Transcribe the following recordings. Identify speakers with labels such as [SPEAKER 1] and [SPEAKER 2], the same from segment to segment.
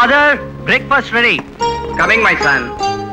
[SPEAKER 1] Father breakfast ready
[SPEAKER 2] coming my son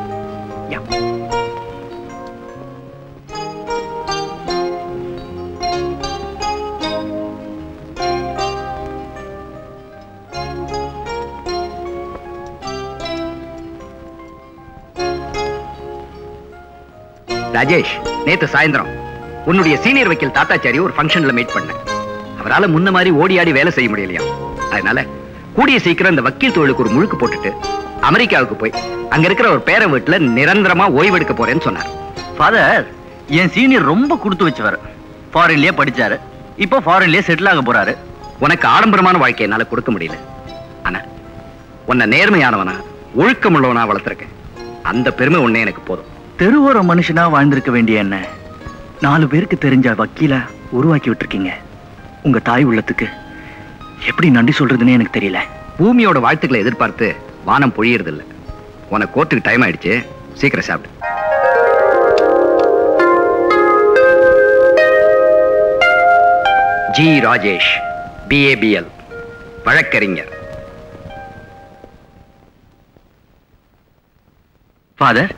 [SPEAKER 2] Rajesh நேத்து சாயந்தரம் உன்னுடைய சீனியர் வக்கீல் தாத்தாச்சாரி ஒரு ஃபங்க்ஷன்ல மீட் பண்ணேன் அவரால முன்ன மாதிரி ஓடி ஆடி வேலை செய்ய முடியலையா அதனால கூடிய சீக்கிரம் இந்த வக்கீல் தொழிலுக்கு ஒரு முழுக்கு போட்டுட்டு அமெரிக்காவுக்கு போய் அங்க இருக்கிற ஒரு பேர வீட்டுல நிரந்தரமா ஓய்வெடுக்க போறேன்னு சொன்னார்
[SPEAKER 1] ஃபாதர் என் சீனியர் ரொம்ப கொடுத்து வச்சவர் ஃபாரின்லயே படிச்சாரு இப்போ ஃபாரின்லயே செட்டில் ஆக போறாரு
[SPEAKER 2] உனக்கு ஆடம்பரமான வாழ்க்கை என்னால கொடுக்க முடியல ஆனா உன்னை நேர்மையானவனா ஒழுக்கமுள்ளவனா வளர்த்திருக்கேன் அந்த பெருமை உன்னே எனக்கு போதும்
[SPEAKER 1] தெருவோர மனுஷனா வாழ்ந்திருக்க வேண்டிய என்ன நாலு பேருக்கு தெரிஞ்ச வக்கீலா உருவாக்கி விட்டுருக்கீங்க உங்க தாய் உள்ளத்துக்கு எப்படி நன்றி சொல்றதுன்னே எனக்கு தெரியல
[SPEAKER 2] பூமியோட வாழ்த்துக்களை எதிர்பார்த்து வானம் பொழியறது இல்ல உனக்கு கோர்ட்டுக்கு டைம் ஆயிடுச்சு சீக்கிரம் சாப்பிடு ஜி ராஜேஷ் பிஏபிஎல் வழக்கறிஞர்
[SPEAKER 1] ஃபாதர்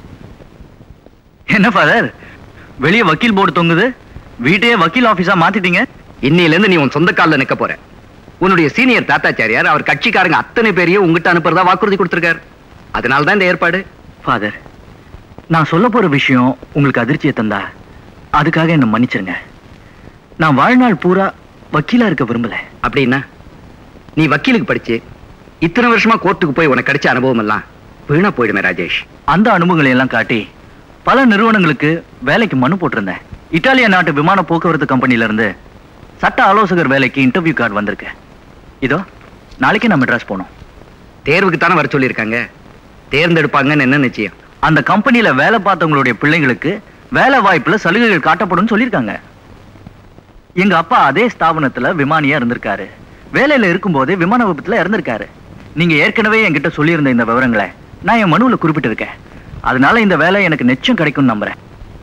[SPEAKER 1] என்ன ஃபாதர் வெளியே வக்கீல் போர்டு தொங்குது வீட்டையே வக்கீல் ஆபீஸா மாத்திட்டீங்க
[SPEAKER 2] இன்னையில இருந்து நீ உன் சொந்த கால்ல நிக்க போற உன்னுடைய சீனியர் தாத்தாச்சாரியார் அவர் கட்சிக்காரங்க அத்தனை பேரையும் உங்ககிட்ட அனுப்புறதா வாக்குறுதி கொடுத்திருக்காரு அதனால தான் இந்த ஏற்பாடு
[SPEAKER 1] ஃபாதர் நான் சொல்ல போற விஷயம் உங்களுக்கு அதிர்ச்சியை தந்தா அதுக்காக என்ன மன்னிச்சிருங்க நான் வாழ்நாள் பூரா வக்கீலா இருக்க விரும்பல
[SPEAKER 2] அப்படின்னா நீ வக்கீலுக்கு படிச்சு இத்தனை வருஷமா கோர்ட்டுக்கு போய் உனக்கு கிடைச்ச அனுபவம் எல்லாம் வீணா போயிடுமே ராஜேஷ்
[SPEAKER 1] அந்த அனுபவங்களை எல்லாம் காட்டி பல நிறுவனங்களுக்கு வேலைக்கு மனு போட்டிருந்தேன் இத்தாலிய நாட்டு விமான போக்குவரத்து கம்பெனில இருந்து சட்ட ஆலோசகர் வேலைக்கு இன்டர்வியூ கார்டு வந்திருக்கு இதோ நாளைக்கு நான் மெட்ராஸ் போகணும்
[SPEAKER 2] தேர்வுக்கு தானே வர சொல்லியிருக்காங்க தேர்ந்தெடுப்பாங்கன்னு என்ன நிச்சயம்
[SPEAKER 1] அந்த கம்பெனில வேலை பார்த்தவங்களுடைய பிள்ளைங்களுக்கு வேலை வாய்ப்புல சலுகைகள் காட்டப்படும் சொல்லியிருக்காங்க எங்க அப்பா அதே ஸ்தாபனத்துல விமானியா இருந்திருக்காரு வேலையில இருக்கும்போதே விமான விபத்துல இறந்திருக்காரு நீங்க ஏற்கனவே என்கிட்ட சொல்லியிருந்த இந்த விவரங்களை நான் என் மனுவுல குறிப்பிட்டிருக்கேன் அதனால இந்த வேலை எனக்கு நிச்சயம் கிடைக்கும்னு நம்புறேன்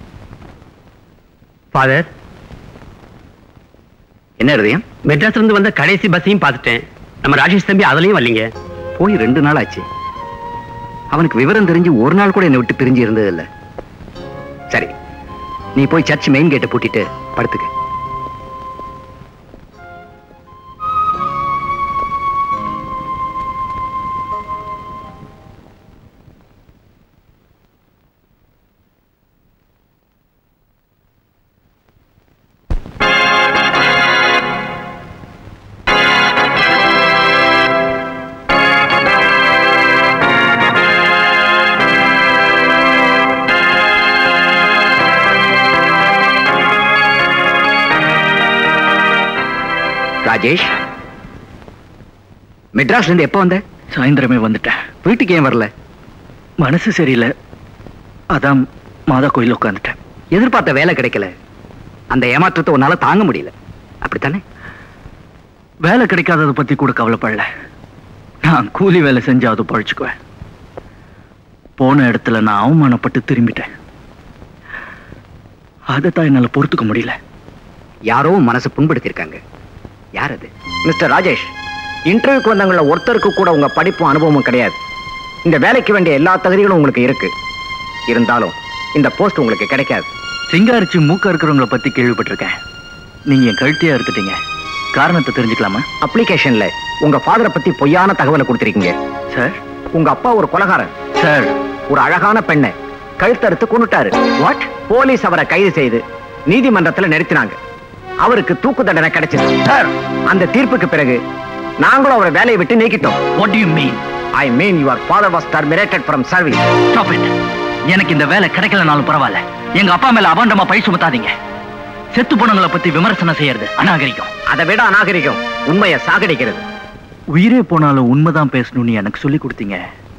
[SPEAKER 3] ஃபாதர்
[SPEAKER 2] என்ன எழுதியம்
[SPEAKER 3] மெட்ராஸ்ல இருந்து வந்த கடைசி பஸ்ஸையும் பார்த்துட்டேன் நம்ம ராஜேஷ் தம்பி அதுலயும் வரலீங்க
[SPEAKER 2] போய் ரெண்டு நாள் ஆச்சு அவனுக்கு விவரம் தெரிஞ்சு ஒரு நாள் கூட என்னை விட்டு பிரிஞ்சு இருந்தது இல்ல சரி நீ போய் சர்ச் மெயின் கேட்டை பூட்டிட்டு படுத்துக்க ராஜேஷ் மெட்ராஸ்ல இருந்து எப்போ வந்த
[SPEAKER 1] சாயந்தரமே வந்துட்டேன்
[SPEAKER 2] வீட்டுக்கு ஏன் வரல
[SPEAKER 1] மனசு சரியில்லை அதான் மாதா கோயில் உட்காந்துட்டேன்
[SPEAKER 2] எதிர்பார்த்த வேலை கிடைக்கல அந்த ஏமாற்றத்தை உன்னால தாங்க முடியல அப்படித்தானே
[SPEAKER 1] வேலை கிடைக்காததை பத்தி கூட கவலைப்படல நான் கூலி வேலை செஞ்சாவது பழிச்சுக்குவேன் போன இடத்துல நான் அவமானப்பட்டு திரும்பிட்டேன் அதைத்தான் என்னால பொறுத்துக்க முடியல
[SPEAKER 2] யாரோ உன் மனசை புண்படுத்தியிருக்காங்க யார் அது மிஸ்டர் ராஜேஷ் இன்டர்வியூக்கு வந்தவங்கள ஒருத்தருக்கு கூட உங்க படிப்பும் அனுபவமும் கிடையாது இந்த வேலைக்கு வேண்டிய எல்லா தகுதிகளும் உங்களுக்கு இருக்கு இருந்தாலும் இந்த போஸ்ட் உங்களுக்கு கிடைக்காது
[SPEAKER 1] சிங்காரிச்சு மூக்க இருக்கிறவங்கள பத்தி கேள்விப்பட்டிருக்கேன் நீங்க என் கழுத்தியா இருந்துட்டீங்க காரணத்தை தெரிஞ்சுக்கலாமா
[SPEAKER 2] அப்ளிகேஷன்ல உங்க ஃபாதரை பத்தி பொய்யான தகவலை கொடுத்திருக்கீங்க
[SPEAKER 1] சார்
[SPEAKER 2] உங்க அப்பா ஒரு கொலகாரன்
[SPEAKER 1] சார்
[SPEAKER 2] ஒரு அழகான பெண்ணை கழுத்தறுத்து கொண்டுட்டாரு வாட் போலீஸ் அவரை கைது செய்து நீதிமன்றத்துல நிறுத்தினாங்க அவருக்கு தூக்கு தண்டனை கிடைச்சது சார் அந்த தீர்ப்புக்கு பிறகு நாங்களும் அவரை வேலையை விட்டு நீக்கிட்டோம்
[SPEAKER 1] what you mean
[SPEAKER 2] I mean your father was terminated from service
[SPEAKER 1] stop it எனக்கு இந்த வேலை கிடைக்கலனாலும் பரவாயில்ல எங்க அப்பா மேல அபாண்டமா பழி சுமத்தாதீங்க செத்து போனவங்கள பத்தி விமர்சனம் செய்யறது அநாகரிகம்
[SPEAKER 2] அதை விட அநாகரிகம் உண்மையை சாகடிக்கிறது
[SPEAKER 1] உயிரே போனாலும் உண்மைதான் பேசணும்னு எனக்கு சொல்லி கொடுத்தீங்க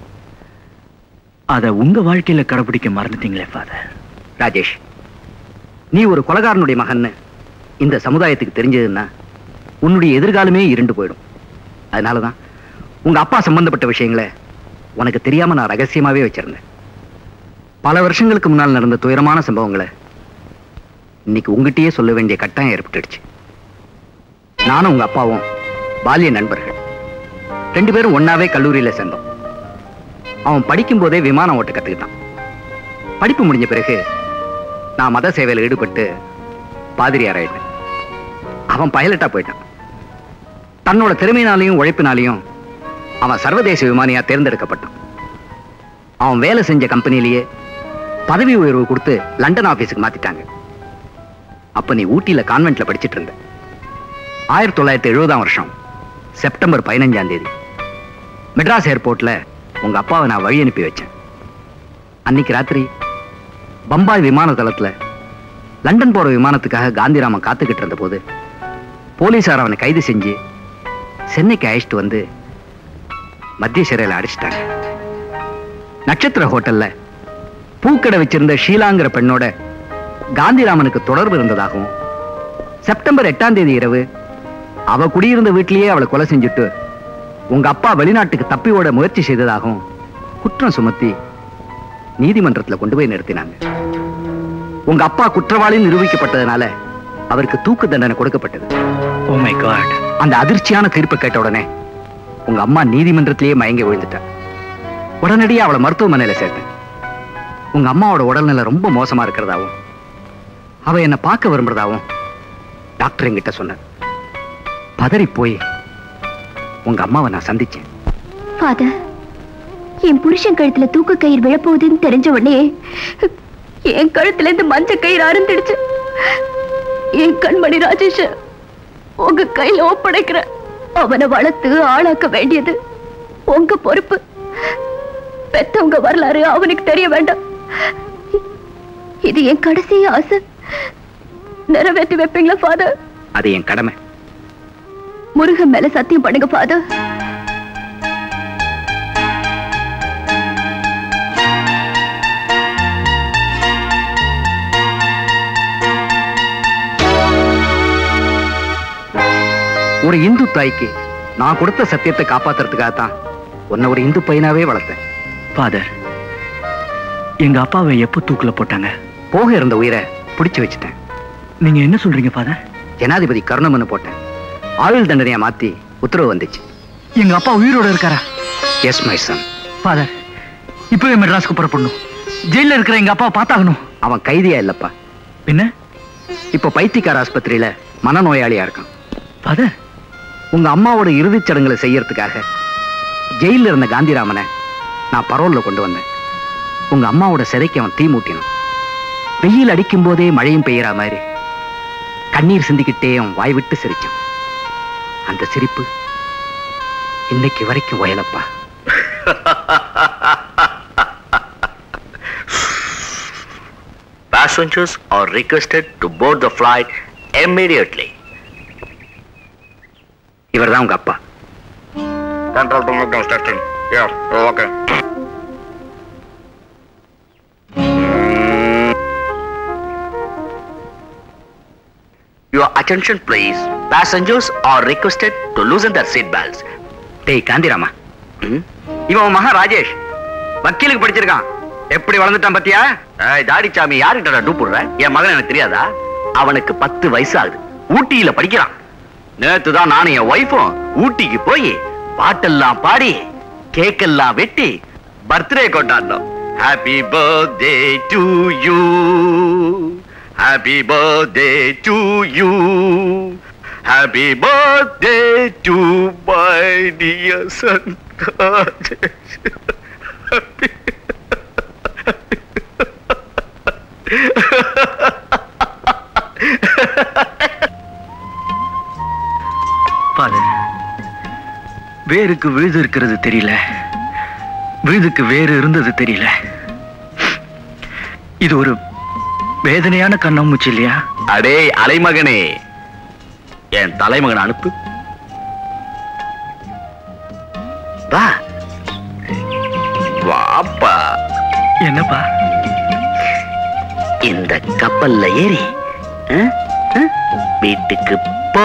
[SPEAKER 1] அத உங்க வாழ்க்கையில கடைபிடிக்க மறந்துட்டீங்களே ஃபாதர்
[SPEAKER 2] ராஜேஷ் நீ ஒரு கொலகாரனுடைய மகன்னு இந்த சமுதாயத்துக்கு தெரிஞ்சதுன்னா உன்னுடைய எதிர்காலமே இருண்டு போயிடும் அதனாலதான் உங்க அப்பா சம்பந்தப்பட்ட விஷயங்களை உனக்கு தெரியாம நான் ரகசியமாவே வச்சிருந்தேன் பல வருஷங்களுக்கு முன்னால் நடந்த துயரமான சம்பவங்களை இன்னைக்கு உங்ககிட்டயே சொல்ல வேண்டிய கட்டாயம் ஏற்பட்டுடுச்சு நானும் உங்க அப்பாவும் பால்ய நண்பர்கள் ரெண்டு பேரும் ஒண்ணாவே கல்லூரியில சேர்ந்தோம் அவன் படிக்கும் போதே விமானம் ஓட்ட கத்துக்கிட்டான் படிப்பு முடிஞ்ச பிறகு நான் மத சேவையில் ஈடுபட்டு பாதிரியார் ஆயிட்டேன் அவன் பைலட்டா போயிட்டான் தன்னோட திறமையினாலையும் உழைப்பினாலையும் அவன் சர்வதேச விமானியா தேர்ந்தெடுக்கப்பட்டான் அவன் வேலை செஞ்ச கம்பெனிலேயே பதவி உயர்வு கொடுத்து லண்டன் ஆபீஸுக்கு மாத்திட்டாங்க அப்ப நீ ஊட்டியில கான்வென்ட்ல படிச்சிட்டு இருந்த ஆயிரத்தி தொள்ளாயிரத்தி எழுபதாம் வருஷம் செப்டம்பர் பதினஞ்சாம் தேதி மெட்ராஸ் ஏர்போர்ட்ல உங்க அப்பாவை நான் வழி அனுப்பி வச்சேன் அன்னைக்கு ராத்திரி பம்பாய் விமான தளத்துல லண்டன் போற விமானத்துக்காக காந்திராமன் காத்துக்கிட்டு இருந்த போது போலீசார் அவனை கைது செஞ்சு சென்னைக்கு அழைச்சிட்டு வந்து மத்திய சிறையில் அடைச்சிட்டாங்க நட்சத்திர ஹோட்டல்ல பூக்கடை வச்சிருந்த ஷீலாங்கிற பெண்ணோட காந்திராமனுக்கு தொடர்பு இருந்ததாகவும் செப்டம்பர் எட்டாம் தேதி இரவு அவ குடியிருந்த வீட்டிலேயே அவளை கொலை செஞ்சுட்டு உங்க அப்பா வெளிநாட்டுக்கு தப்பி ஓட முயற்சி செய்ததாகவும் குற்றம் சுமத்தி நீதிமன்றத்துல கொண்டு போய் நிறுத்தினாங்க உங்க அப்பா குற்றவாளி நிரூபிக்கப்பட்டதுனால அவருக்கு தூக்கு தண்டனை கொடுக்கப்பட்டது
[SPEAKER 1] ஓ மை காட்
[SPEAKER 2] அந்த அதிர்ச்சியான தீர்ப்பை கேட்ட உடனே உங்க அம்மா நீதிமன்றத்திலேயே மயங்கி விழுந்துட்டா உடனடியே அவளை மருத்துவமனையில சேர்த்தேன் உங்க அம்மாவோட உடல்நிலை ரொம்ப மோசமா இருக்கிறதாவும் அவ என்னை பார்க்க விரும்புறதாவும் டாக்டர் என்கிட்ட சொன்னார் பதறி போய் உங்க அம்மாவை நான் சந்திச்சேன்
[SPEAKER 4] ஃபாதர் என் புருஷன் கழுத்துல தூக்கு கயிறு விழப்போகுதுன்னு தெரிஞ்ச உடனே என் கழுத்துல இருந்து மஞ்ச கயிறு அருந்துடுச்சு என் கண்மணி ராஜேஷ் உங்க கையில ஒப்படைக்கிற அவனை வளர்த்து ஆளாக்க வேண்டியது உங்க பொறுப்பு பெத்தவங்க வரலாறு அவனுக்கு தெரிய வேண்டாம் இது என் கடைசி ஆசை நிறைவேற்றி வைப்பீங்களா ஃபாதர்
[SPEAKER 2] அது என் கடமை
[SPEAKER 4] முருகன் மேல சத்தியம் பண்ணுங்க ஃபாதர்
[SPEAKER 2] ஒரு இந்து தாய்க்கு நான் கொடுத்த சத்தியத்தை காப்பாத்துறதுக்காக தான் உன்னை ஒரு இந்து பையனாவே வளர்த்தேன்
[SPEAKER 1] ஃபாதர் எங்க அப்பாவை எப்போ தூக்குல போட்டாங்க
[SPEAKER 2] போக இருந்த உயிரை பிடிச்சு வச்சுட்டேன்
[SPEAKER 1] நீங்க என்ன சொல்றீங்க ஃபாதர்
[SPEAKER 2] ஜனாதிபதி கருணமனு போட்டேன் ஆயுள் தண்டனையா மாத்தி உத்தரவு வந்துச்சு
[SPEAKER 1] எங்க அப்பா உயிரோட இருக்காரா
[SPEAKER 2] எஸ் மை சன்
[SPEAKER 1] ஃபாதர் இப்பவே மெட்ராஸ்க்கு புறப்படணும் ஜெயில இருக்கிற எங்க அப்பாவை பார்த்தாகணும்
[SPEAKER 2] அவன் கைதியா இல்லப்பா
[SPEAKER 1] என்ன
[SPEAKER 2] இப்போ பைத்தியக்கார ஆஸ்பத்திரியில மனநோயாளியா இருக்கான்
[SPEAKER 1] ஃபாதர்
[SPEAKER 2] உங்க அம்மாவோட இறுதிச் சடங்குகளை செய்யறதுக்காக ஜெயில இருந்த காந்திராமனை நான் பரோல்ல கொண்டு வந்தேன் உங்க அம்மாவோட சிதைக்கு அவன் தீ மூட்டினான் வெயில் அடிக்கும் போதே மழையும் பெய்யற மாதிரி கண்ணீர் சிந்திக்கிட்டே அவன் வாய் விட்டு சிரிச்சான் அந்த சிரிப்பு இன்னைக்கு வரைக்கும் வயலப்பா
[SPEAKER 5] Passengers are requested to board the flight immediately.
[SPEAKER 2] இவர்தான் உங்க அப்பா
[SPEAKER 5] Control to Mugdown station. Yeah, okay. Your attention please. Passengers are requested to loosen their seat belts.
[SPEAKER 2] டேய் காந்திராமா ம்? இவன் உன் மகன் ராஜேஷ் வக்கீலுக்கு படிச்சிருக்கான் எப்படி வளர்ந்துட்டான் பத்தியா
[SPEAKER 5] ஏய் தாடிச்சாமி யாருக்கிட்ட டூ போடுற என் மகன் எனக்கு தெரியாதா அவனுக்கு பத்து வயசு ஆகுது ஊட்டியில படிக்கிறான் நேத்து தான் நானும் என் ஒய்ஃபும் ஊட்டிக்கு போய் பாட்டெல்லாம் பாடி கேக்கெல்லாம் வெட்டி பர்த்டே கொண்டாடினோம் happy birthday to you happy birthday to you happy birthday to my dear son
[SPEAKER 1] father வேருக்கு விழுது இருக்கிறது தெரியல விழுதுக்கு வேறு இருந்தது தெரியல இது ஒரு வேதனையான கண்ணாமூச்சி இல்லையா
[SPEAKER 5] அடே அலைமகனே என் தலைமகன் அனுப்பு வா வாப்பா
[SPEAKER 1] என்னப்பா
[SPEAKER 5] இந்த கப்பல்ல ஏறி ஆ, ஆ, வீட்டுக்கு போ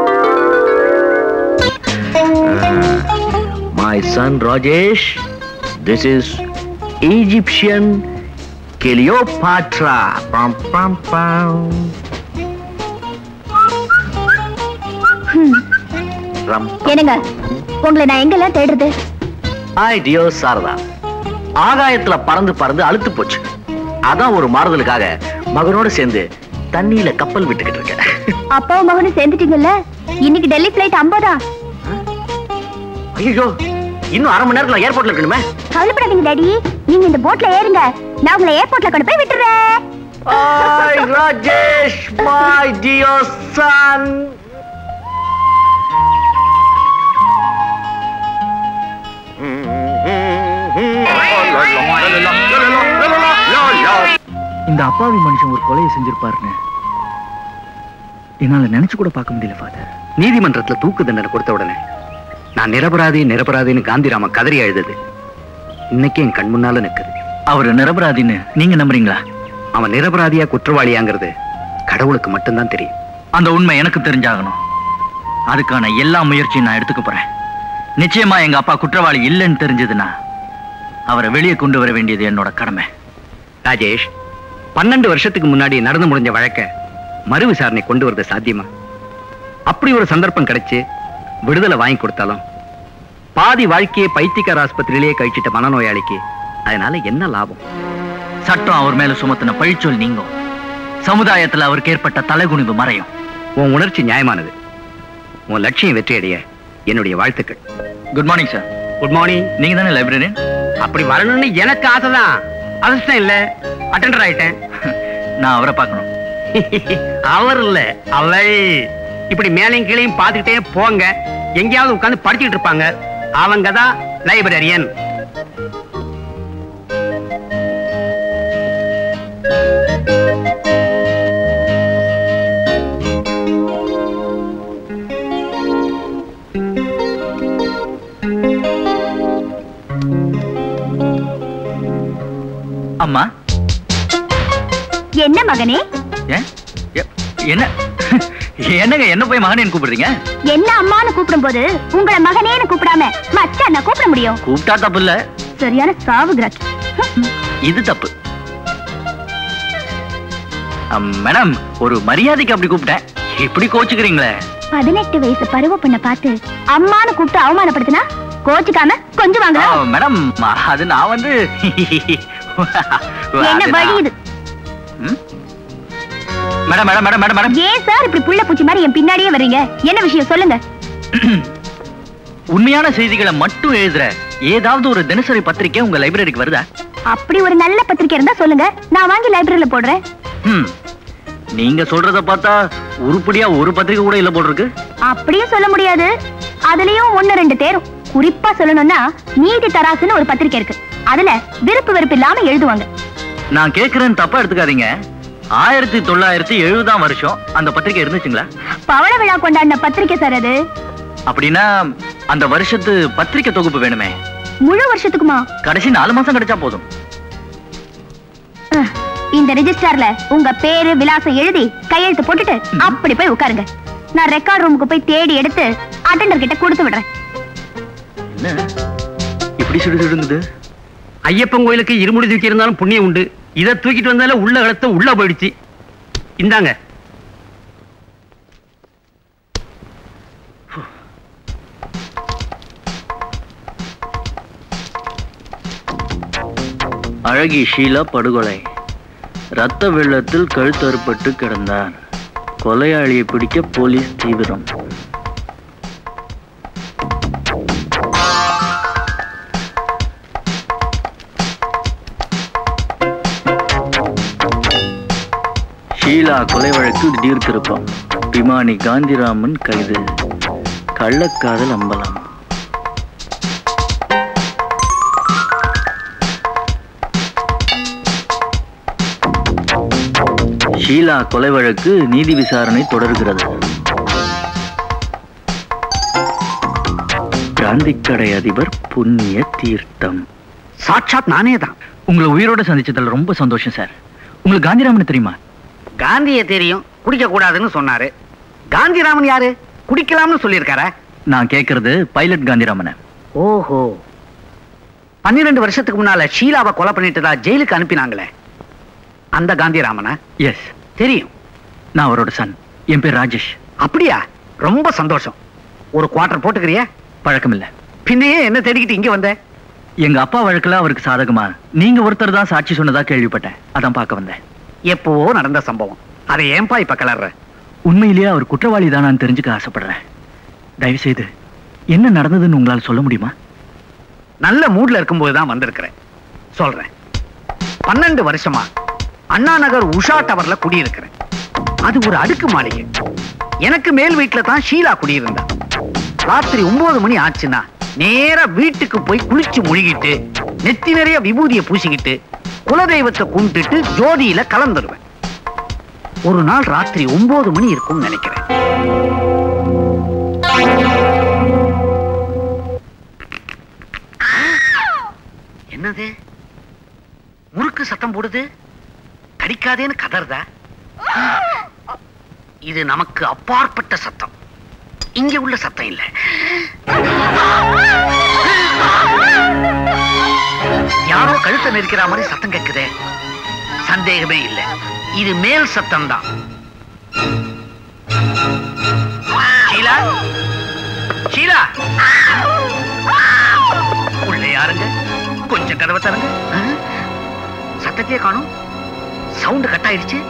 [SPEAKER 5] My son Rajesh, This is Egyptian Cleopatra. Pam, pam, pam. Ram.
[SPEAKER 4] என்னங்க உங்களை நான் எங்கெல்லாம் தேடுறது
[SPEAKER 5] Hi, dear சாரதா ஆகாயத்துல பறந்து பறந்து அழுத்து போச்சு அதான் ஒரு மாறுதலுக்காக மகனோட சேர்ந்து தண்ணியில கப்பல் விட்டுக்கிட்டு இருக்கேன்
[SPEAKER 4] அப்பாவும் மகனும் சேர்ந்துட்டீங்கல்ல இன்னைக்கு டெல்லி பிளைட் ஐம்பதா
[SPEAKER 5] ஐயோ இன்னும் அரை மணி நேரத்துல ஏர்போர்ட்ல இருக்கணுமே
[SPEAKER 4] கவலைப்படாதீங்க டாடி நீங்க இந்த போட்ல ஏறுங்க நான் உங்களை ஏர்போர்ட்ல கொண்டு போய் விட்டுறேன்
[SPEAKER 5] Hi, Rajesh my dear son
[SPEAKER 1] இந்த அப்பாவி மனுஷன் ஒரு கொலையை செஞ்சிருப்பாருன்னு என்னால நினைச்சு கூட பார்க்க முடியல ஃபாதர்
[SPEAKER 2] நீதிமன்றத்துல தூக்கு தண்டனை கொடுத்த உடனே நான் நிரபராதி நிரபராதின்னு காந்திராம கதறி அழுதது இன்னைக்கு என் கண் முன்னால நிக்குது
[SPEAKER 1] அவர் நிரபராதின்னு நீங்க நம்புறீங்களா
[SPEAKER 2] அவன் நிரபராதியா குற்றவாளியாங்கிறது கடவுளுக்கு மட்டும்தான் தெரியும்
[SPEAKER 1] அந்த உண்மை எனக்கு தெரிஞ்சாகணும் அதுக்கான எல்லா முயற்சியும் நான் எடுத்துக்க போறேன் நிச்சயமா எங்க அப்பா குற்றவாளி இல்லைன்னு தெரிஞ்சதுன்னா அவரை வெளியே கொண்டு வர வேண்டியது என்னோட கடமை
[SPEAKER 2] ராஜேஷ் பன்னெண்டு வருஷத்துக்கு முன்னாடி நடந்து முடிஞ்ச வழக்க மறு விசாரணை கொண்டு வரது சாத்தியமா அப்படி ஒரு சந்தர்ப்பம் கிடைச்சு விடுதலை வாங்கி கொடுத்தாலும் பாதி வாழ்க்கையை பைத்தியக்கார ஆஸ்பத்திரியிலேயே கழிச்சிட்ட மனநோயாளிக்கு அதனால என்ன லாபம்
[SPEAKER 1] சட்டம் அவர் மேல சுமத்தின பழிச்சொல் நீங்கும் சமுதாயத்துல அவருக்கு ஏற்பட்ட தலைகுனிவு மறையும்
[SPEAKER 2] உன் உணர்ச்சி நியாயமானது உன் லட்சியம் வெற்றியடைய என்னுடைய வாழ்த்துக்கள்
[SPEAKER 1] good morning sir
[SPEAKER 3] good morning
[SPEAKER 1] நீங்க தானே லைப்ரரியன்
[SPEAKER 3] அப்படி வரணும்னு எனக்கு ஆசைதான் அதிர்ஷ்டம் இல்ல அட்டெண்டர் ஆயிட்டேன்
[SPEAKER 1] நான் அவரை பார்க்கணும்
[SPEAKER 3] அவர் இல்ல அவள் இப்படி மேலையும் கீழையும் பார்த்துக்கிட்டே போங்க எங்கேயாவது உட்கார்ந்து படிச்சுட்டு இருப்பாங்க அவங்க தான் லைப்ரரியன்
[SPEAKER 1] அம்மா
[SPEAKER 4] என்ன மகனே
[SPEAKER 1] ஏன் எ- என்ன என்னங்க என்ன போய் மகனேன்னு கூப்பிடுறீங்க
[SPEAKER 4] என்ன அம்மான்னு கூப்பிடும்போது உங்களை மகனேன்னு கூப்பிடாம மச்சான் நான் கூப்பிட முடியும்
[SPEAKER 1] கூப்பிட்டா தப்பு இல்ல
[SPEAKER 4] சரியான சாவு கிராக்கி
[SPEAKER 1] இது தப்பு அம், மேடம் ஒரு மரியாதைக்கு அப்படி கூப்பிட்டேன் இப்படி கோச்சுக்கிறீங்களே
[SPEAKER 4] பதினெட்டு வயசு பருவ பொண்ணை பார்த்து அம்மான்னு கூப்பிட்டு அவமானப்படுத்தினா கோச்சுக்காம கொஞ்சம் வாங்க
[SPEAKER 1] ஆ, மேடம் அது நான் வந்து
[SPEAKER 4] என்ன
[SPEAKER 1] அது
[SPEAKER 4] வழி
[SPEAKER 1] நான்-
[SPEAKER 4] இது
[SPEAKER 1] ம்? Madam madam madam madam madam
[SPEAKER 4] ஏன் சார் இப்படி புள்ள பூச்சி மாதிரி என் பின்னாடியே வர்றீங்க என்ன விஷயம் சொல்லுங்க
[SPEAKER 1] உண்மையான செய்திகளை மட்டும் எழுதுற ஏதாவது ஒரு தினசரி பத்திரிக்கை உங்க லைப்ரரிக்கு வருதா
[SPEAKER 4] அப்படி ஒரு நல்ல பத்திரிக்கை இருந்தா சொல்லுங்க நான் வாங்கி லைப்ரரியில போடுறேன்
[SPEAKER 1] ம். நீங்க சொல்றத பார்த்தா உருப்படியா ஒரு பத்திரிக்கை கூட இல்ல போட்டிருக்கு
[SPEAKER 4] அப்படியும் சொல்ல முடியாது அதுலயும் ஒண்ணு ரெண்டு தேரும் குறிப்பா சொல்லணும்னா நீதி தராசுன்னு ஒரு பத்திரிக்கை இருக்கு அதுல விருப்பு வெறுப்பு இல்லாம எழுதுவாங்க
[SPEAKER 1] நான் கேக்குறேன்னு தப்பா எடுத்துக்காதீங்க ஆயிரத்தி தொள்ளாயிரத்தி எழுபதாம் வருஷம் அந்த பத்திரிக்கை இருந்துச்சுங்களா
[SPEAKER 4] பவள விழா கொண்டாடின பத்திரிக்கை சார் அது
[SPEAKER 1] அப்படின்னா அந்த வருஷத்து பத்திரிக்கை தொகுப்பு வேணுமே
[SPEAKER 4] முழு வருஷத்துக்குமா
[SPEAKER 1] கடைசி நாலு மாசம் கிடைச்சா போதும்
[SPEAKER 4] அஹ், இந்த ரெஜிஸ்டர்ல உங்க பேரு விலாசம் எழுதி கையெழுத்து போட்டுட்டு அப்படி போய் உட்காருங்க நான் ரெக்கார்ட் ரூமுக்கு போய் தேடி எடுத்து அட்டெண்டர் கிட்ட கொடுத்து விடுறேன்
[SPEAKER 1] என்ன இப்படி சுடு சுடுங்குது
[SPEAKER 3] ஐயப்பன் கோயிலுக்கு இருமுடி தூக்கி இருந்தாலும் புண்ணியம் உண்டு இதை தூக்கிட்டு வந்தால உள்ள கலத்த உள்ள போயிடுச்சு இந்தாங்க
[SPEAKER 1] அழகி ஷீலா படுகொலை ரத்த வெள்ளத்தில் கழுத்தறுப்பட்டு கிடந்தார் கொலையாளியை பிடிக்க போலீஸ் தீவிரம் ஷீலா கொலை வழக்கு திடீர் திருப்பம் விமானி காந்திராமன் கைது கள்ளக்காதல் அம்பலம் ஷீலா கொலை வழக்கு நீதி விசாரணை தொடர்கிறது காந்திக்கடை அதிபர் புண்ணிய தீர்த்தம்
[SPEAKER 2] சாட்சாத் நானே தான்
[SPEAKER 1] உங்களை உயிரோட சந்திச்சதுல ரொம்ப சந்தோஷம் சார் உங்களுக்கு காந்திராமன் தெரியுமா
[SPEAKER 2] காந்திய தெரியும் குடிக்க கூடாதுன்னு சொன்னாரு காந்திராமன் யாரு குடிக்கலாம்னு சொல்லியிருக்காரா
[SPEAKER 1] நான் கேக்குறது பைலட் காந்திராமனை
[SPEAKER 2] ஓஹோ பன்னிரெண்டு வருஷத்துக்கு முன்னால ஷீலாவை கொலை பண்ணிட்டதா ஜெயிலுக்கு அனுப்பினாங்களே அந்த காந்திராமனா
[SPEAKER 1] எஸ்
[SPEAKER 2] தெரியும்
[SPEAKER 1] நான் அவரோட சன் என் பேர் ராஜேஷ்
[SPEAKER 2] அப்படியா ரொம்ப சந்தோஷம் ஒரு குவார்டர் போட்டுக்கிறியா
[SPEAKER 1] பழக்கம் இல்ல
[SPEAKER 2] பின்னையே என்ன தேடிக்கிட்டு இங்க வந்த
[SPEAKER 1] எங்க அப்பா வழக்குல அவருக்கு சாதகமா நீங்க ஒருத்தர் தான் சாட்சி சொன்னதா கேள்விப்பட்டேன் அதான் பார்க்க வந்தேன்
[SPEAKER 2] எப்பவோ நடந்த சம்பவம் அதை ஏன்பா இப்ப கலர்ற
[SPEAKER 1] உண்மையிலேயே அவர் குற்றவாளி தான் தெரிஞ்சுக்க ஆசைப்படுறேன் தயவு செய்து என்ன நடந்ததுன்னு உங்களால சொல்ல முடியுமா
[SPEAKER 2] நல்ல மூட்ல இருக்கும்போது தான் வந்திருக்கிறேன் சொல்றேன் பன்னெண்டு வருஷமா அண்ணா நகர் உஷா டவர்ல குடியிருக்கிறேன் அது ஒரு அடுக்கு மாளிகை எனக்கு மேல் வீட்டுல தான் ஷீலா குடியிருந்தா ராத்திரி ஒன்பது மணி ஆச்சுன்னா நேரா வீட்டுக்கு போய் குளிச்சு முழுகிட்டு நெத்தி நிறைய விபூதியை பூசிக்கிட்டு குலதெய்வத்தை கும்பிட்டுட்டு ஜோதியில கலந்துருவேன் ஒரு நாள் ராத்திரி ஒன்பது மணி இருக்கும்னு நினைக்கிறேன் என்னது முறுக்கு சத்தம் போடுது கடிக்காதேன்னு கதறதா இது நமக்கு அப்பாற்பட்ட சத்தம் இங்க உள்ள சத்தம் இல்ல யாரோ கழுத்தை நெரிக்கிற மாதிரி சத்தம் கேக்குதே சந்தேகமே இல்ல இது மேல் சத்தம் தான் ஷீலா ஷீலா உள்ள யாருங்க கொஞ்சம் கதவை தரங்க சத்தத்தையே காணும் சவுண்ட் கட் ஆயிடுச்சு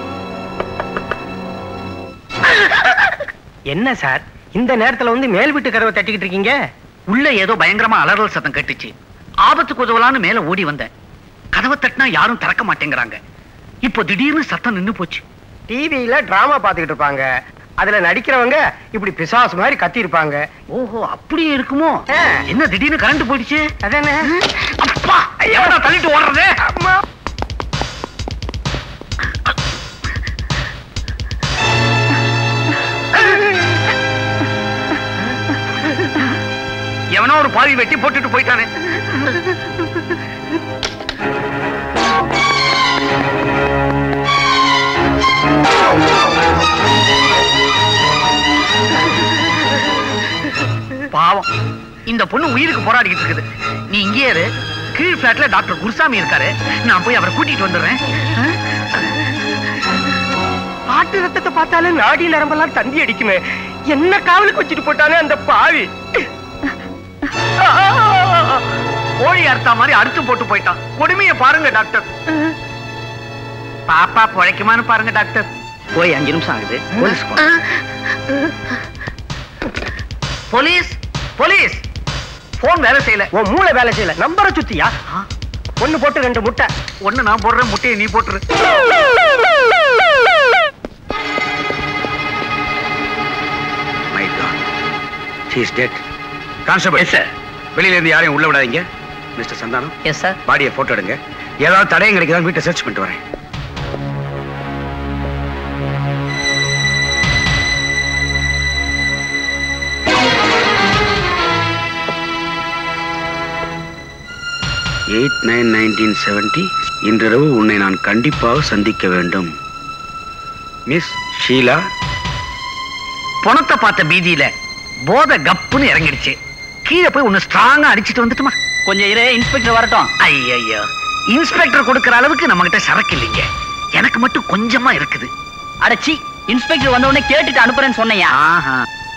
[SPEAKER 3] என்ன சார் இந்த நேரத்துல வந்து மேல் வீட்டு கதவை தட்டிக்கிட்டு இருக்கீங்க
[SPEAKER 2] உள்ள ஏதோ பயங்கரமா அலறல் சத்தம் கேட்டுச்சு ஆபத்துக்கு உதவலான்னு மேல ஓடி வந்தேன் கதவை தட்டினா யாரும் திறக்க மாட்டேங்கிறாங்க இப்போ திடீர்னு சத்தம் நின்னு போச்சு
[SPEAKER 3] டிவியில டிராமா பாத்துக்கிட்டு இருப்பாங்க அதுல நடிக்கிறவங்க இப்படி பிசாசு மாதிரி கத்தி இருப்பாங்க
[SPEAKER 2] ஓஹோ அப்படியே இருக்குமோ
[SPEAKER 3] ஆ.
[SPEAKER 2] என்ன திடீர்னு கரண்ட் போயிடுச்சு
[SPEAKER 3] அதானே
[SPEAKER 2] அப்பா எவனா தள்ளிட்டு ஓடுறது
[SPEAKER 3] அம்மா
[SPEAKER 2] எவனோ ஒரு பாதி வெட்டி போட்டுட்டு போயிட்டானே பாவம் இந்த பொண்ணு உயிருக்கு போராடிக்கிட்டு இருக்குது நீ இங்கே இரு கீழ் பிளாட்ல டாக்டர் குருசாமி இருக்காரு நான் போய் அவரை கூட்டிட்டு வந்துடுறேன்
[SPEAKER 3] ஆட்டு ரத்தத்தை பார்த்தாலே நாடி நரம்பெல்லாம் தந்தி அடிக்குமே என்ன காவலுக்கு வச்சுட்டு போட்டானே அந்த பாவி
[SPEAKER 2] கோழி அறுத்தா மாதிரி அறுத்து போட்டு போயிட்டான் கொடுமையை பாருங்க டாக்டர் பாப்பா பிழைக்குமான்னு பாருங்க டாக்டர் போய் அஞ்சு நிமிஷம் ஆகுது போலீஸ் போலீஸ் போலீஸ் போன் வேலை செய்யல
[SPEAKER 3] உன் மூளை வேலை செய்யல நம்பரை சுத்தியா ஒண்ணு போட்டு ரெண்டு முட்டை
[SPEAKER 2] ஒண்ணு நான் போடுறேன் முட்டையை நீ போட்டுரு my god she is dead constable yes sir வெளியில இருந்து யாரையும் உள்ள விடாதீங்க மிஸ்டர் சந்தானம்
[SPEAKER 1] எஸ் சார்
[SPEAKER 2] பாடியை போட்டோ எடுங்க ஏதாவது தடயம் கிடைக்குதா வீட்டை சர்ச் பண்ணிட்டு வரேன் எயிட் நைன் நைன்டீன் செவன்டி இன்றிரவு உன்னை நான் கண்டிப்பாக சந்திக்க வேண்டும் மிஸ் ஷீலா பணத்தை பார்த்த பீதியில போத கப்புன்னு இறங்கிடுச்சு கீழே போய் உன்னை ஸ்ட்ராங்கா அடிச்சிட்டு வந்துட்டுமா
[SPEAKER 1] கொஞ்சம் இரு இன்ஸ்பெக்டர் வரட்டும்
[SPEAKER 2] ஐயோ இன்ஸ்பெக்டர் கொடுக்கிற அளவுக்கு நம்ம கிட்ட சரக்கு இல்லைங்க எனக்கு மட்டும் கொஞ்சமா இருக்குது
[SPEAKER 1] அடச்சி இன்ஸ்பெக்டர் வந்த உடனே கேட்டுட்டு அனுப்புறேன்னு சொன்னையா
[SPEAKER 2] ஆஹா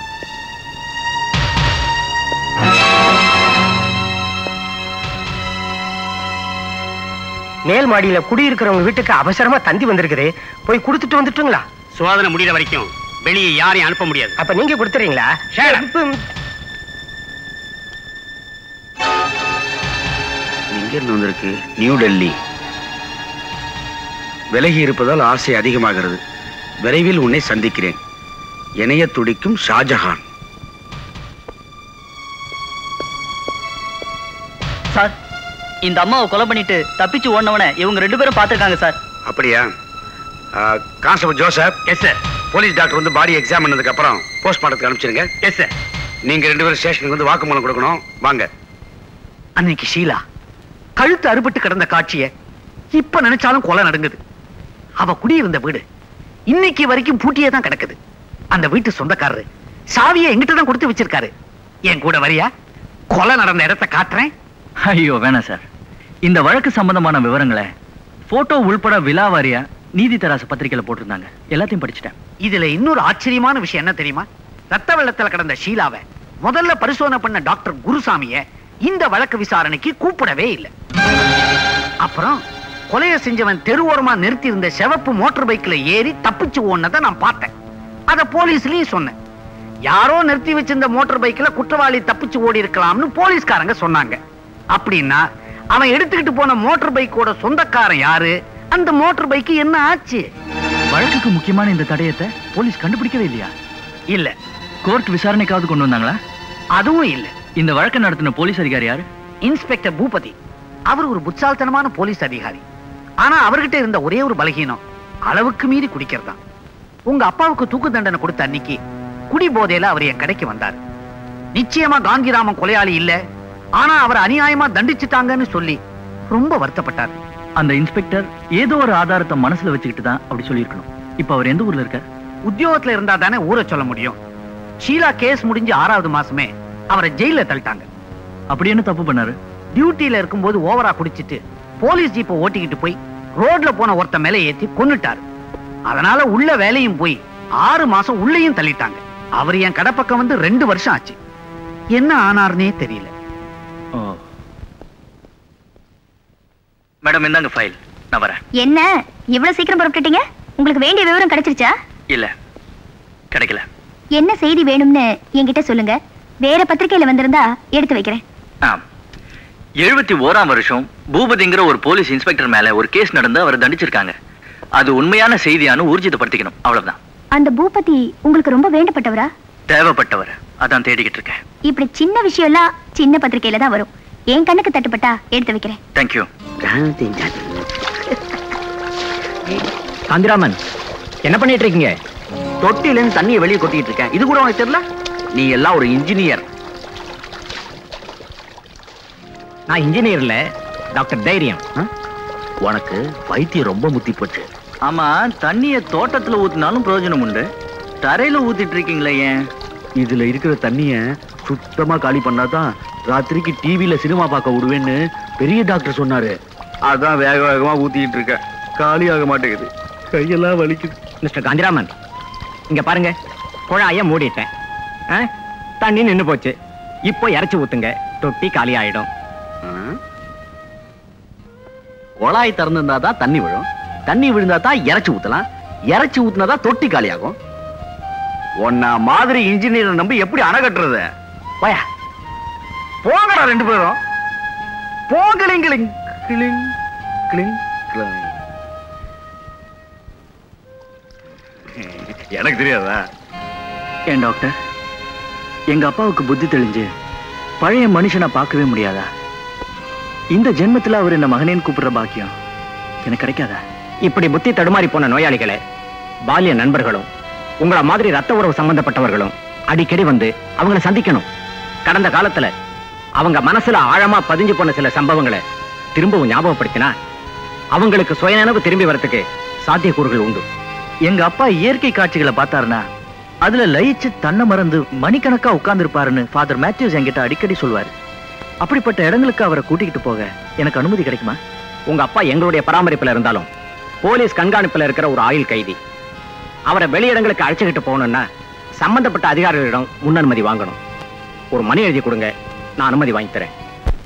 [SPEAKER 3] மேல் மாடியில குடியிருக்கிறவங்க வீட்டுக்கு அவசரமா தந்தி வந்திருக்குது போய் கொடுத்துட்டு வந்துட்டுங்களா
[SPEAKER 5] சோதனை முடிகிற வரைக்கும் வெளியே யாரையும் அனுப்ப முடியாது
[SPEAKER 3] அப்ப நீங்க கொடுத்துறீங்களா
[SPEAKER 5] Shut up.
[SPEAKER 2] எங்க இருந்து வந்திருக்கு நியூ டெல்லி விலகி இருப்பதால் ஆசை அதிகமாகிறது விரைவில் உன்னை சந்திக்கிறேன் இணைய துடிக்கும் ஷாஜஹான்
[SPEAKER 1] சார் இந்த அம்மாவை கொலை பண்ணிட்டு தப்பிச்சு ஓடினவன இவங்க ரெண்டு பேரும் பார்த்திருக்காங்க சார்
[SPEAKER 2] அப்படியா constable Joseph yes sir police doctor வந்து பாடி எக்ஸாம் பண்ணதுக்கு அப்புறம் போஸ்ட்மார்ட்டத்துக்கு அனுப்பிச்சிருங்க எஸ் சார் நீங்க ரெண்டு பேரும் ஸ்டேஷனுக்கு வந்து வாக்குமூலம் கொடுக்கணும் வாங்க அன்னைக்கு ஷீலா கழுத்து அறுபட்டு கிடந்த காட்சிய இப்ப நினைச்சாலும் கொலை நடுங்குது அவ குடியிருந்த வீடு இன்னைக்கு வரைக்கும் பூட்டியே தான் கிடக்குது அந்த வீட்டு சொந்தக்காரரு சாவியை எங்கிட்ட தான் கொடுத்து வச்சிருக்காரு என் கூட வரியா கொலை நடந்த இடத்தை காட்டுறேன்
[SPEAKER 1] ஐயோ வேணாம் சார் இந்த வழக்கு சம்பந்தமான விவரங்களை போட்டோ உள்பட விலாவாரியா நீதி தராசு பத்திரிக்கையில போட்டிருந்தாங்க எல்லாத்தையும் படிச்சுட்டேன்
[SPEAKER 3] இதுல இன்னொரு ஆச்சரியமான விஷயம் என்ன தெரியுமா ரத்த வெள்ளத்துல கிடந்த ஷீலாவை முதல்ல பரிசோதனை பண்ண டாக்டர் குருசாமிய இந்த வழக்கு விசாரணைக்கு கூப்பிடவே இல்லை அப்புறம் கொலையை செஞ்சவன் தெருவோரமா நிறுத்தி இருந்த சிவப்பு மோட்டார் பைக்ல ஏறி தப்பிச்சு ஓடுனதை நான் பார்த்தேன் அத போலீஸ்லயும் சொன்னேன் யாரோ நிறுத்தி வச்சிருந்த மோட்டார் பைக்ல குற்றவாளி தப்பிச்சு ஓடி இருக்கலாம்னு போலீஸ்காரங்க சொன்னாங்க அப்படின்னா அவன் எடுத்துக்கிட்டு போன மோட்டார் பைக்கோட சொந்தக்காரன் யாரு அந்த மோட்டார் பைக்கு என்ன ஆச்சு
[SPEAKER 1] வழக்குக்கு முக்கியமான இந்த தடயத்தை போலீஸ் கண்டுபிடிக்கவே இல்லையா
[SPEAKER 3] இல்ல
[SPEAKER 1] கோர்ட் விசாரணைக்காவது கொண்டு வந்தாங்களா
[SPEAKER 3] அதுவும் இல்ல
[SPEAKER 1] இந்த வழக்கை நடத்தின போலீஸ் அதிகாரி யாரு
[SPEAKER 3] இன்ஸ்பெக்டர் பூபதி அவர் ஒரு புட்சால்தனமான போலீஸ் அதிகாரி ஆனா அவர்கிட்ட இருந்த ஒரே ஒரு பலகீனம் அளவுக்கு மீறி குடிக்கிறதா உங்க அப்பாவுக்கு தூக்கு தண்டனை கொடுத்த அன்னைக்கு குடி போதையில அவர் என் கடைக்கு வந்தார் நிச்சயமா காந்திராமன் கொலையாளி இல்ல ஆனா அவர் அநியாயமா தண்டிச்சுட்டாங்கன்னு சொல்லி ரொம்ப வருத்தப்பட்டார்
[SPEAKER 1] அந்த இன்ஸ்பெக்டர் ஏதோ ஒரு ஆதாரத்தை மனசுல வச்சுக்கிட்டு தான் அப்படி சொல்லியிருக்கணும் இப்ப அவர் எந்த ஊர்ல இருக்கார்
[SPEAKER 3] உத்தியோகத்துல இருந்தா தானே ஊரை சொல்ல முடியும் ஷீலா கேஸ் முடிஞ்சு ஆறாவது மாசமே அவரை ஜெயில தள்ளிட்டாங்க
[SPEAKER 1] அப்படி என்ன தப்பு பண்ணாரு
[SPEAKER 3] டியூட்டில இருக்கும்போது ஓவரா குடிச்சிட்டு போலீஸ் ஜீப்பை ஓட்டிக்கிட்டு போய் ரோட்ல போன ஒருத்த மேல ஏத்தி கொன்னுட்டாரு அதனால உள்ள வேலையும் போய் ஆறு மாசம் உள்ளேயும் தள்ளிட்டாங்க அவர் என் கடை பக்கம் வந்து ரெண்டு வருஷம் ஆச்சு என்ன ஆனார்னே தெரியல
[SPEAKER 1] ஓ மேடம் இந்தாங்க ஃபைல் நான் வரேன்
[SPEAKER 4] என்ன இவ்வளவு சீக்கிரம் புறப்பட்டுட்டீங்க உங்களுக்கு வேண்டிய விவரம் கிடைச்சிருச்சா
[SPEAKER 1] இல்ல கிடைக்கல
[SPEAKER 4] என்ன செய்தி வேணும்னு என்கிட்ட சொல்லுங்க வேற பத்திரிக்கையில வந்திருந்தா எடுத்து வைக்கிறேன்
[SPEAKER 1] ஆம் எழுபத்தி ஓராம் வருஷம் பூபதிங்கிற ஒரு போலீஸ் இன்ஸ்பெக்டர் மேல ஒரு கேஸ் நடந்து அவரை தண்டிச்சிருக்காங்க அது உண்மையான செய்தியானு ஊர்ஜிதப்படுத்திக்கணும் அவ்வளவுதான்
[SPEAKER 4] அந்த பூபதி உங்களுக்கு ரொம்ப வேண்டப்பட்டவரா
[SPEAKER 1] தேவைப்பட்டவர் அதான் தேடிக்கிட்டு இருக்கேன்
[SPEAKER 4] இப்படி சின்ன விஷயம் எல்லாம் சின்ன பத்திரிக்கையில தான் வரும் என் கண்ணுக்கு தட்டுப்பட்டா எடுத்து வைக்கிறேன்
[SPEAKER 1] தேங்க்யூ
[SPEAKER 2] காந்திராமன் என்ன பண்ணிட்டு இருக்கீங்க
[SPEAKER 5] தொட்டில இருந்து தண்ணியை வெளியே கொட்டிட்டு இருக்கேன் இது கூட உனக்கு தெரியல நீ எல்லாம் ஒரு இன்ஜினியர்
[SPEAKER 2] நான் இன்ஜினியர்ல டாக்டர் தைரியம் ஆ?
[SPEAKER 5] உனக்கு வைத்தியம் ரொம்ப முத்தி போச்சு
[SPEAKER 1] ஆமா தண்ணிய தோட்டத்துல ஊத்தினாலும் பிரயோஜனம் உண்டு தரையில ஊத்திட்டு இருக்கீங்களே ஏன்
[SPEAKER 5] இதுல இருக்கிற தண்ணிய சுத்தமா காலி பண்ணாதான் ராத்திரிக்கு டிவில சினிமா பார்க்க விடுவேன்னு பெரிய டாக்டர் சொன்னாரு அதான் வேக வேகமா ஊத்திட்டு இருக்க காலி ஆக மாட்டேங்குது கையெல்லாம் வலிக்குது
[SPEAKER 2] மிஸ்டர் காந்திராமன் இங்க பாருங்க குழாய மூடிட்டேன் ஆ? தண்ணி நின்னு போச்சு இப்போ இறைச்சி ஊத்துங்க தொட்டி காலி ஆயிடும்
[SPEAKER 5] குழாய் திறந்திருந்தா தான் தண்ணி விழும் தண்ணி விழுந்தா தான் இறைச்சி ஊத்தலாம் இறைச்சி ஊத்துனாதான் தொட்டி காலியாகும் உன்ன மாதிரி இன்ஜினியரை நம்பி எப்படி அணை கட்டுறது போயா போங்கடா ரெண்டு பேரும் போங்கலிங் கிளிங் கிளிங் கிளிங் கிளிங் எனக்கு தெரியாதா
[SPEAKER 1] ஏன் டாக்டர் எங்க அப்பாவுக்கு புத்தி தெளிஞ்சு பழைய மனுஷனை பார்க்கவே முடியாதா இந்த ஜென்மத்துல அவர் என்ன மகனேன்னு கூப்பிடுற பாக்கியம் எனக்கு கிடைக்காதா
[SPEAKER 2] இப்படி புத்தி தடுமாறி போன நோயாளிகளை பால்ய நண்பர்களும் உங்கள மாதிரி ரத்த உறவு சம்பந்தப்பட்டவர்களும் அடிக்கடி வந்து அவங்கள சந்திக்கணும் கடந்த காலத்துல அவங்க மனசுல ஆழமா பதிஞ்சு போன சில சம்பவங்களை திரும்பவும் ஞாபகப்படுத்தினா அவங்களுக்கு சுயநினைவு திரும்பி வரத்துக்கு சாத்தியக்கூறுகள் உண்டு
[SPEAKER 1] எங்க அப்பா இயற்கை காட்சிகளை பார்த்தாருன்னா அதுல லயிச்சு தன்னை மறந்து மணிக்கணக்கா உட்கார்ந்துருப்பாருன்னு ஃபாதர் மேத்யூஸ் என்கிட்ட அடிக்கடி சொல்லுவாரு அப்படிப்பட்ட இடங்களுக்கு அவரை கூட்டிக்கிட்டு போக எனக்கு அனுமதி கிடைக்குமா
[SPEAKER 2] உங்க அப்பா எங்களுடைய பராமரிப்புல இருந்தாலும் போலீஸ் கண்காணிப்புல இருக்கிற ஒரு ஆயுள் கைதி அவரை வெளியிடங்களுக்கு அழைச்சுக்கிட்டு போகணும்னா சம்பந்தப்பட்ட அதிகாரிகளிடம் முன்னனுமதி வாங்கணும் ஒரு மணி எழுதி கொடுங்க நான் அனுமதி வாங்கி தரேன்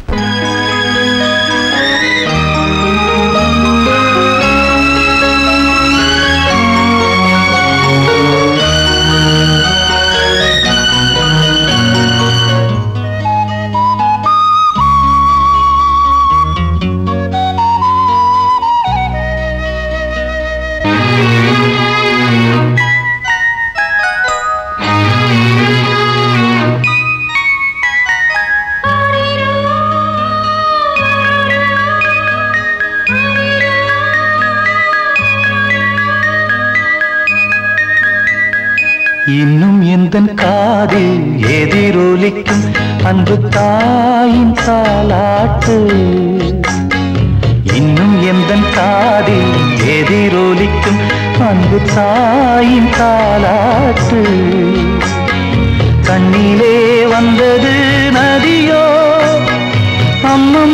[SPEAKER 6] இன்னும் எந்தன் காதில் எதிரொலிக்கும் அன்பு தாயின் தாலாட்டு இன்னும் எந்தன் காதில் எதிரொலிக்கும் அன்பு தாயின் தாலாட்டு கண்ணிலே வந்தது நதியோ அம்மம்மா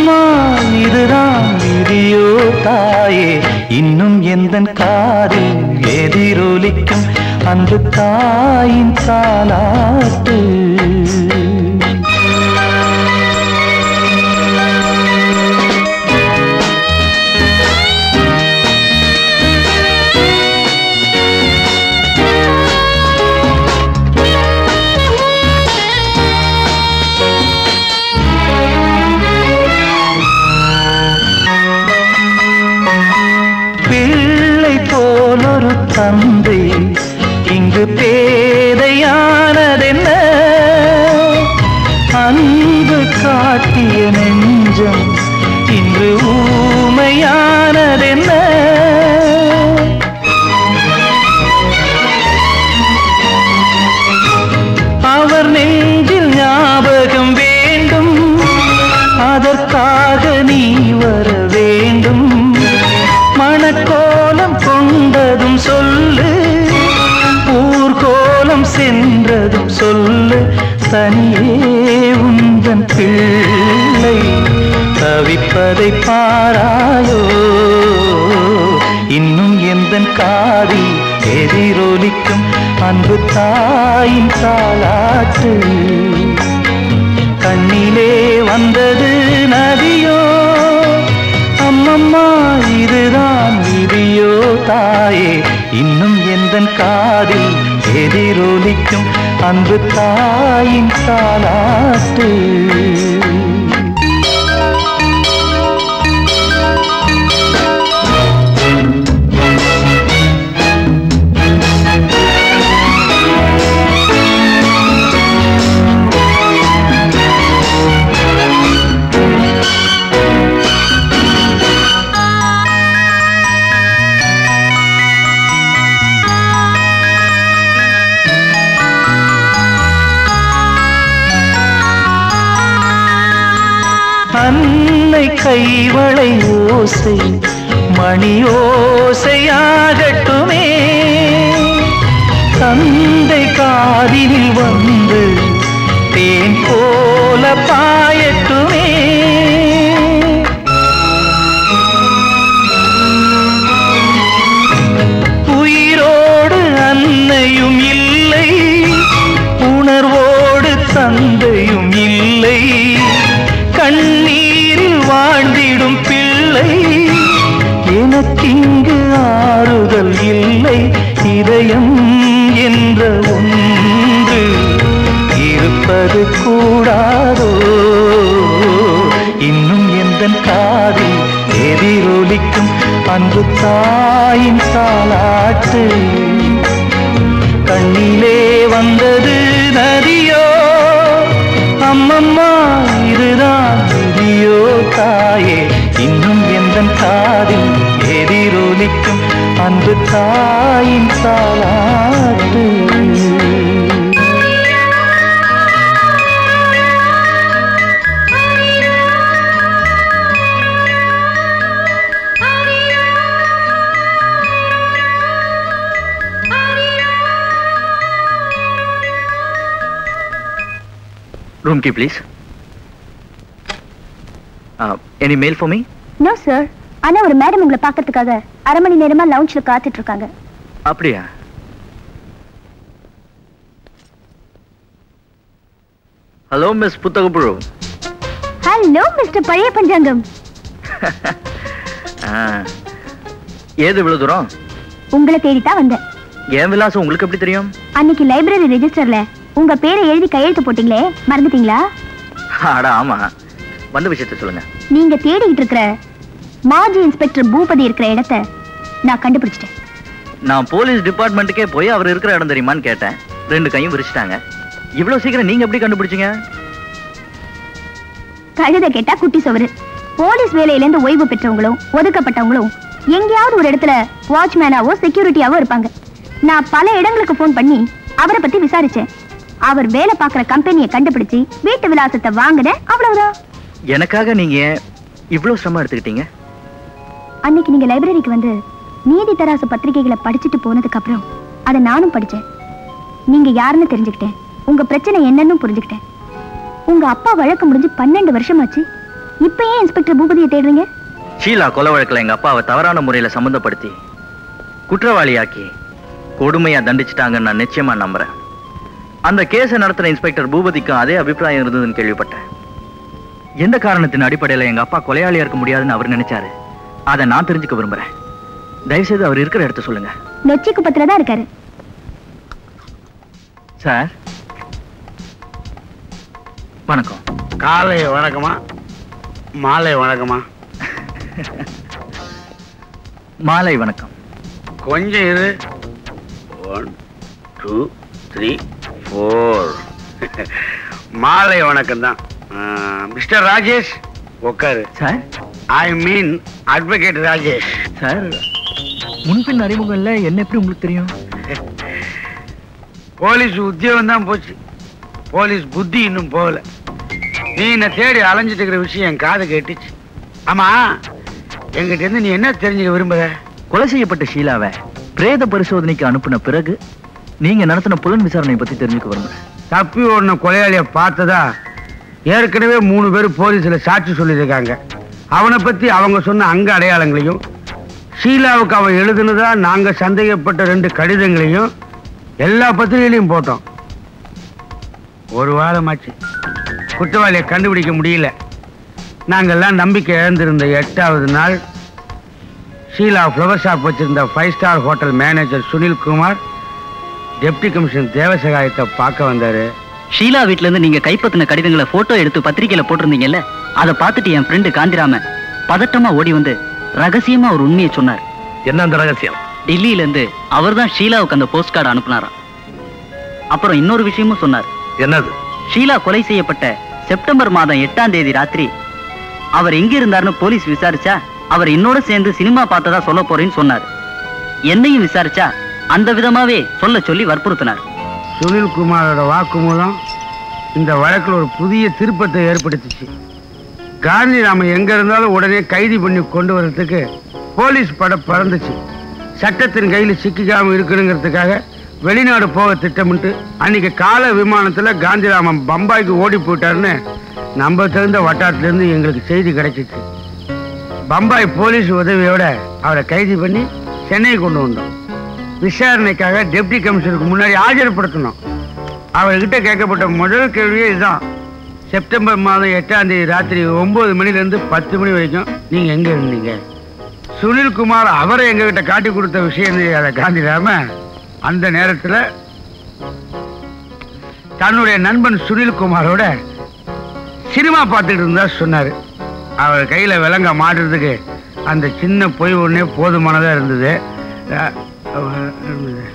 [SPEAKER 6] தாயே இன்னும் எந்தன் காதில் எதிரொலிக்கும் அன்பு தாயின் தாலாட்டு பிள்ளை போலொரு தந்தை இங்கு பேதையானதென்ன அன்பு காட்டிய நெஞ்சம் இன்று ஊமையானதென்ன அவர் நெஞ்சில் ஞாபகம் வேண்டும் அதற்காக நீ வர வேண்டும் மணக்கோலம் கொண்டதும் சொல்லு ஊர்கோலம் சென்றதும் சொல்லு தனியே உந்தன் பிள்ளை தவிப்பதை பாராயோ இன்னும் எந்தன் காதில் எதிரொலிக்கும் அன்பு தாயின் தாலாட்டு கண்ணிலே வந்தது நதியோ அம்மம்மா இதுதான் விதியோ தாயே இன்னும் எந்தன் காதில் எதிரொலிக்கும் அன்பு தாயின் தாலாட்டு அன்னை கைவளை ஓசை மணி ஓசையாகட்டுமே தந்தை காதில் வந்து தேன் போல பாயட்டுமே உயிரோடு அன்னையும் இல்லை உணர்வோடு தந்தையும் இல்லை கண்ணீரில் வாழ்ந்திடும் பிள்ளை எனக்கிங்கு ஆறுதல் இல்லை இதயம் என்ற ஒன்று இருப்பது கூடாதோ இன்னும் எந்தன் காதில் எதிரொலிக்கும் அன்பு தாயின் தாலாட்டு கண்ணிலே வந்தது நதியோ அம்மம்மா இதுதான் விதியோ தாயே இன்னும் எந்தன் காதில் எதிரொலிக்கும் அன்பு தாயின் தாலாட்டு
[SPEAKER 1] ரூம் கி please any mail for me
[SPEAKER 4] no sir ஆனா ஒரு மேடம் உங்களை பார்க்கறதுக்காக அரை மணி நேரமா லவுஞ்ச்ல காத்துட்டு இருக்காங்க
[SPEAKER 1] அப்படியா ஹலோ மிஸ் புத்தகப்புழு
[SPEAKER 4] ஹலோ மிஸ்டர் பழைய பஞ்சாங்கம்
[SPEAKER 1] ஆ, ஏது இவ்வளவு தூரம்
[SPEAKER 4] உங்களை தேடித்தான் வந்தேன்
[SPEAKER 1] என் விலாசம் உங்களுக்கு எப்படி தெரியும்
[SPEAKER 4] அன்னைக்கு லைப்ரரி ரெஜிஸ்டர்ல உங்க பேரை எழுதி கையெழுத்து போட்டீங்களே மறந்துட்டீங்களா
[SPEAKER 1] அட ஆமா வந்த விஷயத்த சொல்லுங்க
[SPEAKER 4] நீங்க தேடிக்கிட்டு இருக்கிற மாஜி இன்ஸ்பெக்டர் பூபதி இருக்கிற இடத்த நான் கண்டுபிடிச்சிட்டேன்
[SPEAKER 1] நான் போலீஸ் டிபார்ட்மெண்ட்டுக்கே போய் அவர் இருக்கிற இடம் தெரியுமான்னு கேட்டேன் ரெண்டு கையும் விரிச்சிட்டாங்க இவ்வளவு சீக்கிரம் நீங்க எப்படி கண்டுபிடிச்சீங்க
[SPEAKER 4] கழுத கேட்டா குட்டி சோறு போலீஸ் வேலையில இருந்து ஓய்வு பெற்றவங்களும் ஒதுக்கப்பட்டவங்களும் எங்கேயாவது ஒரு இடத்துல வாட்ச்மேனாவோ செக்யூரிட்டியாவோ இருப்பாங்க நான் பல இடங்களுக்கு ஃபோன் பண்ணி அவரை பத்தி விசாரிச்சேன் அவர் வேலை பார்க்குற கம்பெனியை கண்டுபிடிச்சு வீட்டு விலாசத்தை வாங்கினேன் அவ்வளவுதான்
[SPEAKER 1] எனக்காக நீங்க ஏன் இவ்வளவு சிரமம் எடுத்துக்கிட்டீங்க
[SPEAKER 4] அன்னைக்கு நீங்க லைப்ரரிக்கு வந்து நீதி தராசு பத்திரிகைகளை படிச்சுட்டு போனதுக்கு அப்புறம் அதை நானும் படிச்சேன் நீங்க யாருன்னு தெரிஞ்சுக்கிட்டேன் உங்க பிரச்சனை என்னன்னு புரிஞ்சுக்கிட்டேன் உங்க அப்பா வழக்கு முடிஞ்சு பன்னெண்டு வருஷமாச்சு இப்ப ஏன் இன்ஸ்பெக்டர் பூபதியை தேடுறீங்க
[SPEAKER 1] ஷீலா கொலை வழக்குல எங்க அப்பாவை தவறான முறையில சம்மந்தப்படுத்தி குற்றவாளியாக்கி கொடுமையா தண்டிச்சிட்டாங்கன்னு நான் நிச்சயமா நம்புறேன் அந்த கேஸை நடத்துற இன்ஸ்பெக்டர் பூபதிக்கும் அதே அபிப்பிராயம் இருந்ததுன்னு கேள்விப்பட்டேன் எந்த காரணத்தின் அடிப்படையில எங்க அப்பா கொலையாளியா இருக்க முடியாதுன்னு அவர் நினைச்சாரு அதை நான் தெரிஞ்சுக்க விரும்புறேன் தயவுசெய்து அவர் இருக்கிற இடத்த சொல்லுங்க
[SPEAKER 4] நொச்சி குப்பத்துல தான் இருக்காரு
[SPEAKER 1] சார் வணக்கம்
[SPEAKER 3] காலை வணக்கமா மாலை வணக்கமா
[SPEAKER 1] மாலை வணக்கம்
[SPEAKER 3] கொஞ்சம் இரு ஒன் டூ த்ரீ ஃபோர் மாலை வணக்கம் தான் மிஸ்டர் ராஜேஷ் உட்காரு
[SPEAKER 1] sir
[SPEAKER 3] I mean advocate Rajesh
[SPEAKER 1] sir முன்பின் அறிமுகம் இல்ல என்ன எப்படி உங்களுக்கு தெரியும்
[SPEAKER 3] போலீஸ் உத்தியோகம் தான் போச்சு போலீஸ் புத்தி இன்னும் போகல நீ என்ன தேடி அலைஞ்சிட்டு இருக்கிற விஷயம் என் காது கேட்டுச்சு ஆமா எங்கிட்ட இருந்து நீ என்ன தெரிஞ்சுக்க விரும்புற
[SPEAKER 1] கொலை செய்யப்பட்ட ஷீலாவை பிரேத பரிசோதனைக்கு அனுப்பின பிறகு நீங்க நடத்தின புலன் விசாரணை பத்தி தெரிஞ்சுக்க விரும்புறேன்
[SPEAKER 3] தப்பி ஓடின கொலையாளிய பார்த்ததா ஏற்கனவே மூணு பேர் போலீஸ்ல சாட்சி சொல்லியிருக்காங்க அவனை பத்தி அவங்க சொன்ன அங்க அடையாளங்களையும் ஷீலாவுக்கு அவன் எழுதுனதா நாங்க சந்தேகப்பட்ட ரெண்டு கடிதங்களையும் எல்லா பத்திரிகையிலையும் போட்டோம் ஒரு வாரமாச்சு குற்றவாளியை கண்டுபிடிக்க முடியல நாங்கெல்லாம் நம்பிக்கை இழந்திருந்த எட்டாவது நாள் ஷீலா ஃப்ளவர் ஷாப் வச்சிருந்த five star hotel manager Sunil Kumar deputy commissioner தேவசகாயத்தை பார்க்க வந்தாரு
[SPEAKER 7] ஷீலா வீட்ல இருந்து நீங்க கைப்பத்தின கடிதங்களை போட்டோ எடுத்து பத்திரிக்கையில போட்டிருந்தீங்கல்ல அதை பார்த்துட்டு என் ஃப்ரெண்டு காந்திராமன் பதட்டமா ஓடி வந்து ரகசியமா ஒரு உண்மையை சொன்னார்
[SPEAKER 2] என்ன அந்த ரகசியம்
[SPEAKER 7] டெல்லியில இருந்து அவர்தான் ஷீலாவுக்கு அந்த போஸ்ட் கார்டு அனுப்புனாராம் அப்புறம் இன்னொரு விஷயமும் சொன்னார்
[SPEAKER 2] என்னது
[SPEAKER 7] ஷீலா கொலை செய்யப்பட்ட செப்டம்பர் மாதம் எட்டாம் தேதி ராத்திரி அவர் எங்க இருந்தாருன்னு போலீஸ் விசாரிச்சா அவர் என்னோட சேர்ந்து சினிமா பார்த்ததா சொல்ல போறேன்னு சொன்னார் என்னையும் விசாரிச்சா அந்த விதமாவே சொல்ல சொல்லி வற்புறுத்தினார்
[SPEAKER 3] சுனில் குமாரோட வாக்குமூலம் இந்த வழக்கில் ஒரு புதிய திருப்பத்தை ஏற்படுத்துச்சு காந்திராமன் எங்க இருந்தாலும் உடனே கைது பண்ணி கொண்டு வர்றதுக்கு போலீஸ் பட பறந்துச்சு சட்டத்தின் கையில் சிக்கிக்காம இருக்கணுங்கிறதுக்காக வெளிநாடு போக திட்டமிட்டு அன்னைக்கு கால விமானத்துல காந்திராமன் பம்பாய்க்கு ஓடி போயிட்டாருன்னு நம்ம தெரிந்த வட்டாரத்திலிருந்து எங்களுக்கு செய்தி கிடைச்சிச்சு பம்பாய் போலீஸ் உதவியோட அவரை கைது பண்ணி சென்னை கொண்டு வந்தோம் விசாரணைக்காக டெப்டி கமிஷனருக்கு முன்னாடி ஆஜர்படுத்தணும் அவர்கிட்ட கேட்கப்பட்ட முதல் கேள்வியே இதுதான் செப்டம்பர் மாதம் எட்டாம் தேதி ராத்திரி ஒன்பது மணிலேருந்து பத்து மணி வரைக்கும் நீங்க எங்க இருந்தீங்க சுனில் குமார் அவரை எங்ககிட்ட காட்டி கொடுத்த விஷயம் அதை காந்திராம அந்த நேரத்துல தன்னுடைய நண்பன் சுனில் குமாரோட சினிமா பார்த்துட்டு இருந்தா சொன்னாரு அவர் கையில விலங்க மாட்டுறதுக்கு அந்த சின்ன பொய் ஒண்ணே போதுமானதா இருந்தது அஹ், அஹ், இருந்தது.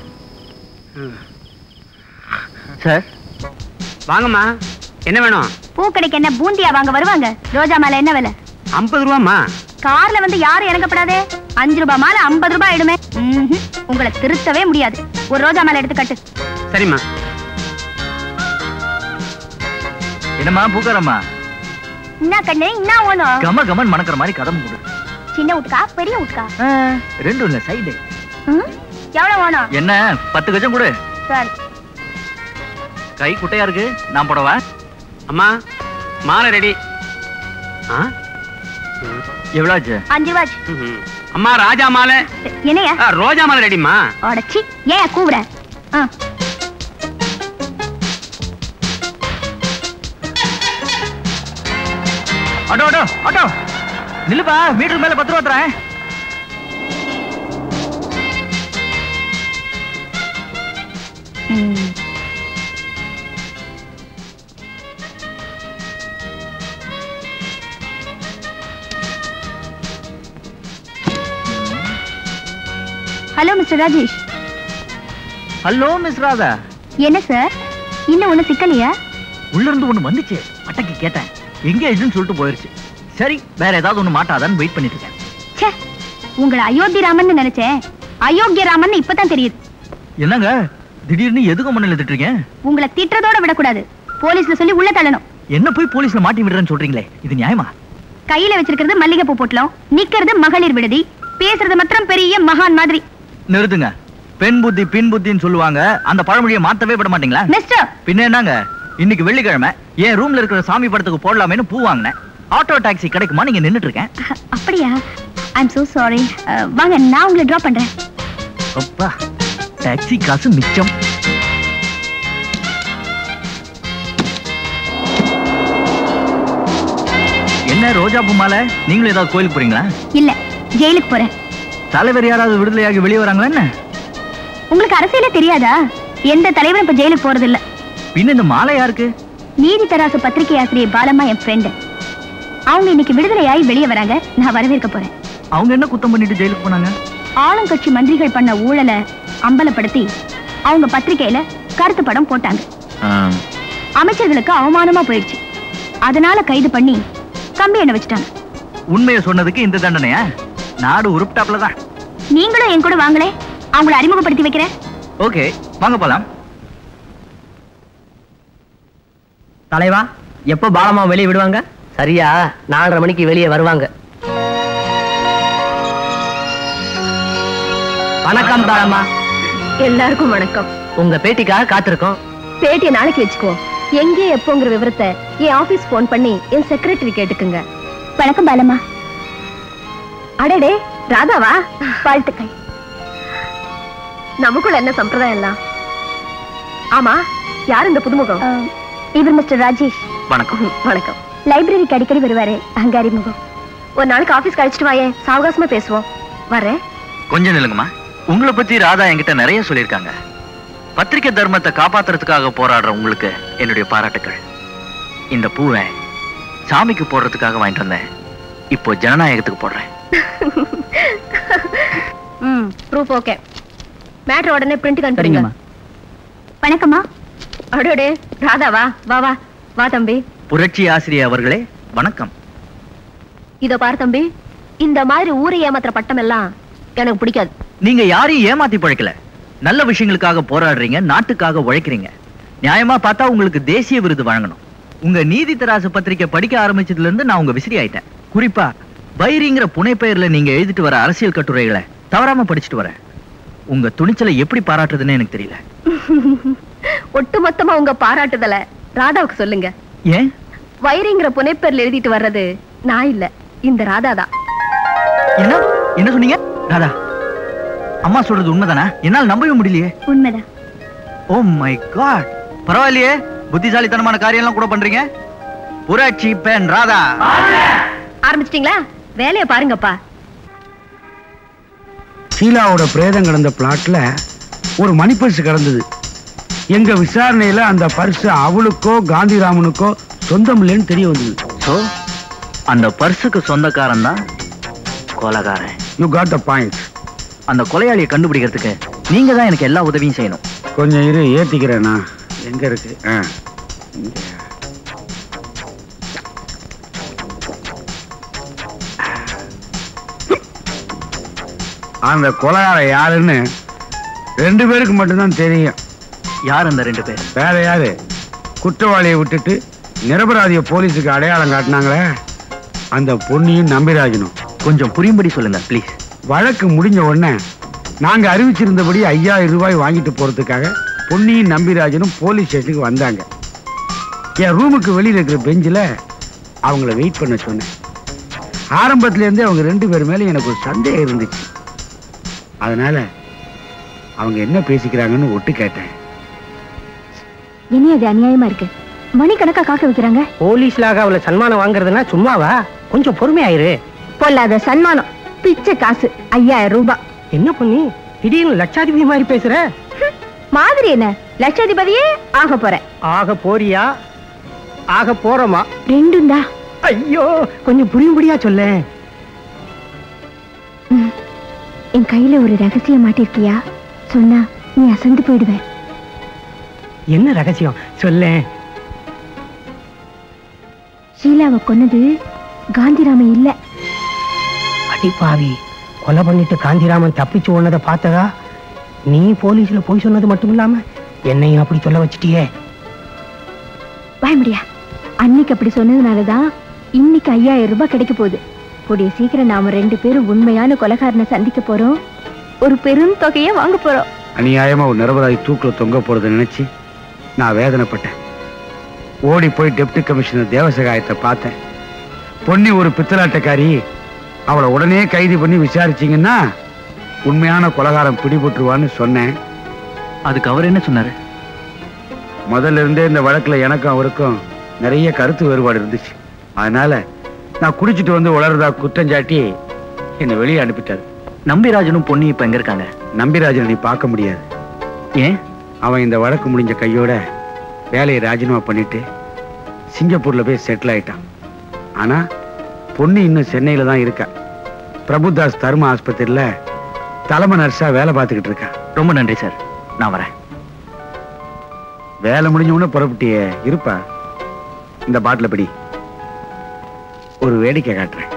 [SPEAKER 1] சார்
[SPEAKER 8] வாங்கம்மா என்ன வேணும்
[SPEAKER 4] பூ கடைக்கு என்ன பூந்தியா வாங்க வருவாங்க ரோஜா மாலை என்ன விலை
[SPEAKER 8] ஐம்பது ரூபாம்மா
[SPEAKER 4] கார்ல வந்து யாரும் இறங்கப்படாதே அஞ்சு ரூபாய் மாலை ஐம்பது ரூபாய் ஆயிடுமே ம்ஹும். உங்களை திருத்தவே முடியாது ஒரு ரோஜா மாலை எடுத்து கட்டு
[SPEAKER 8] சரிம்மா
[SPEAKER 1] என்னம்மா பூக்காரம்மா
[SPEAKER 4] என்ன கண்ணு என்ன ஓணும்
[SPEAKER 1] கம கமன் மணக்கிற மாதிரி கதம் கொடு
[SPEAKER 4] சின்ன வீட்டுக்கா பெரிய வீட்டுக்கா
[SPEAKER 1] ஆ, ரெண்டும் இல்ல சைடு
[SPEAKER 4] ம்? எவ்வளவு ஓணும்
[SPEAKER 1] என்ன பத்து கஜம் கொடு
[SPEAKER 4] சரி
[SPEAKER 1] கை குட்டையா இருக்கு நான் போடவா
[SPEAKER 8] அம்மா மாலை ரெடி ஆ
[SPEAKER 1] எவ்வளவு ஆச்சு
[SPEAKER 4] அஞ்சு ரூபாய்
[SPEAKER 8] ம்ஹும். அம்மா ராஜா மாலை
[SPEAKER 4] என்னையா
[SPEAKER 8] ஆ, ரோஜா மாலை ரெடிம்மா
[SPEAKER 4] அடச்சி ஏன் கூவிட ஆ
[SPEAKER 1] ஆட்டோ ஆட்டோ ஆட்டோ நில்லுப்பா மீட்டர் மேல பத்து ரூபா தரேன்
[SPEAKER 4] ம். Hello mister Rajesh
[SPEAKER 1] hello miss Radha
[SPEAKER 4] என்ன சார் இன்னும் ஒண்ணு சிக்கலையா
[SPEAKER 1] உள்ள இருந்து ஒண்ணு வந்துச்சு அட்டைக்கு கேட்டேன் எங்க இதுன்னு சொல்லிட்டு போயிருச்சு சரி வேற ஏதாவது ஒண்ணு மாட்டாதான்னு வெயிட் பண்ணிட்டு இருக்கேன்
[SPEAKER 4] ச்சே உங்களை அயோத்தி ராமன் நினைச்சேன் அயோக்கிய ராமன் இப்பதான் தெரியுது
[SPEAKER 1] என்னங்க திடீர்னு எதுக்கு மண்ணில் திட்டுறீங்க
[SPEAKER 4] உங்களை திட்டுறதோட விடக்கூடாது போலீஸ்ல சொல்லி உள்ள தள்ளணும்
[SPEAKER 1] என்ன போய் போலீஸ்ல மாட்டி விடுறேன்னு சொல்றீங்களே இது நியாயமா
[SPEAKER 4] கையில வச்சிருக்கிறது மல்லிகைப்பூ பொட்டலம் நிக்கிறது மகளிர் விடுதி பேசுறது மாத்திரம் பெரிய மகான் மாதிரி
[SPEAKER 1] நிறுத்துங்க பெண் புத்தி பின் புத்தின்னு சொல்லுவாங்க அந்த பழமொழியை மாத்தவே விட மாட்டீங்களா
[SPEAKER 4] மிஸ்டர்
[SPEAKER 1] பின்ன என்னங்க இன்னைக்கு வெள்ளிக்கிழமை என் ரூம்ல இருக்கிற சாமி படத்துக்கு போடலாமேன்னு பூ வாங்கினேன் ஆட்டோ டாக்ஸி கிடைக்குமா நீங்க நின்னுட்டு இருக்கேன்
[SPEAKER 4] அப்படியா ஐம் so சாரி வாங்க நான் உங்களை ட்ராப் பண்றேன்
[SPEAKER 1] அப்பா டாக்ஸி காசு மிச்சம் என்ன ரோஜா பூ மாலை நீங்களும் ஏதாவது கோயிலுக்கு போறீங்களா
[SPEAKER 4] இல்ல ஜெயிலுக்கு போறேன்
[SPEAKER 1] தலைவர் யாராவது விடுதலையாகி வெளியே வராங்களா என்ன
[SPEAKER 4] உங்களுக்கு அரசியலே தெரியாதா எந்த தலைவரும் இப்ப ஜெயிலுக்கு போறது இல்ல
[SPEAKER 1] பின்ன இந்த மாலை யாருக்கு
[SPEAKER 4] நீதி தராசு பத்திரிகை ஆசிரியர் பாலம்மா என் ஃப்ரெண்டு அவங்க இன்னைக்கு விடுதலையாகி வெளியே வராங்க நான் வரவேற்க போறேன்
[SPEAKER 1] அவங்க என்ன குத்தம் பண்ணிட்டு ஜெயிலுக்கு போனாங்க
[SPEAKER 4] ஆளுங்கட்சி மந்திரிகள் பண்ண ஊழலை அம்பலப்படுத்தி அவங்க பத்திரிகையில கருத்து படம் போட்டாங்க அமைச்சர்களுக்கு அவமானமா போயிடுச்சு அதனால கைது பண்ணி கம்பி எண்ணெய் வச்சுட்டாங்க
[SPEAKER 1] உண்மையை சொன்னதுக்கு இந்த தண்டனையா நாடு உருப்டாப்ல தான்
[SPEAKER 4] நீங்களும் என் கூட வாங்களே அவங்கள அறிமுகப்படுத்தி வைக்கிறேன்
[SPEAKER 1] ஓகே வாங்க போலாம்
[SPEAKER 9] தலைவா எப்போ பாலமா வெளியே விடுவாங்க சரியா நாலரை மணிக்கு வெளியே வருவாங்க வணக்கம் பாலமா
[SPEAKER 10] எல்லாருக்கும் வணக்கம்
[SPEAKER 9] உங்க பேட்டிக்காக காத்திருக்கோம்
[SPEAKER 10] பேட்டியை நாளைக்கு வச்சுக்கோ எங்கே எப்போங்கிற விவரத்தை என் ஆபீஸ் போன் பண்ணி என் செக்ரட்டரி கேட்டுக்குங்க
[SPEAKER 4] வணக்கம் பாலம்மா
[SPEAKER 10] அடடே ராதாவா
[SPEAKER 4] வாழ்த்துக்கள்
[SPEAKER 10] நமக்குள்ள என்ன சம்பிரதாயம் எல்லாம் ஆமா யார் இந்த புதுமுகம்
[SPEAKER 4] அஹ், இவர் மிஸ்டர் ராஜேஷ்
[SPEAKER 1] வணக்கம்
[SPEAKER 10] வணக்கம்
[SPEAKER 4] லைப்ரரிக்கு அடிக்கடி வருவாரு அங்க அறிமுகம்
[SPEAKER 10] ஒரு நாளைக்கு ஆபீஸ் கழிச்சிட்டு வாயேன் சாவகாசமா பேசுவோம் வரேன்
[SPEAKER 1] கொஞ்சம் நில்லுங்கம்மா உங்களை பத்தி ராதா என்கிட்ட நிறைய சொல்லியிருக்காங்க பத்திரிக்கை தர்மத்தை காப்பாத்துறதுக்காக போராடுற உங்களுக்கு என்னுடைய பாராட்டுக்கள் இந்த பூவை சாமிக்கு போடுறதுக்காக வாங்கிட்டு வந்தேன் இப்போ ஜனநாயகத்துக்கு போடுறேன்
[SPEAKER 10] ம் ப்ரூஃப் ஓகே மேட்ரு உடனே பிரிண்ட் கண்டுறீங்க
[SPEAKER 4] வணக்கம்மா
[SPEAKER 10] அடோடே ராதாவா வா வா வா தம்பி
[SPEAKER 1] புரட்சி ஆசிரியர் அவர்களே வணக்கம்
[SPEAKER 10] இத பார் தம்பி இந்த மாதிரி ஊரை ஏமாத்துற பட்டம் எல்லாம் எனக்கு பிடிக்காது
[SPEAKER 1] நீங்க யாரையும் ஏமாத்தி பழைக்கல நல்ல விஷயங்களுக்காக போராடுறீங்க நாட்டுக்காக உழைக்கிறீங்க நியாயமா பார்த்தா உங்களுக்கு தேசிய விருது வழங்கணும் உங்க நீதி தராசு பத்திரிக்கை படிக்க ஆரம்பிச்சதுல இருந்து நான் உங்க விசிறி ஆயிட்டேன் குறிப்பா பைரிங்கிற புனைப்பெயர்ல நீங்க எழுதிட்டு வர அரசியல் கட்டுரைகளை தவறாம படிச்சுட்டு வரேன் உங்க துணிச்சலை எப்படி பாராட்டுறதுன்னு எனக்கு தெரியல
[SPEAKER 10] ஒட்டு மொத்தமா உங்க பாராட்டுதல ராதாவுக்கு சொல்லுங்க
[SPEAKER 1] ஏன்
[SPEAKER 10] வைரிங்கிற புனைப்பேர்ல எழுதிட்டு வர்றது நான் இல்ல இந்த ராதா தான்
[SPEAKER 1] என்ன என்ன சொன்னீங்க ராதா அம்மா சொல்றது உண்மைதானா என்னால் நம்பவே முடியலையே
[SPEAKER 4] உண்மைதான்
[SPEAKER 1] ஓ மை காட் பரவாயில்லையே புத்திசாலித்தனமான காரியம்லாம் கூட பண்றீங்க புரட்சி பெண் ராதா
[SPEAKER 10] ஆரம்பிச்சிட்டீங்களா வேலைய பாருங்கப்பா
[SPEAKER 11] ஷீலாவோட பிரேதம் கிடந்த பிளாட்ல ஒரு மணி பர்ஸ் கிடந்தது எங்க விசாரணையில அந்த பர்ஸ் அவளுக்கோ காந்திராமனுக்கோ சொந்தம் இல்லைன்னு தெரிய வந்தது
[SPEAKER 1] சோ அந்த பர்சுக்கு சொந்தக்காரன் தான் கொலகாரன்
[SPEAKER 11] யூ காட் த பாயிண்ட்
[SPEAKER 1] அந்த கொலையாளியை கண்டுபிடிக்கிறதுக்கு நீங்க தான் எனக்கு எல்லா உதவியும் செய்யணும்
[SPEAKER 11] கொஞ்சம் இரு ஏத்திக்கிறேனா எங்க இருக்கு ஆ, இங்க. அந்த கொலையாள யாருன்னு ரெண்டு பேருக்கு மட்டும்தான் தெரியும்
[SPEAKER 1] யார் அந்த ரெண்டு பேர்
[SPEAKER 11] வேற யாரு குற்றவாளியை விட்டுட்டு நிரபராதிய போலீஸுக்கு அடையாளம் காட்டினாங்களே அந்த பொன்னியும் நம்பிராஜனும்
[SPEAKER 1] கொஞ்சம் புரியும்படி சொல்லுங்க ப்ளீஸ்
[SPEAKER 11] வழக்கு முடிஞ்ச உடனே நாங்க அறிவிச்சிருந்தபடி ஐயாயிரம் ரூபாய் வாங்கிட்டு போறதுக்காக பொன்னியும் நம்பிராஜனும் போலீஸ் ஸ்டேஷனுக்கு வந்தாங்க என் ரூமுக்கு வெளியில இருக்கிற பெஞ்சில் அவங்கள வெயிட் பண்ண சொன்னேன் ஆரம்பத்துல இருந்தே அவங்க ரெண்டு பேர் மேல எனக்கு ஒரு சந்தேகம் இருந்துச்சு அதனால அவங்க என்ன பேசிக்கிறாங்கன்னு ஒட்டு கேட்டேன்
[SPEAKER 4] இனி அது அநியாயமா இருக்கு மணிக்கணக்கா காக்க வைக்கிறாங்க
[SPEAKER 9] போலீஸ்லாக அவளை சன்மானம் வாங்குறதுன்னா சும்மாவா கொஞ்சம் பொறுமையாயிரு
[SPEAKER 10] பொல்லாத சன்மானம் பிச்சை காசு ஐயாயிரம் ரூபாய்
[SPEAKER 9] என்ன பண்ணி திடீர்னு லட்சாதிபதி மாதிரி பேசுற
[SPEAKER 10] மாதிரி என்ன லட்சாதிபதியே ஆக போறேன்
[SPEAKER 9] ஆக போறியா ஆக போறோமா
[SPEAKER 4] ரெண்டும் தான்
[SPEAKER 9] ஐயோ கொஞ்சம் புரியும்படியா சொல்ல
[SPEAKER 4] என் கையில ஒரு ரகசியம் மாட்டிருக்கியா சொன்னா நீ அசந்து போயிடுவ
[SPEAKER 9] என்ன ரகசியம் சொல்ல
[SPEAKER 4] ஷீலாவை கொன்னது காந்திராமன் இல்ல
[SPEAKER 9] அடிப்பாவி கொலை பண்ணிட்டு காந்திராமன் தப்பிச்சு ஓனதை பார்த்ததா நீ போலீஸ்ல போய் சொன்னது மட்டும் இல்லாம என்னையும் அப்படி சொல்ல வச்சிட்டியே
[SPEAKER 4] பயமுடியா அன்னைக்கு அப்படி சொன்னதுனாலதான் இன்னைக்கு ஐயாயிரம் ரூபாய் கிடைக்க போகுது கூடிய சீக்கிரம் நாம ரெண்டு பேரும் உண்மையான கொலகாரனை சந்திக்க போறோம் ஒரு பெரும் தொகையை வாங்க போறோம்
[SPEAKER 11] அநியாயமா ஒரு நிரபராதி தூக்குல தொங்க போறதை நினைச்சு நான் வேதனைப்பட்டேன் ஓடி போய் டெப்டி கமிஷனர் தேவசகாயத்தை பார்த்தேன் பொன்னி ஒரு பித்தலாட்டக்காரி அவளை உடனே கைது பண்ணி விசாரிச்சீங்கன்னா உண்மையான கொலகாரம் பிடிபட்டுருவான்னு சொன்னேன்
[SPEAKER 1] அதுக்கு அவர் என்ன சொன்னாரு
[SPEAKER 11] முதல்ல இருந்தே இந்த வழக்குல எனக்கும் அவருக்கும் நிறைய கருத்து வேறுபாடு இருந்துச்சு அதனால நான் குடிச்சிட்டு வந்து உளறதா குற்றஞ்சாட்டி என்னை வெளியே அனுப்பிட்டாரு
[SPEAKER 1] நம்பிராஜனும் பொன்னி இப்ப எங்க இருக்காங்க
[SPEAKER 11] நம்பிராஜனை நீ பார்க்க முடியாது
[SPEAKER 1] ஏன்
[SPEAKER 11] அவன் இந்த வழக்கு முடிஞ்ச கையோட வேலையை ராஜினாமா பண்ணிட்டு சிங்கப்பூர்ல போய் செட்டில் ஆயிட்டான் ஆனா பொண்ணு இன்னும் சென்னையில தான் இருக்கா பிரபுதாஸ் தர்ம ஆஸ்பத்திரியில தலைமை நர்ஸா வேலை பார்த்துக்கிட்டு இருக்கா
[SPEAKER 1] ரொம்ப நன்றி சார் நான் வரேன்
[SPEAKER 11] வேலை முடிஞ்ச உடனே புறப்பட்டியே இருப்பா இந்த பாட்டில படி ஒரு வேடிக்கை காட்டுறேன்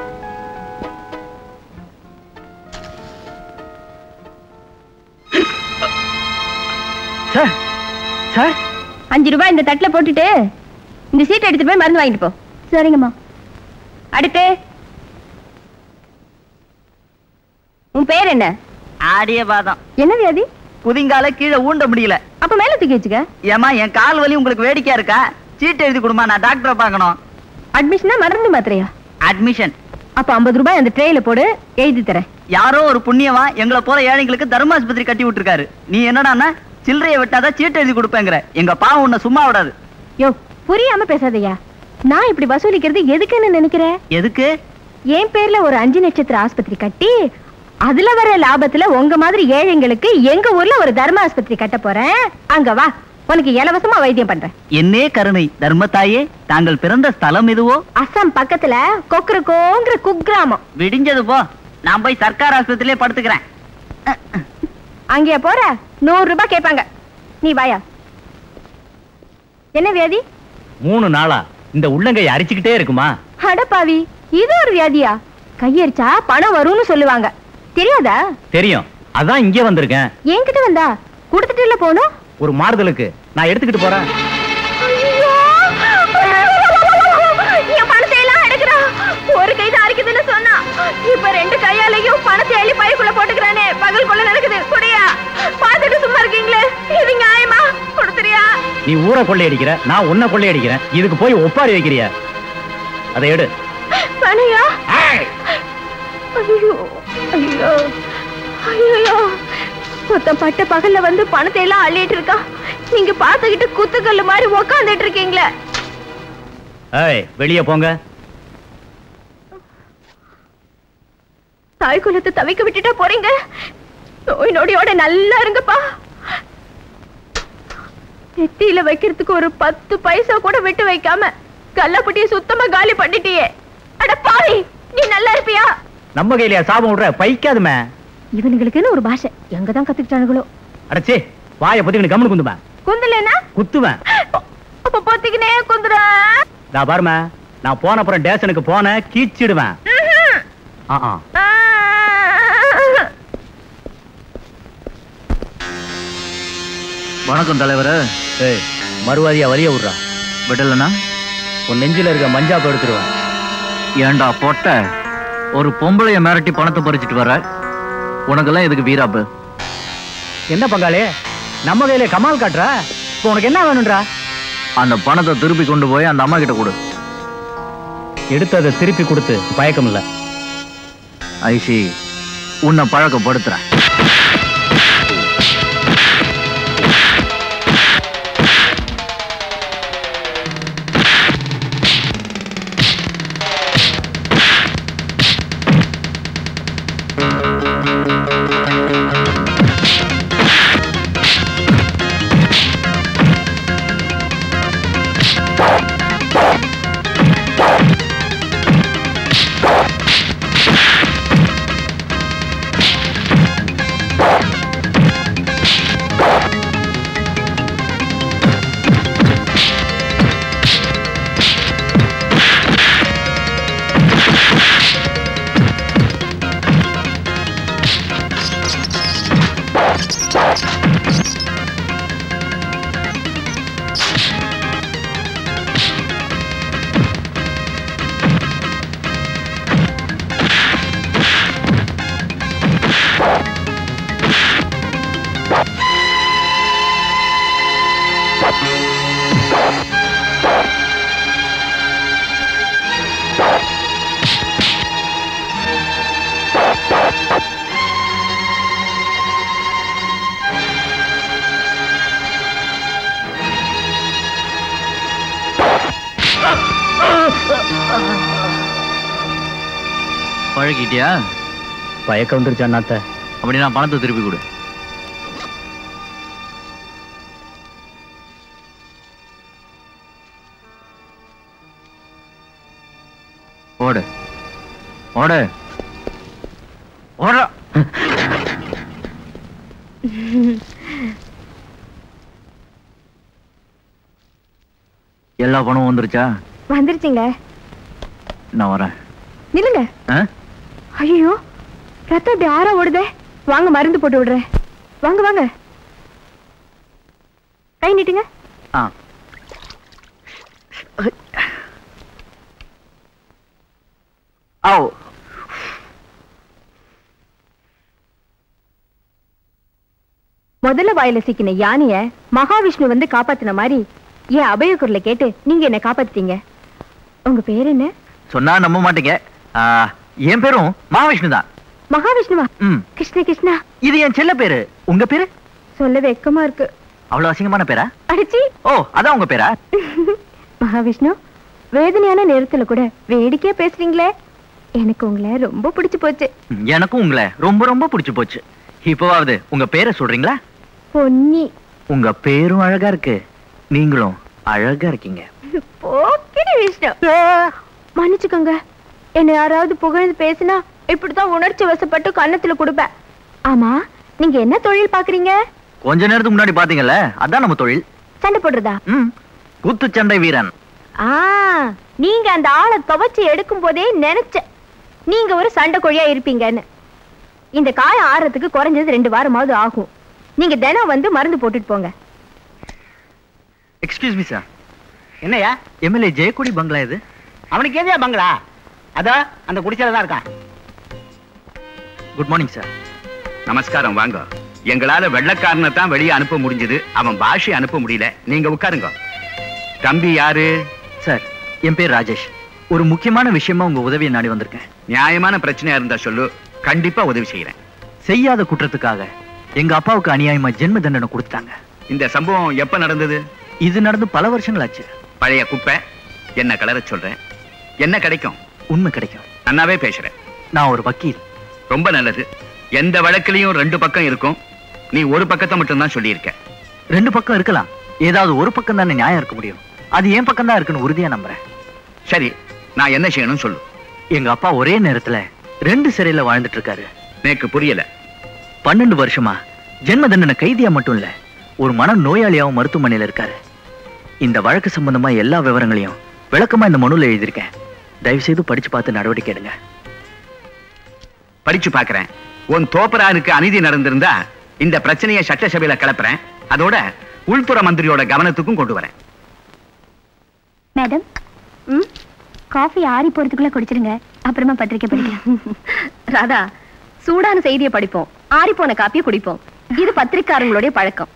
[SPEAKER 1] சார் சார்
[SPEAKER 10] அஞ்சு ரூபாய் இந்த தட்டுல போட்டுட்டு இந்த சீட் எடுத்துட்டு போய் மருந்து வாங்கிட்டு போ சரிங்கம்மா அடுத்து உன் பேர் என்ன
[SPEAKER 7] ஆடிய பாதம்
[SPEAKER 10] என்ன வியாதி
[SPEAKER 7] குதிங்கால கீழே ஊண்ட முடியல
[SPEAKER 10] அப்ப மேல தூக்கி வச்சுக்க
[SPEAKER 7] ஏமா என் கால் வலி உங்களுக்கு வேடிக்கையா இருக்கா சீட் எழுதி கொடுமா நான் டாக்டரை பார்க்கணும்
[SPEAKER 10] அட்மிஷனா மருந்து மாத்திரையா
[SPEAKER 7] அட்மிஷன்
[SPEAKER 10] அப்ப ஐம்பது ரூபாய் அந்த ட்ரேல போடு எழுதி தரேன்
[SPEAKER 7] யாரோ ஒரு புண்ணியவா எங்களை போல ஏழைங்களுக்கு தர்மாஸ்பத்திரி கட்டி விட்டுருக்காரு நீ என்னடான்னா சில்லறைய விட்டாதான் சீட் எழுதி கொடுப்பேங்கிற எங்க பாவம் உன்னை சும்மா விடாது
[SPEAKER 10] யோ புரியாம பேசாதயா நான் இப்படி வசூலிக்கிறது எதுக்குன்னு நினைக்கிற
[SPEAKER 7] எதுக்கு
[SPEAKER 10] என் பேர்ல ஒரு அஞ்சு நட்சத்திர ஆஸ்பத்திரி கட்டி அதுல வர லாபத்துல உங்க மாதிரி ஏழைங்களுக்கு எங்க ஊர்ல ஒரு தர்ம ஆஸ்பத்திரி கட்ட போறேன் அங்க வா உனக்கு இலவசமா வைத்தியம் பண்றேன்
[SPEAKER 7] என்னே கருணை தர்மத்தாயே தாங்கள் பிறந்த ஸ்தலம் எதுவோ
[SPEAKER 10] அஸ்ஸாம் பக்கத்துல கொக்கரக்கோங்கிற குக்கிராமம்
[SPEAKER 7] விடிஞ்சது போ நான் போய் சர்க்கார் ஆஸ்பத்திரியிலே படுத்துக்கிறேன்
[SPEAKER 10] அங்கே போற நூறு ரூபாய் கேட்பாங்க நீ வாயா என்ன வியாதி
[SPEAKER 1] மூணு நாளா இந்த உள்ளங்கை அரிச்சுக்கிட்டே இருக்குமா
[SPEAKER 10] அடப்பாவி இது ஒரு வியாதியா கையரிச்சா பணம் வரும்னு சொல்லுவாங்க தெரியாதா
[SPEAKER 1] தெரியும் அதான் இங்கே வந்திருக்கேன்
[SPEAKER 10] என்கிட்ட வந்தா கொடுத்துட்டு இல்ல போகணும்
[SPEAKER 1] ஒரு மாறுதலுக்கு நான் எடுத்துக்கிட்டு போறேன்
[SPEAKER 10] என் பணத்தை எல்லாம் எடுக்கிறான் ஒரு கை தான் அரிக்குதுன்னு சொன்னா இப்ப ரெண்டு கையாலையும் பணத்தை அள்ளி பைக்குள்ள போட்டுக்கிறானே பகல் கொள்ள நடக்குது குடியா பார்த்துட்டு சும்மா இருக்கீங்களே இது நியாயமா கொடுத்துறியா
[SPEAKER 1] நீ ஊரை கொள்ளையடிக்கிற நான் உன்னை கொள்ளையடிக்கிறேன் இதுக்கு போய் ஒப்பாரி வைக்கிறிய அதை எடு
[SPEAKER 10] பணியா ஐயோ ஐயோ ஐயோ மொத்தம் பட்ட பகல்ல வந்து பணத்தை எல்லாம் அள்ளிட்டு இருக்கா நீங்க பார்த்துக்கிட்டு குத்துக்கல்லு மாதிரி உக்காந்துட்டு இருக்கீங்களே
[SPEAKER 1] ஏய் வெளியே போங்க
[SPEAKER 10] தாய் குலத்தை தவிக்க விட்டுட்டா போறீங்க நோய் நொடியோட நல்லா இருங்கப்பா நெத்தியில வைக்கிறதுக்கு ஒரு பத்து பைசா கூட விட்டு வைக்காம கல்லப்பட்டிய சுத்தமா காலி பண்ணிட்டியே அட பாவி நீ நல்லா இருப்பியா
[SPEAKER 1] நம்ம கையிலயா சாபம் விடுற பைக்காதுமே
[SPEAKER 10] இவனுங்களுக்குன்னு ஒரு பாஷை எங்கதான் கத்துக்கிட்டானுங்களோ
[SPEAKER 1] அடச்சே வாயை பத்தி கம்முனு குந்துவேன்
[SPEAKER 10] குந்தலனா
[SPEAKER 1] குத்துவேன்
[SPEAKER 10] அப்ப பொத்திக்கினே குந்துற
[SPEAKER 1] நான் பாருமே நான் போன அப்புறம் டேஷனுக்கு போன கீச்சிடுவேன் ஆ ஆ
[SPEAKER 2] வணக்கம் தலைவர்
[SPEAKER 1] ஏய் மறுவாதியா வலிய விடுறா
[SPEAKER 2] விடலனா
[SPEAKER 1] உன் நெஞ்சில இருக்க மஞ்சாப்பு எடுத்துருவேன்
[SPEAKER 2] ஏண்டா பொட்ட ஒரு பொம்பளைய மிரட்டி பணத்தை பறிச்சிட்டு வர உனக்கெல்லாம் எதுக்கு வீராப்பு
[SPEAKER 1] என்ன பங்காளி நம்ம கையில கமால் காட்டுற இப்போ உனக்கு என்ன வேணும்ன்றா
[SPEAKER 2] அந்த பணத்தை திருப்பி கொண்டு போய் அந்த அம்மா கிட்ட கொடு
[SPEAKER 1] எடுத்து அதை திருப்பி கொடுத்து பயக்கம் இல்ல
[SPEAKER 2] ஐசி உன்னை பழக்கப்படுத்துறேன்
[SPEAKER 1] பழகிட்டியா
[SPEAKER 7] பயக்கம் வந்துருச்சு அண்ணாத்த
[SPEAKER 1] அப்படின்னா பணத்தை திருப்பி கொடு ஓடு ஓடு ஓடுறா எல்லா பணமும் வந்துருச்சா
[SPEAKER 10] வந்துருச்சுங்க
[SPEAKER 1] நான் வரேன்
[SPEAKER 10] நில்லுங்க
[SPEAKER 1] ஆ?
[SPEAKER 10] ஐயோ ரத்தம் இப்படி ஆறா ஓடுதே வாங்க மருந்து போட்டு விடுறேன் வாங்க வாங்க கை நீட்டுங்க
[SPEAKER 1] ஆ ஆவ்
[SPEAKER 10] முதல்ல வாயில சிக்கின யானைய மகாவிஷ்ணு வந்து காப்பாத்தின மாதிரி என் அபய குரலை கேட்டு நீங்க என்ன காப்பாத்திட்டீங்க உங்க பேர் என்ன
[SPEAKER 1] சொன்னா நம்ப மாட்டீங்க ஆ, என் பேரும் மகாவிஷ்ணு தான்
[SPEAKER 10] மகாவிஷ்ணுவா
[SPEAKER 1] ம்
[SPEAKER 10] கிருஷ்ண கிருஷ்ணா
[SPEAKER 1] இது என் செல்ல பேரு உங்க பேரு
[SPEAKER 10] சொல்ல வெக்கமா இருக்கு
[SPEAKER 1] அவ்வளவு அசிங்கமான பேரா
[SPEAKER 10] அடிச்சி
[SPEAKER 1] ஓ அதான் உங்க பேரா
[SPEAKER 10] மகாவிஷ்ணு வேதனையான நேரத்துல கூட வேடிக்கையா பேசுறீங்களே எனக்கு உங்களை ரொம்ப பிடிச்சு போச்சு
[SPEAKER 1] ம், எனக்கும் உங்களை ரொம்ப ரொம்ப பிடிச்சு போச்சு இப்போவாவது உங்க பேரை சொல்றீங்களா
[SPEAKER 10] பொன்னி
[SPEAKER 1] உங்க பேரும் அழகா இருக்கு நீங்களும் அழகா இருக்கீங்க
[SPEAKER 10] போக்கிரி விஷ்ணு மன்னிச்சுக்கோங்க என்ன யாராவது புகழ்ந்து பேசினா இப்படித்தான் உணர்ச்சி வசப்பட்டு கன்னத்துல கொடுப்பேன் ஆமா நீங்க என்ன தொழில் பாக்குறீங்க
[SPEAKER 1] கொஞ்ச நேரத்துக்கு முன்னாடி பாத்தீங்கல்ல அதான் நம்ம தொழில்
[SPEAKER 10] சண்டை போடுறதா
[SPEAKER 1] ம் குத்துச்சண்டை வீரன்
[SPEAKER 10] ஆ நீங்க அந்த ஆளை துவைச்சு எடுக்கும் போதே நினைச்சேன் நீங்க ஒரு சண்டை கோழியா இருப்பீங்கன்னு இந்த காயம் ஆறதுக்கு குறைஞ்சது ரெண்டு வாரமாவது ஆகும் நீங்க தினம் வந்து மருந்து போட்டுட்டு போங்க
[SPEAKER 1] எக்ஸ்கியூஸ் மீ சார்
[SPEAKER 3] என்னையா
[SPEAKER 1] எம்எல்ஏ ஜெயக்குடி பங்களா இது
[SPEAKER 3] அவனுக்கு எதையா பங்களா அதோ அந்த குடிச்சல தான் இருக்கான்
[SPEAKER 1] குட் மார்னிங் சார்
[SPEAKER 5] நமஸ்காரம் வாங்க எங்களால வெள்ளக்காரனை தான் வெளியே அனுப்ப முடிஞ்சது அவன் பாஷை அனுப்ப முடியல நீங்க உட்காருங்க தம்பி யாரு
[SPEAKER 1] சார் என் பேர் ராஜேஷ் ஒரு முக்கியமான விஷயமா உங்க உதவியை நாடி வந்திருக்கேன்
[SPEAKER 5] நியாயமான பிரச்சனையா இருந்தா சொல்லு கண்டிப்பா உதவி செய்யறேன்
[SPEAKER 1] செய்யாத குற்றத்துக்காக எங்க அப்பாவுக்கு அநியாயமா ஜென்ம தண்டனை கொடுத்தாங்க
[SPEAKER 5] இந்த சம்பவம் எப்ப நடந்தது
[SPEAKER 1] இது நடந்து பல வருஷங்கள் ஆச்சு
[SPEAKER 5] பழைய குப்பை என்ன கலர சொல்றேன் என்ன கிடைக்கும்
[SPEAKER 1] உண்மை கிடைக்கும்
[SPEAKER 5] நன்னாவே பேசுறேன்
[SPEAKER 1] நான் ஒரு வக்கீல்
[SPEAKER 5] ரொம்ப நல்லது எந்த வழக்குலயும் ரெண்டு பக்கம் இருக்கும் நீ ஒரு பக்கத்தை மட்டும் தான் சொல்லியிருக்க
[SPEAKER 1] ரெண்டு பக்கம் இருக்கலாம் ஏதாவது ஒரு பக்கம் தானே நியாயம் இருக்க முடியும் அது என் பக்கம் தான் இருக்குன்னு உறுதியா நம்புறேன்
[SPEAKER 5] சரி நான் என்ன செய்யணும் சொல்லு
[SPEAKER 1] எங்க அப்பா ஒரே நேரத்துல ரெண்டு சிறையில வாழ்ந்துட்டு இருக்காரு
[SPEAKER 5] எனக்கு புரியல
[SPEAKER 1] பன்னெண்டு வருஷமா ஜென்ம தண்டனை கைதியா மட்டும் இல்ல ஒரு மன நோயாளியாவும் மருத்துவமனையில இருக்காரு இந்த வழக்கு சம்பந்தமா எல்லா விவரங்களையும் விளக்கமா இந்த மனுல எழுதியிருக்கேன் தயவு செய்து படிச்சு பார்த்து நடவடிக்கை எடுங்க
[SPEAKER 5] படிச்சு பார்க்கறேன் உன் தோப்பரானுக்கு அநீதி நடந்திருந்தா இந்த பிரச்சனையை சட்டசபையில கிளப்புறேன் அதோட உள்துற மந்திரியோட கவனத்துக்கும் கொண்டு வரேன்
[SPEAKER 4] மேடம் ம் காஃபி ஆறி போறதுக்குள்ள குடிச்சிருங்க அப்புறமா பத்திரிக்கை படிக்கலாம்
[SPEAKER 10] ராதா சூடான செய்தியை படிப்போம் ஆறி போன காப்பியை குடிப்போம் இது பத்திரிக்காரங்களுடைய பழக்கம்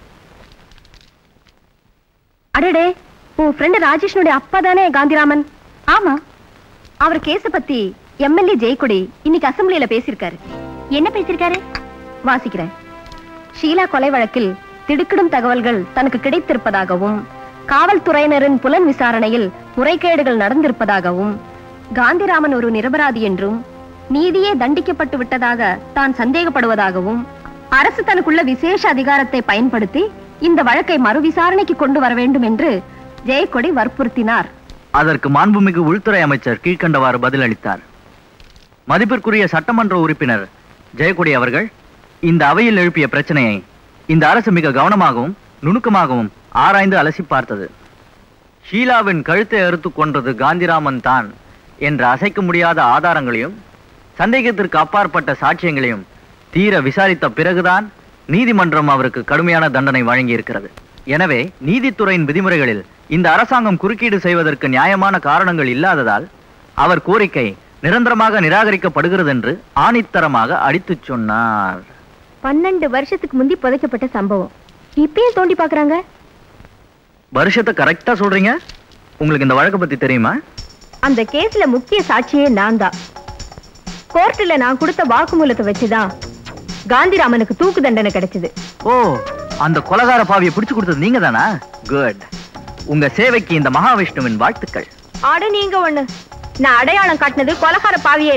[SPEAKER 10] அடடே உன் ஃப்ரெண்டு ராஜேஷ்னுடைய அப்பா தானே காந்திராமன்
[SPEAKER 4] ஆமா
[SPEAKER 10] அவர் கேஸ பத்தி எம்எல்ஏ ஜெயக்குடி இன்னைக்கு அசெம்பிளியில பேசியிருக்காரு
[SPEAKER 4] என்ன பேசிருக்காரு
[SPEAKER 10] வாசிக்கிறேன் ஷீலா கொலை வழக்கில் திடுக்கிடும் தகவல்கள் தனக்கு கிடைத்திருப்பதாகவும் காவல்துறையினரின் புலன் விசாரணையில் முறைகேடுகள் நடந்திருப்பதாகவும் காந்திராமன் ஒரு நிரபராதி என்றும் நீதியே தண்டிக்கப்பட்டு விட்டதாக தான் சந்தேகப்படுவதாகவும் அரசு தனக்குள்ள விசேஷ அதிகாரத்தை பயன்படுத்தி இந்த வழக்கை மறு விசாரணைக்கு கொண்டு வர வேண்டும் என்று ஜெயக்கொடி வற்புறுத்தினார்
[SPEAKER 1] அதற்கு மாண்புமிகு உள்துறை அமைச்சர் கீழ்க்கண்டவாறு பதிலளித்தார் மதிப்பிற்குரிய சட்டமன்ற உறுப்பினர் ஜெயக்குடி அவர்கள் இந்த அவையில் எழுப்பிய பிரச்சனையை இந்த அரசு மிக கவனமாகவும் நுணுக்கமாகவும் ஆராய்ந்து அலசி பார்த்தது ஷீலாவின் கழுத்தை அறுத்து கொன்றது காந்திராமன் தான் என்ற அசைக்க முடியாத ஆதாரங்களையும் சந்தேகத்திற்கு அப்பாற்பட்ட சாட்சியங்களையும் தீர விசாரித்த பிறகுதான் நீதிமன்றம் அவருக்கு கடுமையான தண்டனை வழங்கியிருக்கிறது எனவே நீதித்துறையின் விதிமுறைகளில் இந்த அரசாங்கம் குறுக்கீடு செய்வதற்கு நியாயமான காரணங்கள் இல்லாததால் அவர் கோரிக்கை நிரந்தரமாக நிராகரிக்கப்படுகிறது என்று ஆணித்தரமாக அடித்துச் சொன்னார்
[SPEAKER 10] பன்னெண்டு வருஷத்துக்கு முந்தி புதைக்கப்பட்ட சம்பவம் இப்பயும் தோண்டி பாக்குறாங்க
[SPEAKER 1] வருஷத்தை கரெக்டா சொல்றீங்க உங்களுக்கு இந்த வழக்கை பத்தி தெரியுமா
[SPEAKER 10] அந்த கேஸ்ல முக்கிய சாட்சியே நான் தான் கோர்ட்டுல நான் கொடுத்த வாக்குமூலத்தை வச்சுதான் காந்திராமனுக்கு தூக்கு தண்டனை கிடைச்சது
[SPEAKER 1] ஓ அந்த கொலகார பாவியை பிடிச்சு கொடுத்தது நீங்க தானா குட் உங்க சேவைக்கு இந்த மகாவிஷ்ணுவின் வாழ்த்துக்கள்
[SPEAKER 10] ஆட நீங்க ஒண்ணு நான் அடையாளம் காட்டினது கொலகார பாவியே இல்ல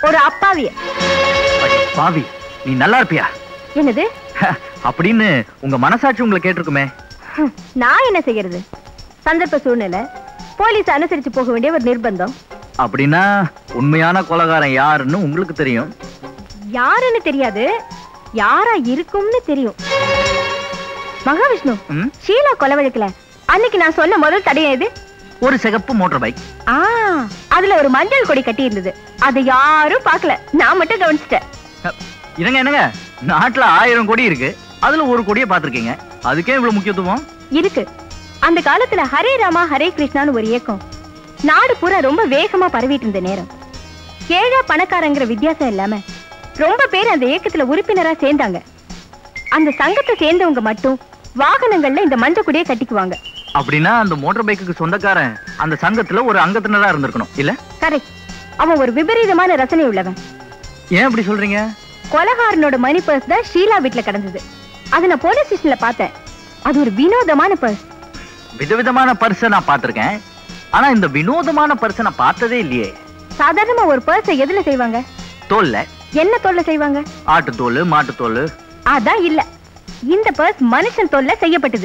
[SPEAKER 10] ஒரு அப்பாவிய
[SPEAKER 1] அடி பாவி நீ நல்லா இருப்பியா
[SPEAKER 10] என்னது
[SPEAKER 1] அப்படின்னு உங்க மனசாட்சி உங்களை கேட்டிருக்குமே
[SPEAKER 10] ஹம், நான் என்ன செய்யறது சந்தர்ப்ப சூழ்நிலை போலீஸ் அனுசரிச்சு போக வேண்டிய ஒரு நிர்பந்தம்
[SPEAKER 1] அப்படின்னா உண்மையான கொலகாரன் யாருன்னு உங்களுக்கு தெரியும்
[SPEAKER 10] யாருன்னு தெரியாது யாரா இருக்கும்னு தெரியும் மகாவிஷ்ணு
[SPEAKER 1] ம்?
[SPEAKER 10] ஷீலா கொலை வழக்குல அன்னைக்கு நான் சொன்ன முதல் தடயம் எது
[SPEAKER 1] ஒரு சிகப்பு மோட்டார் பைக்
[SPEAKER 10] ஆ அதுல ஒரு மஞ்சள் கொடி கட்டி இருந்தது அதை யாரும் பார்க்கல நான் மட்டும் கவனிச்சிட்டேன்
[SPEAKER 1] என்னங்க என்னங்க நாட்டுல ஆயிரம் கோடி இருக்கு அதுல ஒரு கோடியை பார்த்திருக்கீங்க அதுக்கே இவ்வளவு முக்கியத்துவம்
[SPEAKER 10] இருக்கு அந்த காலத்துல ஹரே ராமா ஹரே கிருஷ்ணான்னு ஒரு இயக்கம் நாடு பூரா ரொம்ப வேகமா பரவிட்டு இருந்த நேரம் ஏழா பணக்காரங்கிற வித்தியாசம் இல்லாம ரொம்ப பேர் அந்த இயக்கத்துல உறுப்பினரா சேர்ந்தாங்க அந்த சங்கத்தை சேர்ந்தவங்க மட்டும் வாகனங்கள்ல இந்த மஞ்சள் கொடியை கட்டிக்குவாங்க
[SPEAKER 1] அப்படின்னா அந்த மோட்டார் பைக்குக்கு சொந்தக்காரன் அந்த சங்கத்துல ஒரு அங்கத்தினரா இருந்திருக்கணும் இல்ல
[SPEAKER 10] கரெக்ட் அவன் ஒரு விபரீதமான ரசனை உள்ளவன்
[SPEAKER 1] ஏன் அப்படி சொல்றீங்க
[SPEAKER 10] கொலகாரனோட மணி பர்ஸ் தான் ஷீலா வீட்ல கிடந்தது அதை நான் போலீஸ் ஸ்டேஷன்ல பார்த்தேன் அது ஒரு வினோதமான பர்ஸ்
[SPEAKER 1] விதவிதமான பர்ஸை நான் பார்த்திருக்கேன் ஆனா இந்த வினோதமான பர்ஸை நான் பார்த்ததே இல்லையே
[SPEAKER 10] சாதாரணமா ஒரு பர்ஸை எதுல செய்வாங்க
[SPEAKER 1] தோல்ல
[SPEAKER 10] என்ன தோல்ல செய்வாங்க
[SPEAKER 1] ஆட்டு தோல் மாட்டு தோல்
[SPEAKER 10] அதான் இல்ல இந்த பர்ஸ் மனுஷன் தோல்ல செய்யப்பட்டது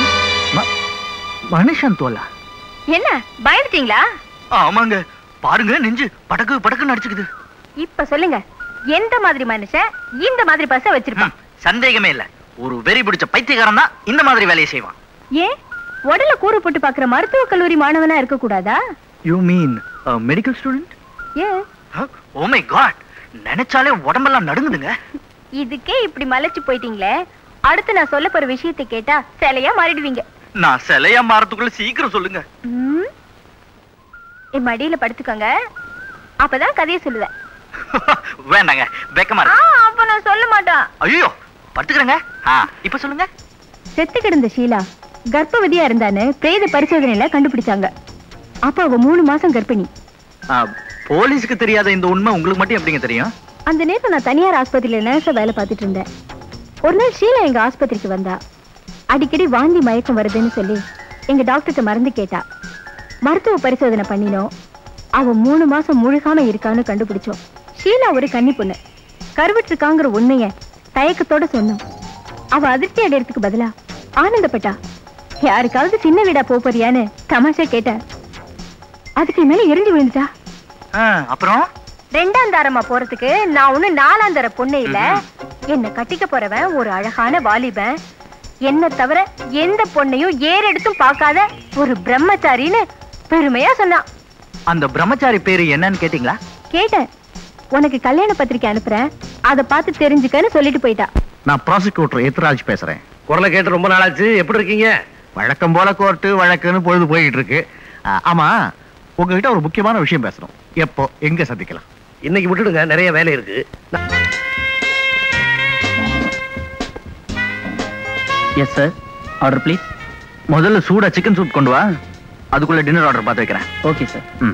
[SPEAKER 1] மனுஷன் தோலா
[SPEAKER 10] என்ன பயந்துட்டீங்களா
[SPEAKER 1] ஆமாங்க பாருங்க நெஞ்சு படக்கு படக்குன்னு அடிச்சுக்குது
[SPEAKER 10] இப்ப சொல்லுங்க எந்த மாதிரி மனுஷன் இந்த மாதிரி பர்ஸ வச்சிருப்பான்
[SPEAKER 1] சந்தேகமே இல்ல ஒரு வெறி பிடிச்ச பைத்தியக்காரன் தான் இந்த மாதிரி வேலையை செய்வான்
[SPEAKER 10] ஏன் உடல கூறு போட்டு பாக்குற மருத்துவ கல்லூரி மாணவனா இருக்க கூடாதா
[SPEAKER 1] யூ மீன் மெடிக்கல் ஸ்டூடெண்ட்
[SPEAKER 10] ஏன்
[SPEAKER 1] ஓ மை காட் நினைச்சாலே உடம்பெல்லாம் நடுங்குதுங்க
[SPEAKER 10] இதுக்கே இப்படி மலைச்சு போயிட்டீங்களே அடுத்து நான் சொல்ல போற விஷயத்தை கேட்டா சிலையா மாறிடுவீங்க
[SPEAKER 1] நான் சிலையா மாறதுக்குள்ள சீக்கிரம் சொல்லுங்க
[SPEAKER 10] ம். என் மடியில படுத்துக்கோங்க அப்பதான் கதையை சொல்லுவேன்
[SPEAKER 1] வேண்டாங்க வெக்கமா
[SPEAKER 10] ஆ,
[SPEAKER 1] இருக்கு
[SPEAKER 10] அப்ப நான் சொல்ல மாட்டேன்
[SPEAKER 1] ஐயோ படுத்துக்கிறேங்க ஆ இப்ப சொல்லுங்க
[SPEAKER 10] செத்து கிடந்த ஷீலா கர்ப்பவதியா இருந்தான்னு பிரேத பரிசோதனையில கண்டுபிடிச்சாங்க அப்ப அவ மூணு மாசம் கர்ப்பிணி
[SPEAKER 1] ஆ, போலீஸுக்கு தெரியாத இந்த உண்மை உங்களுக்கு மட்டும் எப்படிங்க தெரியும்
[SPEAKER 10] அந்த நேரம் நான் தனியார் ஆஸ்பத்திரியில நர்ஸா வேலை பார்த்துட்டு இருந்தேன் ஒரு நாள் ஷீலா எங்க ஆஸ்பத்திரிக்கு வந்தா அடிக்கடி வாந்தி மயக்கம் வருதுன்னு சொல்லி எங்க டாக்டர்கிட்ட மருந்து கேட்டா மருத்துவ பரிசோதனை பண்ணினோம் அவ மூணு மாசம் முழுகாம இருக்கான்னு கண்டுபிடிச்சோம் ஷீலா ஒரு கன்னி பொண்ணு கருவிட்டிருக்காங்கிற உண்மைய தயக்கத்தோட சொன்னோம் அவ அதிர்ச்சி அடையறதுக்கு பதிலா ஆனந்தப்பட்டா யாருக்காவது சின்ன வீடா போப் போறியான்னு தமாஷா கேட்டேன் அதுக்கு மேல எரிஞ்சு விழுந்துட்டா
[SPEAKER 1] ஆ, அப்புறம்
[SPEAKER 10] ரெண்டாம் தாரமா போறதுக்கு நான் ஒண்ணு நாலாம் தர பொண்ணு இல்ல என்ன கட்டிக்க போறவன் ஒரு அழகான வாலிபன் என்ன தவிர எந்த பொண்ணையும் ஏறெடுத்தும் பார்க்காத ஒரு பிரம்மச்சாரின்னு பெருமையா சொன்னான்
[SPEAKER 1] அந்த பிரம்மச்சாரி பேரு என்னன்னு கேட்டீங்களா
[SPEAKER 10] கேட்டேன் உனக்கு கல்யாண பத்திரிக்கை அனுப்புறேன் அதை பார்த்து தெரிஞ்சுக்கன்னு சொல்லிட்டு போயிட்டா
[SPEAKER 12] நான் ப்ராசிக்யூட்டர் எத்ராஜ் பேசுறேன்
[SPEAKER 2] குரலை கேட்டு ரொம்ப நாளாச்சு எப்படி இருக்கீங்க
[SPEAKER 12] வழக்கம் போல கோர்ட்டு வழக்குன்னு பொழுது போயிட்டு இருக்கு ஆ, ஆமா உங்ககிட்ட ஒரு முக்கியமான விஷயம் பேசணும் எப்போ எங்க சந்திக்கலாம்
[SPEAKER 2] இன்னைக்கு விட்டுடுங்க நிறைய வேலை இருக்கு நான்-
[SPEAKER 7] எஸ் சார் ஆர்டர் ப்ளீஸ்
[SPEAKER 1] முதல்ல சூடா சிக்கன் சூப் கொண்டு வா அதுக்குள்ள டின்னர் ஆர்டர் பார்த்து வைக்கிறேன்
[SPEAKER 7] ஓகே சார்
[SPEAKER 1] ம்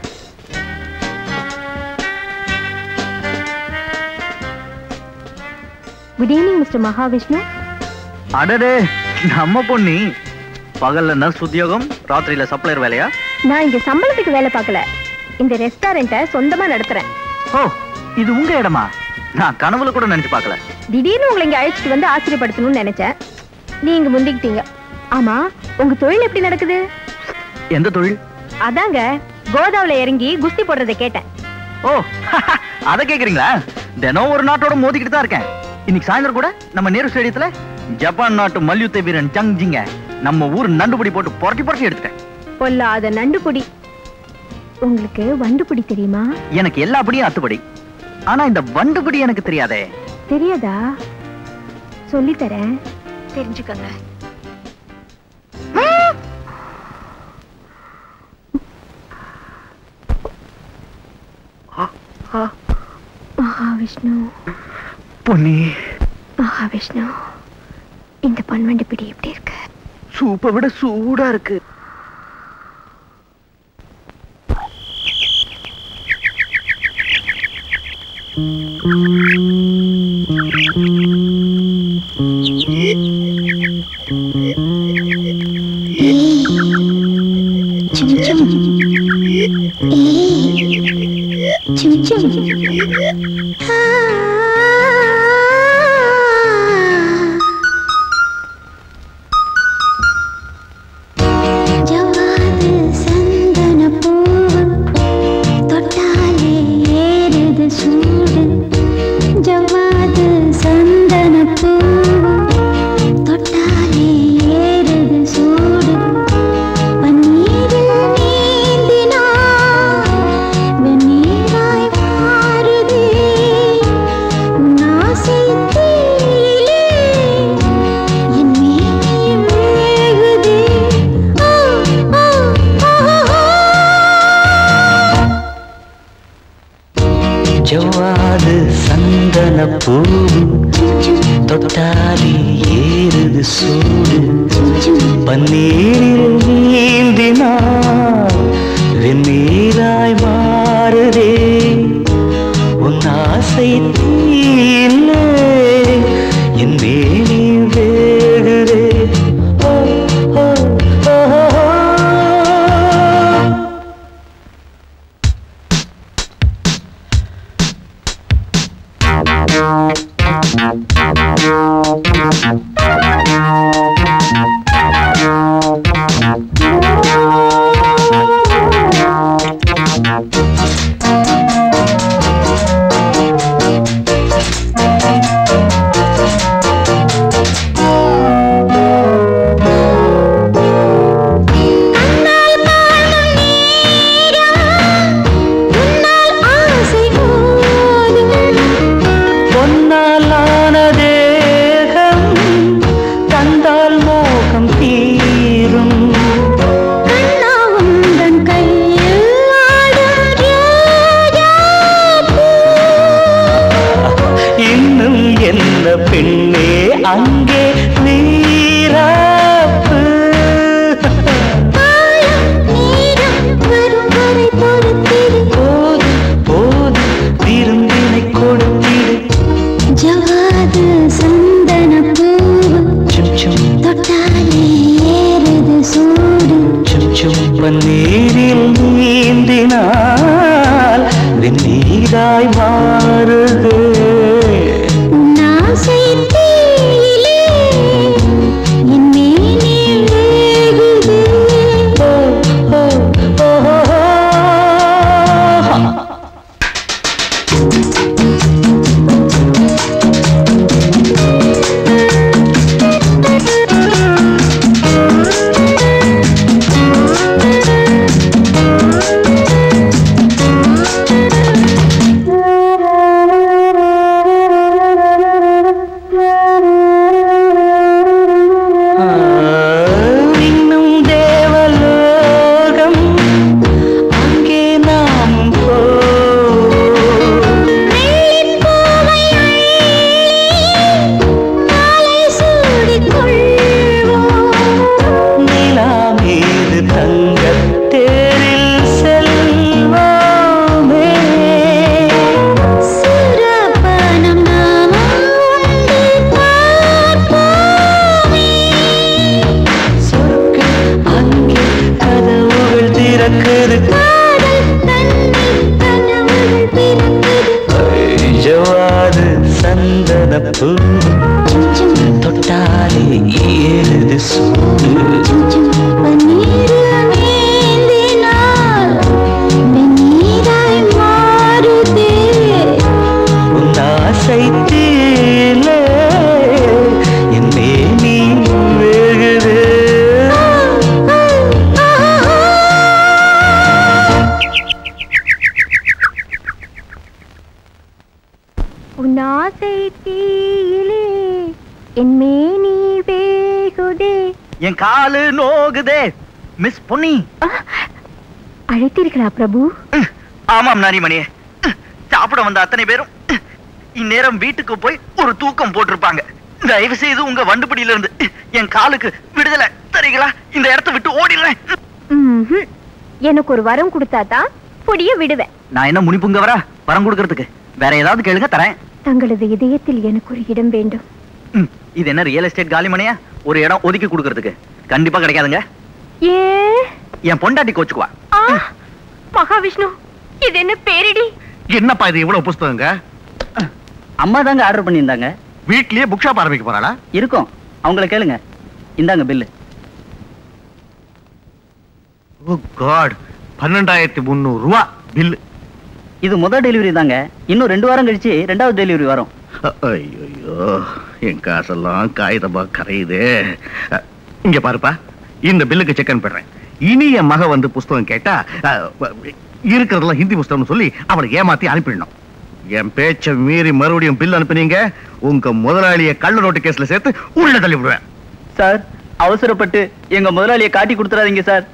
[SPEAKER 10] குட் ஈவினிங் மிஸ்டர் மகாவிஷ்ணு
[SPEAKER 1] அடடே நம்ம பொண்ணி பகல்ல நர்ஸ் உத்தியோகம் ராத்திரியில சப்ளையர் வேலையா
[SPEAKER 10] நான் இங்க சம்பளத்துக்கு வேலை பார்க்கல இந்த ரெஸ்டாரண்ட்டை சொந்தமா நடத்துறேன்
[SPEAKER 1] ஓ இது உங்க இடமா நான் கனவுல கூட நினைச்சு பார்க்கல
[SPEAKER 10] திடீர்னு உங்களை இங்க அழைச்சிட்டு வந்து ஆச்சரியப்படுத்தணும்னு நினைச்சேன் நீங்க முந்திக்கிட்டீங்க ஆமா உங்க தொழில் எப்படி நடக்குது
[SPEAKER 1] எந்த தொழில்
[SPEAKER 10] அதாங்க கோதாவுல இறங்கி குஸ்தி போடுறதை கேட்டேன்
[SPEAKER 1] ஓ அத கேக்குறீங்களா தினம் ஒரு நாட்டோட மோதிக்கிட்டு தான் இருக்கேன் இன்னைக்கு சாயந்தரம் கூட நம்ம நேரு ஸ்டேடியத்துல ஜப்பான் நாட்டு மல்யுத்த வீரன் சங் ஜிங்க நம்ம ஊர் நண்டுபடி போட்டு புரட்டி புரட்டி எடுத்துட்டேன்
[SPEAKER 10] பொல்லாத நண்டுபுடி உங்களுக்கு வண்டுபுடி தெரியுமா
[SPEAKER 1] எனக்கு எல்லா படியும் அத்துப்படி ஆனா இந்த வண்டுபடி எனக்கு தெரியாதே
[SPEAKER 10] தெரியாதா சொல்லி தரேன் தெரிஞ்சுக்கங்க மகாவிஷ்ணு
[SPEAKER 1] பொன்னி
[SPEAKER 10] மகாவிஷ்ணு இந்த பொன்வண்டு பிடி எப்படி இருக்கு
[SPEAKER 1] சூப்பை விட சூடா இருக்கு
[SPEAKER 4] சின்ன
[SPEAKER 13] ஜவ்வாது சந்தன பூவு தொட்டாலே ஏறுது சூடு ஜவ்வாது சந்தன பூவு தொட்டாலே ஏறுது சூடு பன்னீரில் நீந்தினார் வெந்நீராய் மாறுதே உன் ஆசை தீயிலே என் மேனி வேகுதே ஆ, ஆ, ஆ, ஆ.
[SPEAKER 6] ஜவ்வாது சந்தன பூவு தொட்டாலே ஏறுது சூடு பன்னீரில் நீந்தினார் வெந்நீராய் மாறுதே உன் ஆசை தீயிலே என் மேனி வேகுதே ஓ, ஓ, ஓ, ஓ.
[SPEAKER 13] ஆசை போதும்
[SPEAKER 6] பொன்னாலான தேகம் தந்தால் மோகம் தீரும்
[SPEAKER 13] கண்ணா உந்தன் கையில் ஆடும் ரோஜாப்பூ.
[SPEAKER 6] இன்னும் என்ன பெண்ணே அங்கே நீராப்பு
[SPEAKER 13] காலம் நேரம் வரும் வரை பொறுத்திரு.
[SPEAKER 6] போது போது விருந்தினை கொடுத்திடு
[SPEAKER 13] ஜவ்வாது சந்தன பூவு
[SPEAKER 6] சும் சும்
[SPEAKER 13] தொட்டாலே ஏறுது சூடு
[SPEAKER 6] சும் சும் பன்னீரில் நீந்தினால் வெந்நீராய் மாறுது
[SPEAKER 13] உன் ஆசை தீயிலே என் மேனி வேகுதே
[SPEAKER 6] ஓ, ஓ, ஓ, ஓ. இன்னும் தேவலோகம் அங்கே நாமும் போ
[SPEAKER 13] வெள்ளிப்பூவை அள்ளி மாலை சூடிக் கொள்வோம்.
[SPEAKER 6] நிலா மீது தங்கத்தேரில் செல்வோமே
[SPEAKER 13] சூரபானம் நாமும் உண்டு பார்ப்போமே.
[SPEAKER 6] சொர்க்கம் அங்கே கதவுகள் திறக்குது
[SPEAKER 13] காதல் தன்னில் கனவுகள் பிறக்குது.
[SPEAKER 6] ஜவாது சந்தன பூ
[SPEAKER 13] சும் சும்
[SPEAKER 6] தொட்டாலே ஏறுது சூடு
[SPEAKER 13] சும் சும் பன்னீரில் நீந்தினால் வெந்நீராய் மாறுதே
[SPEAKER 6] உன் ஆசை தீலே என் மேனி வேகுது
[SPEAKER 4] உன் ஆசை தீயிலே என் மேனி வேகுதே
[SPEAKER 1] என் காலு நோகுதே மிஸ் பொன்னி
[SPEAKER 4] அழைத்தீர்களா பிரபு
[SPEAKER 1] ஆமாம் நாரிமணியே சாப்பிட வந்த அத்தனை பேரும் இந்நேரம் வீட்டுக்கு போய் ஒரு தூக்கம் போட்டிருப்பாங்க தயவு செய்து உங்க வண்டுபிடியில இருந்து என் காலுக்கு விடுதலை தரீங்களா இந்த இடத்த விட்டு ஓடிடுறேன்
[SPEAKER 4] ம்ஹும். எனக்கு ஒரு வரம் கொடுத்தாதான் புடிய விடுவேன்
[SPEAKER 1] நான் என்ன முனிப்புங்கவரா வரம் கொடுக்கறதுக்கு வேற ஏதாவது கேளுங்க தரேன்
[SPEAKER 4] தங்களது இதயத்தில் எனக்கு ஒரு இடம் வேண்டும்
[SPEAKER 1] ம், இது என்ன ரியல் எஸ்டேட் காலிமணியா ஒரு இடம் ஒதுக்கி கொடுக்கறதுக்கு கண்டிப்பா கிடைக்காதுங்க
[SPEAKER 4] ஏ
[SPEAKER 1] என் பொண்டாட்டி கோச்சுக்குவா
[SPEAKER 4] ஆ, மகாவிஷ்ணு இது என்ன பேரிடி
[SPEAKER 12] என்னப்பா இது இவ்வளவு புஸ்தகங்க
[SPEAKER 7] அம்மா தாங்க ஆர்டர் பண்ணியிருந்தாங்க
[SPEAKER 12] வீட்லயே புக் ஷாப் ஆரம்பிக்க போறாளா
[SPEAKER 7] இருக்கும் அவங்கள கேளுங்க இந்தாங்க பில்லு
[SPEAKER 12] ஓ காட் பன்னெண்டாயிரத்தி முந்நூறு ரூபா பில்
[SPEAKER 7] இது முதல் டெலிவரி தாங்க இன்னும் ரெண்டு வாரம் கழிச்சு ரெண்டாவது டெலிவரி வரும்
[SPEAKER 12] ஐயோ என் காசெல்லாம் காகிதமா கரையுது அ, இங்க பாருப்பா இந்த பில்லுக்கு செக் அனுப்பிடுறேன் இனி என் மக வந்து புஸ்தகம் கேட்டா அ, இருக்கிறதெல்லாம் ஹிந்தி புஸ்தகம்னு சொல்லி அவனை ஏமாத்தி அனுப்பிடணும் என் பேச்ச மீறி மறுபடியும் பில் அனுப்புனீங்க உங்க முதலாளிய கள்ள நோட்டு கேஸ்ல சேர்த்து உள்ள தள்ளி விடுவேன்
[SPEAKER 7] சார் அவசரப்பட்டு எங்க முதலாளியை காட்டி கொடுத்துறாதீங்க சார்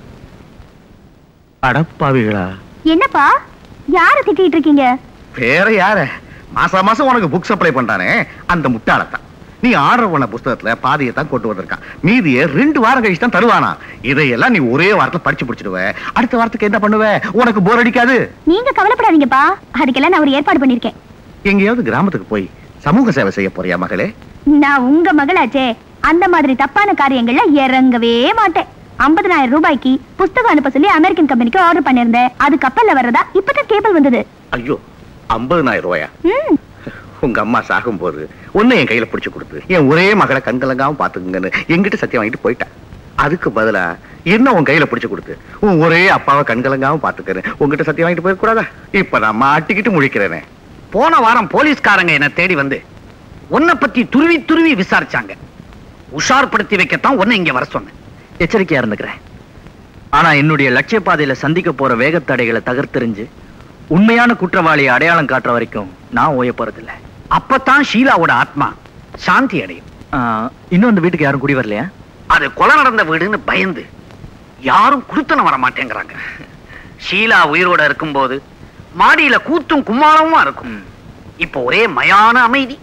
[SPEAKER 12] அடப்பாவிகளா
[SPEAKER 4] என்னப்பா யார திட்டிட்டு இருக்கீங்க
[SPEAKER 12] வேற யார மாசா மாசம் உனக்கு புக் சப்ளை பண்றானே அந்த முட்டாளத்தான் நீ ஆர்டர் பண்ண புஸ்தகத்துல பாதியை தான் கொண்டு வந்திருக்கான் மீதியை ரெண்டு வாரம் கழிச்சு தான் தருவானா இதையெல்லாம் நீ ஒரே வாரத்துல படிச்சு பிடிச்சிடுவ அடுத்த வாரத்துக்கு என்ன பண்ணுவ உனக்கு போர் அடிக்காது
[SPEAKER 4] நீங்க கவலைப்படாதீங்கப்பா அதுக்கெல்லாம் நான் ஒரு ஏற்பாடு பண்ணிருக்கேன்
[SPEAKER 12] எங்கேயாவது கிராமத்துக்கு போய் சமூக சேவை செய்ய போறியா மகளே
[SPEAKER 4] நான் உங்க மகளாச்சே அந்த மாதிரி தப்பான காரியங்கள்ல இறங்கவே மாட்டேன் 50000 ரூபாய்க்கு புஸ்தகம் அனுப்ப சொல்லி அமெரிக்கன் கம்பெனிக்கு ஆர்டர் பண்ணிருந்தேன் அது கப்பல்ல வர்றதா இப்பதான் கேபிள் வந்தது
[SPEAKER 12] ஐயோ ஐம்பதுனாயிரம் ரூபாயா
[SPEAKER 4] ம்
[SPEAKER 12] உங்க அம்மா சாகும்போது ஒண்ணு என் கையில பிடிச்சு கொடுத்து என் ஒரே மகளை கண்கலங்காம பாத்துக்குங்கன்னு என்கிட்ட சத்தியம் வாங்கிட்டு போயிட்டா அதுக்கு பதிலா என்ன உன் கையில பிடிச்சு கொடுத்து உன் ஒரே அப்பாவை கண்கலங்காம பாத்துக்கிறேன் உங்ககிட்ட சத்தியம் வாங்கிட்டு போயிடக்கூடாதா இப்ப நான் மாட்டிக்கிட்டு முழிக்கிறேனே
[SPEAKER 3] போன வாரம் போலீஸ்காரங்க என்ன தேடி வந்து உன்னை பத்தி துருவி துருவி விசாரிச்சாங்க உஷார்படுத்தி வைக்கத்தான் உன்னை இங்க வர சொன்னேன்
[SPEAKER 1] எச்சரிக்கையா இருந்துக்கிறேன் ஆனா என்னுடைய லட்சிய பாதையில சந்திக்க போற வேகத்தடைகளை தகர்த்தெறிஞ்சு உண்மையான குற்றவாளியை அடையாளம் காட்டுற வரைக்கும் நான் ஓய போறதில்ல
[SPEAKER 3] அப்பதான் ஷீலாவோட ஆத்மா சாந்தி அடையும்
[SPEAKER 1] ஆஹ், இன்னும் அந்த வீட்டுக்கு யாரும் குடி வரலையா
[SPEAKER 3] அது கொலை நடந்த வீடுன்னு பயந்து யாரும் குடுத்தனம் வர மாட்டேங்கிறாங்க ஷீலா உயிரோட இருக்கும்போது மாடியில கூத்தும் கும்மாளமுமா இருக்கும் இப்போ ஒரே மயான அமைதி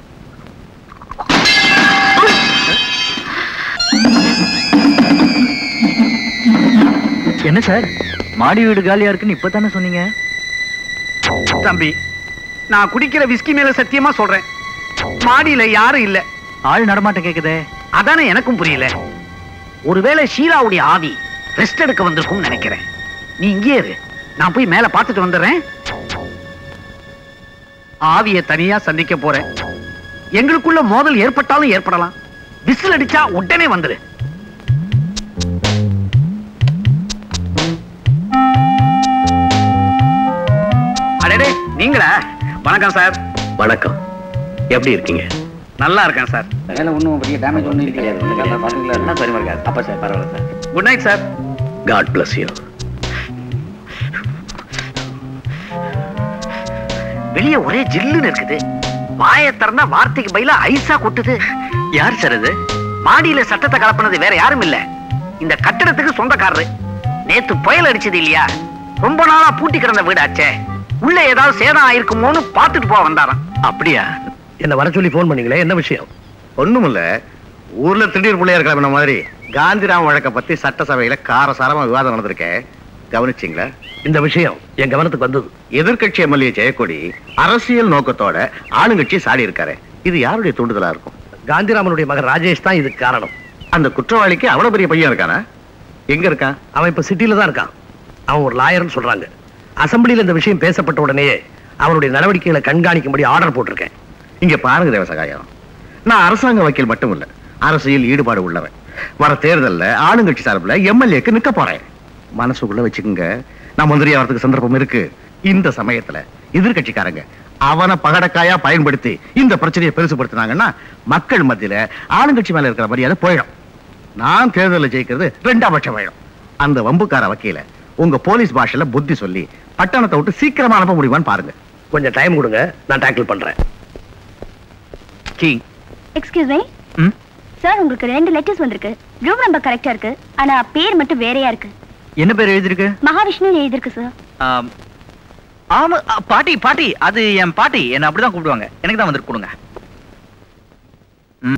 [SPEAKER 1] என்ன சார் மாடி வீடு காலியா இருக்குன்னு இப்பதானே சொன்னீங்க
[SPEAKER 3] தம்பி நான் குடிக்கிற விஸ்கி மேல சத்தியமா சொல்றேன் மாடியில யாரும் இல்ல
[SPEAKER 1] ஆள் நடமாட்டம் கேக்குதே
[SPEAKER 3] அதானே எனக்கும் புரியல ஒருவேளை ஷீலாவுடைய ஆவி ரெஸ்ட் எடுக்க வந்திருக்கும்னு நினைக்கிறேன் நீ இங்கே இரு நான் போய் மேல பார்த்துட்டு வந்துடுறேன் ஆவிய தனியா சந்திக்க போறேன் எங்களுக்குள்ள மோதல் ஏற்பட்டாலும் ஏற்படலாம் விசில் அடிச்சா உடனே வந்துரு அடடே நீங்களா வணக்கம் சார்
[SPEAKER 5] வணக்கம் எப்படி இருக்கீங்க
[SPEAKER 3] நல்லா இருக்கேன் சார்
[SPEAKER 2] வேலை ஒன்றும் பெரிய டேமேஜ் ஒன்றும் கிடையாது பார்த்தீங்களா சரிமா இருக்காது அப்போ சார் பரவாயில்ல sir
[SPEAKER 3] good night sir
[SPEAKER 5] god bless you
[SPEAKER 3] வெளிய ஒரே ஜில்லுன்னு இருக்குது வாயை திறந்தா வார்த்தைக்கு பதிலா ஐஸா கொட்டுது
[SPEAKER 1] யார் சார் அது
[SPEAKER 3] மாடியில சட்டத்தை கலப்பினது வேற யாரும் இல்ல இந்த கட்டிடத்துக்கு சொந்தக்காரரு நேத்து புயல் அடிச்சது இல்லையா ரொம்ப நாளா பூட்டி கிடந்த வீடாச்சே உள்ள ஏதாவது சேதம் ஆயிருக்குமோன்னு பார்த்துட்டு போக வந்தாராம்
[SPEAKER 1] அப்படியா
[SPEAKER 12] என்ன வர சொல்லி போன் பண்ணீங்களே என்ன விஷயம் ஒண்ணும் இல்ல ஊர்ல திடீர் பிள்ளையார் கிளம்பின மாதிரி காந்திராம் வழக்க பத்தி சட்டசபையில காரசாரமா விவாதம் நடந்திருக்கேன் கவனிச்சீங்களா இந்த விஷயம் என் கவனத்துக்கு வந்தது எதிர்க்கட்சி எம்எல்ஏ ஜெயக்கொடி அரசியல் நோக்கத்தோட ஆளுங்கட்சி சாடி இருக்காரு இது யாருடைய தூண்டுதலா இருக்கும்
[SPEAKER 14] காந்திராமனுடைய மகன் ராஜேஷ் தான் இதுக்கு காரணம்
[SPEAKER 12] அந்த குற்றவாளிக்கு அவ்வளவு பெரிய பையன் இருக்கானா எங்க இருக்கான்
[SPEAKER 14] அவன் இப்ப சிட்டில தான் இருக்கான் அவன் ஒரு லாயர்னு சொல்றாங்க அசம்பிளியில் இந்த விஷயம் பேசப்பட்ட உடனேயே அவனுடைய நடவடிக்கைகளை கண்காணிக்கும்படி ஆர்டர் போட்டிருக்கேன்
[SPEAKER 12] இங்க பாருங்க தேவசகாயம் நான் அரசாங்க வக்கீல் மட்டும் இல்ல அரசியல் ஈடுபாடு உள்ளவன் வர தேர்தல்ல ஆளுங்கட்சி சார்பில் எம்எல்ஏக்கு நிக்க போறேன் மனசுக்குள்ள வச்சுக்கோங்க நான் மந்திரி ஆகிறதுக்கு சந்தர்ப்பம் இருக்கு இந்த சமயத்துல எதிர்க்கட்சிக்காரங்க அவனை பகடக்காயா பயன்படுத்தி இந்த பிரச்சனையை பெருசுபடுத்தினாங்கன்னா மக்கள் மத்தியில ஆளுங்கட்சி மேல இருக்கிற மரியாதை போயிடும் நான் தேர்தலில் ஜெயிக்கிறது ரெண்டாம் பட்சம் ஆயிடும் அந்த வம்புக்கார வக்கீல உங்க போலீஸ் பாஷையில புத்தி சொல்லி பட்டணத்தை விட்டு சீக்கிரமா அனுப்ப முடியுமான்னு பாருங்க
[SPEAKER 14] கொஞ்சம் டைம் கொடுங்க நான் டேக்கிள் பண்றேன்
[SPEAKER 1] கிங்
[SPEAKER 4] எக்ஸ்கியூஸ் மீ
[SPEAKER 1] ம்
[SPEAKER 4] சார் உங்களுக்கு ரெண்டு லெட்டர்ஸ் வந்திருக்கு ரூம் நம்பர் கரெக்டா இருக்கு ஆனா பேர் மட்டும் வேறையா இருக்கு
[SPEAKER 1] என்ன பேர் எழுதிருக்கு
[SPEAKER 4] மகாவிஷ்ணு எழுதிருக்கு சார்
[SPEAKER 1] ஆம். ஆமா அ, பாட்டி பாட்டி அது என் பாட்டி என்ன அப்படிதான் கூப்பிடுவாங்க எனக்கு தான் வந்துட்டு கொடுங்க ம்.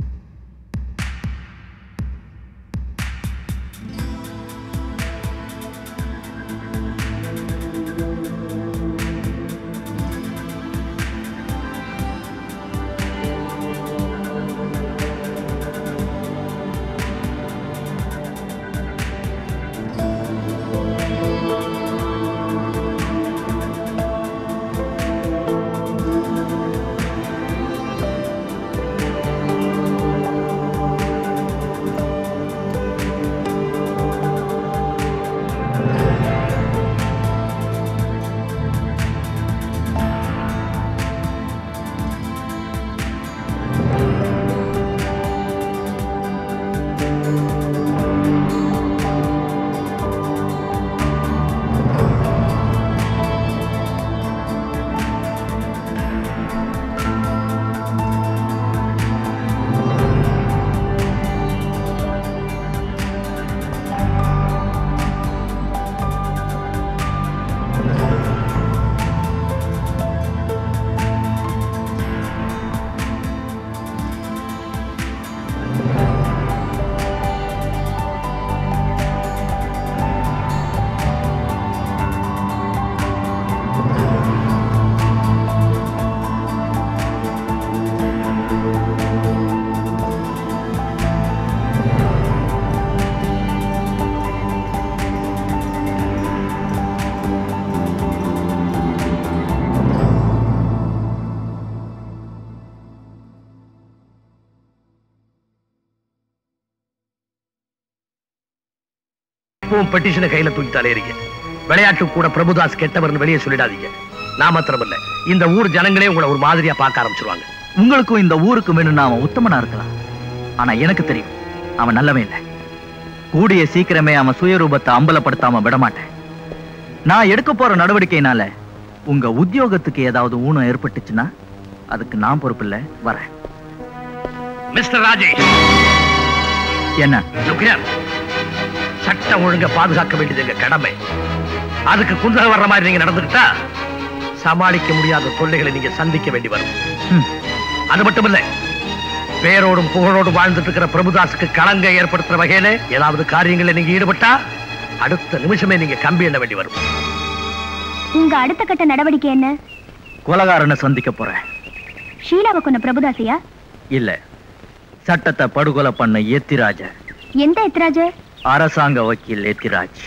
[SPEAKER 14] இப்பவும் பெட்டிஷனை கையில தூக்கி தலையறீங்க விளையாட்டு கூட பிரபுதாஸ் கெட்டவர்னு வெளியே சொல்லிடாதீங்க நான் மாத்திரமில்ல இந்த ஊர் ஜனங்களே உங்களை ஒரு மாதிரியா பார்க்க ஆரம்பிச்சிருவாங்க
[SPEAKER 1] உங்களுக்கும் இந்த ஊருக்கும் வேணும்னு அவன் உத்தமனா இருக்கலாம் ஆனா எனக்கு தெரியும் அவன் நல்லவன் இல்லை கூடிய சீக்கிரமே அவன் சுயரூபத்தை அம்பலப்படுத்தாம விடமாட்டேன் நான் எடுக்க போற நடவடிக்கையினால உங்க உத்தியோகத்துக்கு ஏதாவது ஊனம் ஏற்பட்டுச்சுன்னா அதுக்கு நான் பொறுப்பில்லை வரேன்
[SPEAKER 14] மிஸ்டர் ராஜேஷ்
[SPEAKER 1] என்ன
[SPEAKER 14] Look here. சட்டம் ஒழுங்க பாதுகாக்க வேண்டியது எங்க கடமை அதுக்கு குந்தகம் வர்ற மாதிரி நீங்க நடந்துக்கிட்டா சமாளிக்க முடியாத தொல்லைகளை நீங்க சந்திக்க வேண்டி வரும்
[SPEAKER 1] ம்.
[SPEAKER 14] அது மட்டும் இல்ல பேரோடும் புகழோடும் வாழ்ந்துட்டு இருக்கிற பிரபுதாஸுக்கு களங்க ஏற்படுத்துற வகையில ஏதாவது காரியங்களை நீங்க ஈடுபட்டா அடுத்த நிமிஷமே நீங்க கம்பி எண்ண வேண்டி வரும்
[SPEAKER 4] உங்க அடுத்த கட்ட நடவடிக்கை என்ன
[SPEAKER 1] கொலகாரனை சந்திக்க போறேன்
[SPEAKER 4] ஷீலாவை கொண்ட பிரபுதாசியா
[SPEAKER 1] இல்ல சட்டத்தை படுகொலை பண்ண ஏத்திராஜ
[SPEAKER 4] எந்த எத்ராஜ
[SPEAKER 1] அரசாங்க வக்கீல் ஏத்திராஜ்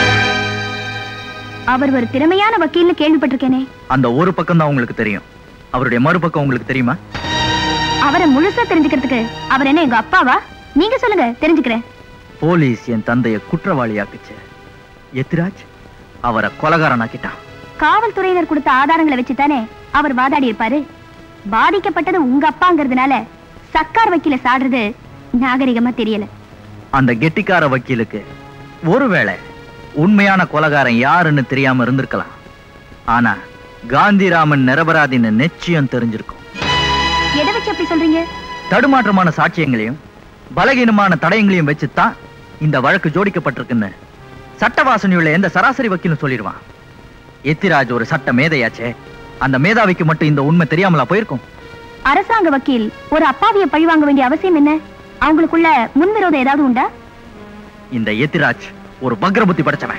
[SPEAKER 4] அவர் ஒரு திறமையான வக்கீல்னு கேள்விப்பட்டிருக்கேனே
[SPEAKER 1] அந்த ஒரு பக்கம் தான் உங்களுக்கு தெரியும் அவருடைய மறுபக்கம் உங்களுக்கு தெரியுமா
[SPEAKER 4] அவரை முழுசா தெரிஞ்சுக்கிறதுக்கு அவர் என்ன எங்க அப்பாவா நீங்க சொல்லுங்க தெரிஞ்சுக்கிறேன்
[SPEAKER 1] போலீஸ் என் தந்தைய குற்றவாளியாக்குச்சு எத்திராஜ் அவரை கொலகாரனாக்கிட்டான்
[SPEAKER 4] காவல்துறையினர் கொடுத்த ஆதாரங்களை வச்சுதானே அவர் வாதாடி இருப்பாரு பாதிக்கப்பட்டது உங்க அப்பாங்கிறதுனால சர்க்கார் வக்கீல சாடுறது நாகரிகமா தெரியல
[SPEAKER 1] அந்த கெட்டிக்கார வக்கீலுக்கு ஒருவேளை உண்மையான கொலகாரன் யாருன்னு தெரியாம இருந்திருக்கலாம் ஆனா காந்திராமன் நிரபராதின்னு நிச்சயம் தெரிஞ்சிருக்கும்
[SPEAKER 4] எதை வச்சு அப்படி சொல்றீங்க
[SPEAKER 1] தடுமாற்றமான சாட்சியங்களையும் பலகீனமான தடயங்களையும் வச்சுதான் இந்த வழக்கு ஜோடிக்கப்பட்டிருக்குன்னு சட்ட வாசனையுள்ள எந்த சராசரி வக்கீலும் சொல்லிடுவான் எத்திராஜ் ஒரு சட்ட மேதையாச்சே அந்த மேதாவிக்கு மட்டும் இந்த உண்மை தெரியாமலா போயிருக்கும்
[SPEAKER 4] அரசாங்க வக்கீல் ஒரு அப்பாவிய பழி வாங்க வேண்டிய அவசியம் என்ன அவங்களுக்குள்ள முன்விரோதம் ஏதாவது உண்டா
[SPEAKER 1] இந்த எத்திராஜ் ஒரு பக்ர புத்தி படைச்சவன்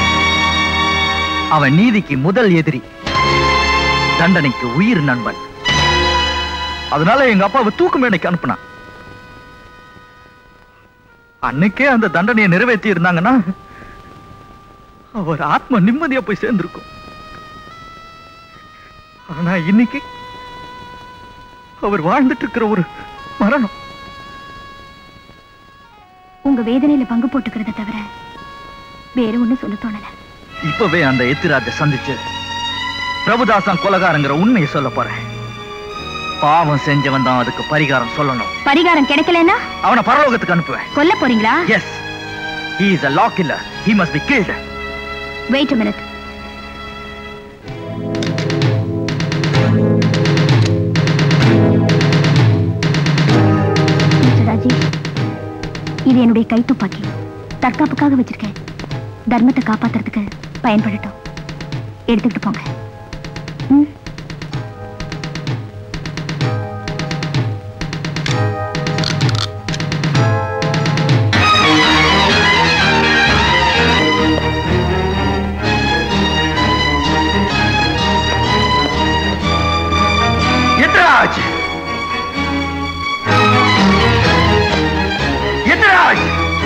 [SPEAKER 1] அவன் நீதிக்கு முதல் எதிரி தண்டனைக்கு உயிர் நண்பன் அதனால எங்க அப்பாவை தூக்கு மேடைக்கு அனுப்புனான் அன்னைக்கே அந்த தண்டனையை நிறைவேற்றி இருந்தாங்கன்னா அவர் ஆத்ம நிம்மதியா போய் சேர்ந்திருக்கும் ஆனா இன்னைக்கு அவர் வாழ்ந்துட்டு இருக்கிற ஒரு மரணம்
[SPEAKER 4] உங்க வேதனையில பங்கு போட்டுக்கிறத தவிர வேற ஒண்ணும் சொல்ல தோணல
[SPEAKER 1] இப்பவே அந்த எத்திராஜ சந்திச்சு பிரபுதாசன் கொலகாரங்கிற உண்மையை சொல்ல போறேன் பாவம் செஞ்சவன் தான் அதுக்கு பரிகாரம் சொல்லணும்
[SPEAKER 4] பரிகாரம் கிடைக்கலன்னா
[SPEAKER 1] அவனை பரலோகத்துக்கு அனுப்புவேன்
[SPEAKER 4] கொல்ல போறீங்களா
[SPEAKER 1] yes he is a law killer he must be killed
[SPEAKER 4] wait minute Rajesh இது என்னுடைய கை துப்பாக்கி தற்காப்புக்காக வச்சிருக்கேன் தர்மத்தை காப்பாத்துறதுக்கு பயன்படட்டும் எடுத்துக்கிட்டு போங்க ம்
[SPEAKER 1] எத்திராஜ் எத்திராஜ்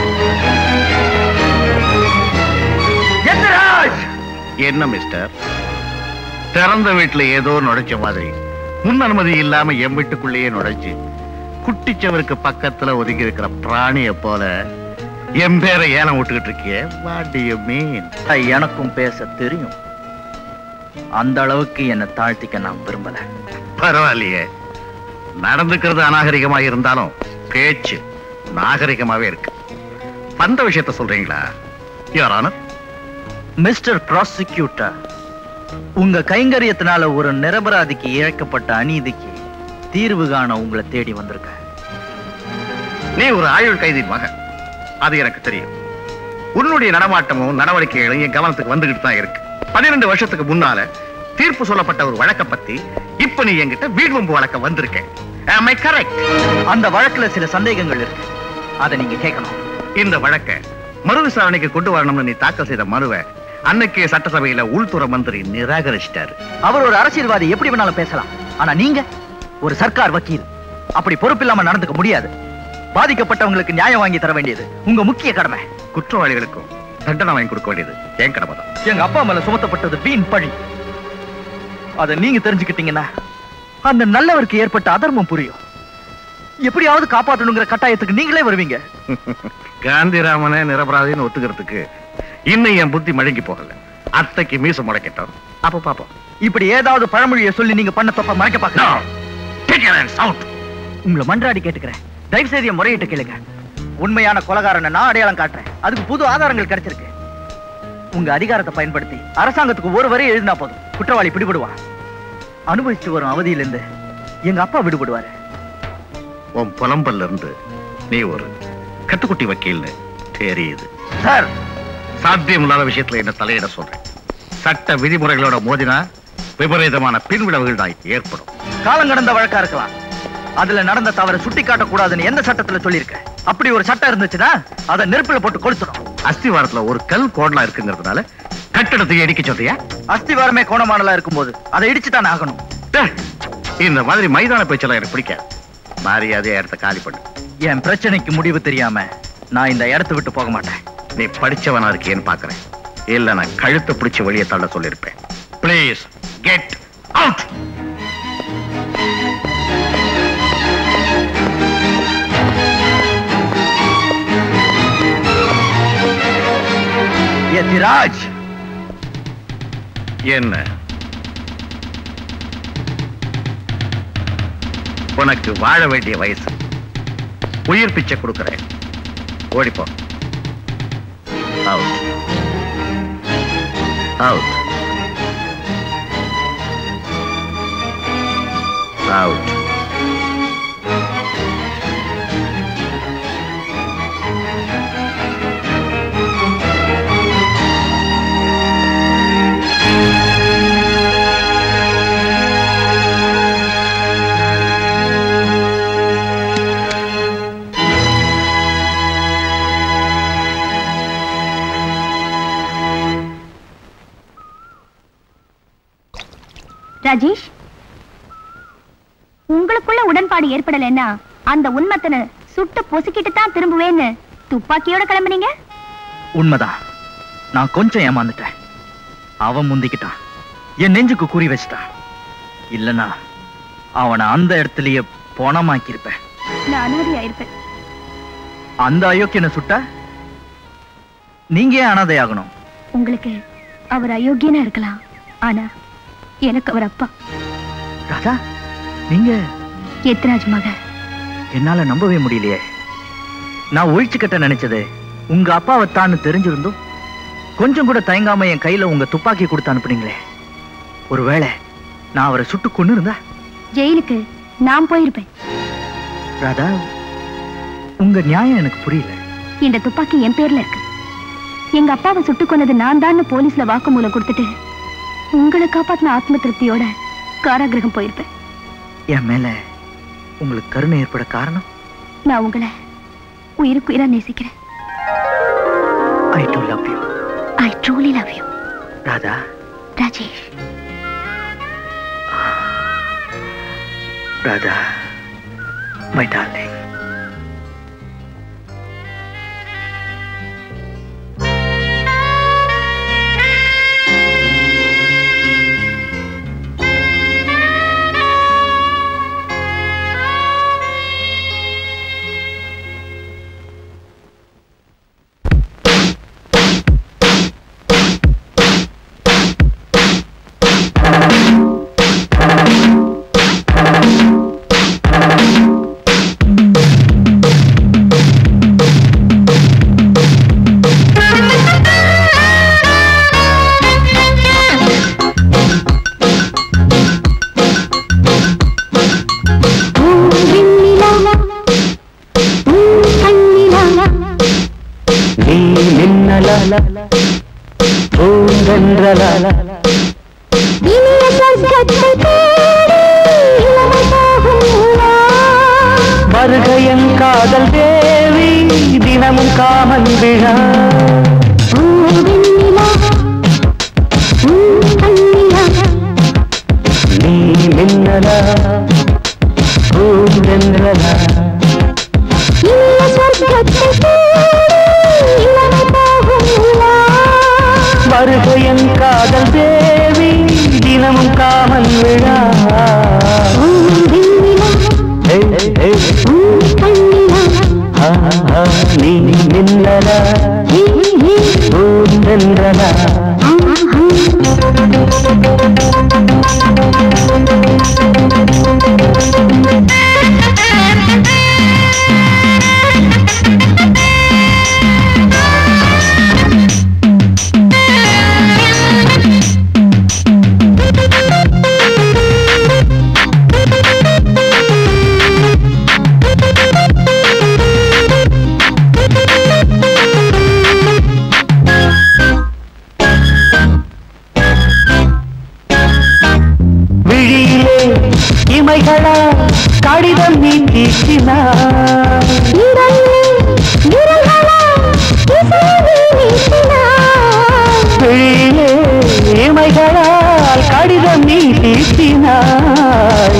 [SPEAKER 1] எத்திராஜ்
[SPEAKER 12] என்ன மிஸ்டர் திறந்த வீட்டுல ஏதோ நுழைச்ச மாதிரி முன் அனுமதி இல்லாம என் வீட்டுக்குள்ளேயே நுழைச்சு குட்டிச்சவருக்கு பக்கத்துல ஒதுங்கி இருக்கிற பிராணிய போல என் பேரை ஏலம் விட்டுக்கிட்டு இருக்கியே வாட் டு யூ மீன்
[SPEAKER 1] எனக்கும் பேச தெரியும் அந்த அளவுக்கு என்னை தாழ்த்திக்க நான் விரும்பல
[SPEAKER 12] பரவாயில்லையே நடந்துக்கிறது அநாகரிகமா இருந்தாலும் பேச்சு நாகரிகமாவே இருக்கு வந்த விஷயத்த சொல்றீங்களா யாரான
[SPEAKER 1] மிஸ்டர் ப்ராசிக்யூட்டர் உங்க கைங்கரியத்தினால ஒரு நிரபராதிக்கு இழைக்கப்பட்ட அநீதிக்கு தீர்வு காண உங்களை தேடி வந்திருக்கேன்
[SPEAKER 12] நீ ஒரு ஆயுள் கைதி மகன் அது எனக்கு தெரியும் உன்னுடைய நடமாட்டமும் நடவடிக்கைகளும் என் கவனத்துக்கு வந்துகிட்டு தான் இருக்கு பன்னிரெண்டு வருஷத்துக்கு முன்னால தீர்ப்பு சொல்லப்பட்ட ஒரு வழக்க பத்தி இப்ப நீ என்கிட்ட வீடு வம்பு வழக்க வந்திருக்கேன் Am I correct?
[SPEAKER 1] அந்த வழக்குல சில சந்தேகங்கள் இருக்கு அதை நீங்க கேட்கணும்
[SPEAKER 12] இந்த வழக்க மறு விசாரணைக்கு கொண்டு வரணும்னு நீ தாக்கல் செய்த மனுவை அன்னைக்கே சட்டசபையில உள்துறை மந்திரி நிராகரிச்சிட்டாரு
[SPEAKER 1] அவர் ஒரு அரசியல்வாதி எப்படி வேணாலும் பேசலாம் ஆனா நீங்க ஒரு சர்க்கார் வக்கீல் அப்படி பொறுப்பில்லாம நடந்துக்க முடியாது பாதிக்கப்பட்டவங்களுக்கு நியாயம் வாங்கி தர வேண்டியது உங்க முக்கிய கடமை
[SPEAKER 12] குற்றவாளிகளுக்கும் தண்டனை வாங்கி கொடுக்க வேண்டியது என் கடமை தான்
[SPEAKER 1] எங்க அப்பா மேல சுமத்தப்பட்டது வீண் பழி அதை நீங்க தெரிஞ்சுக்கிட்டீங்கன்னா அந்த நல்லவருக்கு ஏற்பட்ட அதர்மம் புரியும் எப்படியாவது காப்பாற்றணுங்கிற கட்டாயத்துக்கு நீங்களே வருவீங்க
[SPEAKER 12] காந்திராமனை நிரபராதின்னு ஒத்துக்கிறதுக்கு இன்னும் என் புத்தி மழுங்கி போகல அத்தைக்கு மீச முளைக்கட்டும் அப்ப பாப்போம்
[SPEAKER 1] இப்படி ஏதாவது பழமொழியை சொல்லி நீங்க பண்ண தப்ப மறைக்க பாக்கலாம் உங்களை மன்றாடி கேட்டுக்கிறேன் தயவு செய்து என் முறையிட்டு கேளுங்க உண்மையான கொலகாரனை நான் அடையாளம் காட்டுறேன் அதுக்கு புது ஆதாரங்கள் கிடைச்சிருக்கு உங்க அதிகாரத்தை பயன்படுத்தி அரசாங்கத்துக்கு ஒரு வரி எழுதினா போதும் குற்றவாளி பிடிபடுவான் அனுபவிச்சு வரும் அவதியிலிருந்து எங்க அப்பா விடுபடுவாரு
[SPEAKER 12] உன் புலம்பல்ல இருந்து நீ ஒரு கட்டுக்குட்டி வக்கீல்னு தெரியுது
[SPEAKER 1] சார்
[SPEAKER 12] சாத்தியம் இல்லாத விஷயத்துல என்ன தலையிட சொல்றேன் சட்ட விதிமுறைகளோட மோதினா விபரீதமான பின்விளைவுகள் தான் ஏற்படும்
[SPEAKER 1] காலம் கடந்த வழக்கா இருக்கலாம் அதுல நடந்த தவறை சுட்டி காட்டக்கூடாதுன்னு எந்த சட்டத்துல சொல்லியிருக்க அப்படி ஒரு சட்டம் இருந்துச்சுன்னா அதை நெருப்புல போட்டு கொளுத்தணும்
[SPEAKER 12] அஸ்திவாரத்துல ஒரு கல் கோடலா இருக்குங்கிறதுனால கட்டடத்தை இடிக்க சொல்றியா
[SPEAKER 1] அஸ்திவாரமே கோணமானலா இருக்கும்போது அதை இடிச்சு தானே ஆகணும்
[SPEAKER 12] டேய், இந்த மாதிரி மைதான பேச்செல்லாம் எனக்கு பிடிக்காது மரியாதையா இடத்த காலி பண்ணு
[SPEAKER 1] என் பிரச்சனைக்கு முடிவு தெரியாம நான் இந்த இடத்தை விட்டு போக மாட்டேன்
[SPEAKER 12] நீ படிச்சவனா இருக்கேன்னு பாக்குறேன் இல்ல நான் கழுத்தை பிடிச்சு வெளியே தள்ள சொல்லிருப்பேன் ப்ளீஸ் கெட் அவுட்
[SPEAKER 1] எதிராஜ்
[SPEAKER 12] என்ன உனக்கு வாழ வேண்டிய வயசு உயிர் பிச்சை கொடுக்கிறேன் ஓடிப்போ அவுட் அவுட் அவுட்
[SPEAKER 4] ராஜேஷ் உங்களுக்குள்ள உடன்பாடு ஏற்படலைன்னா அந்த உண்மத்தனை சுட்டு பொசுக்கிட்டு தான் திரும்புவேன்னு துப்பாக்கியோட கிளம்புனீங்க
[SPEAKER 1] உண்மைதான் நான் கொஞ்சம் ஏமாந்துட்டேன் அவன் முந்திக்கிட்டான் என் நெஞ்சுக்கு குறி வச்சிட்டான் இல்லனா அவனை அந்த இடத்துலயே பொணமாக்கியிருப்பேன்
[SPEAKER 4] நான் அனாதை ஆயிருப்பேன்
[SPEAKER 1] அந்த அயோக்கியனை சுட்டா நீங்க ஏன் அனாதையாகணும்
[SPEAKER 4] உங்களுக்கு அவர் அயோக்கியனா இருக்கலாம் ஆனா எனக்கு அவர் அப்பா
[SPEAKER 1] ராதா நீங்க
[SPEAKER 4] எத்ராஜ் மக
[SPEAKER 1] என்னால நம்பவே முடியலையே நான் ஒழிச்சு கட்ட நினைச்சது உங்க அப்பாவை தான் தெரிஞ்சிருந்தும் கொஞ்சம் கூட தயங்காம என் கையில உங்க துப்பாக்கி கொடுத்து அனுப்புனீங்களே ஒருவேளை நான் அவரை சுட்டு கொண்டு இருந்தா
[SPEAKER 4] ஜெயிலுக்கு நான் போயிருப்பேன்
[SPEAKER 1] ராதா உங்க நியாயம் எனக்கு புரியல
[SPEAKER 4] இந்த துப்பாக்கி என் பேர்ல இருக்கு எங்க அப்பாவை சுட்டு கொன்னது நான் தான் போலீஸ்ல வாக்குமூலம் கொடுத்துட்டு உங்களை காப்பாத்தின ஆத்ம திருப்தியோட காராகிரகம் போயிருப்பேன்
[SPEAKER 1] என் மேல உங்களுக்கு கருணை ஏற்பட காரணம்
[SPEAKER 4] நான் உங்களை உயிருக்கு உயிரா நேசிக்கிறேன்
[SPEAKER 1] I do love you
[SPEAKER 4] I truly love you
[SPEAKER 1] Radha
[SPEAKER 4] Rajesh
[SPEAKER 1] Radha my darling
[SPEAKER 6] நீ மின்னல பூந்தென்றல வருகையன் காதல் தேவி தினமும் காமன் விழா நீ மின்னல பூந்தென்றல வருகையன் காதல் தேவி தினமும் காமன் விழா ஏய், ஏய், ஏய். ஆ, ஆ, நீ மின்னல பூந்தென்றல மின்னலா விழியிலே இமைகளா கடிதம் நீ தீட்டினார் விழியிலே இமைகளால் கடிதம் நீ தீட்டினார்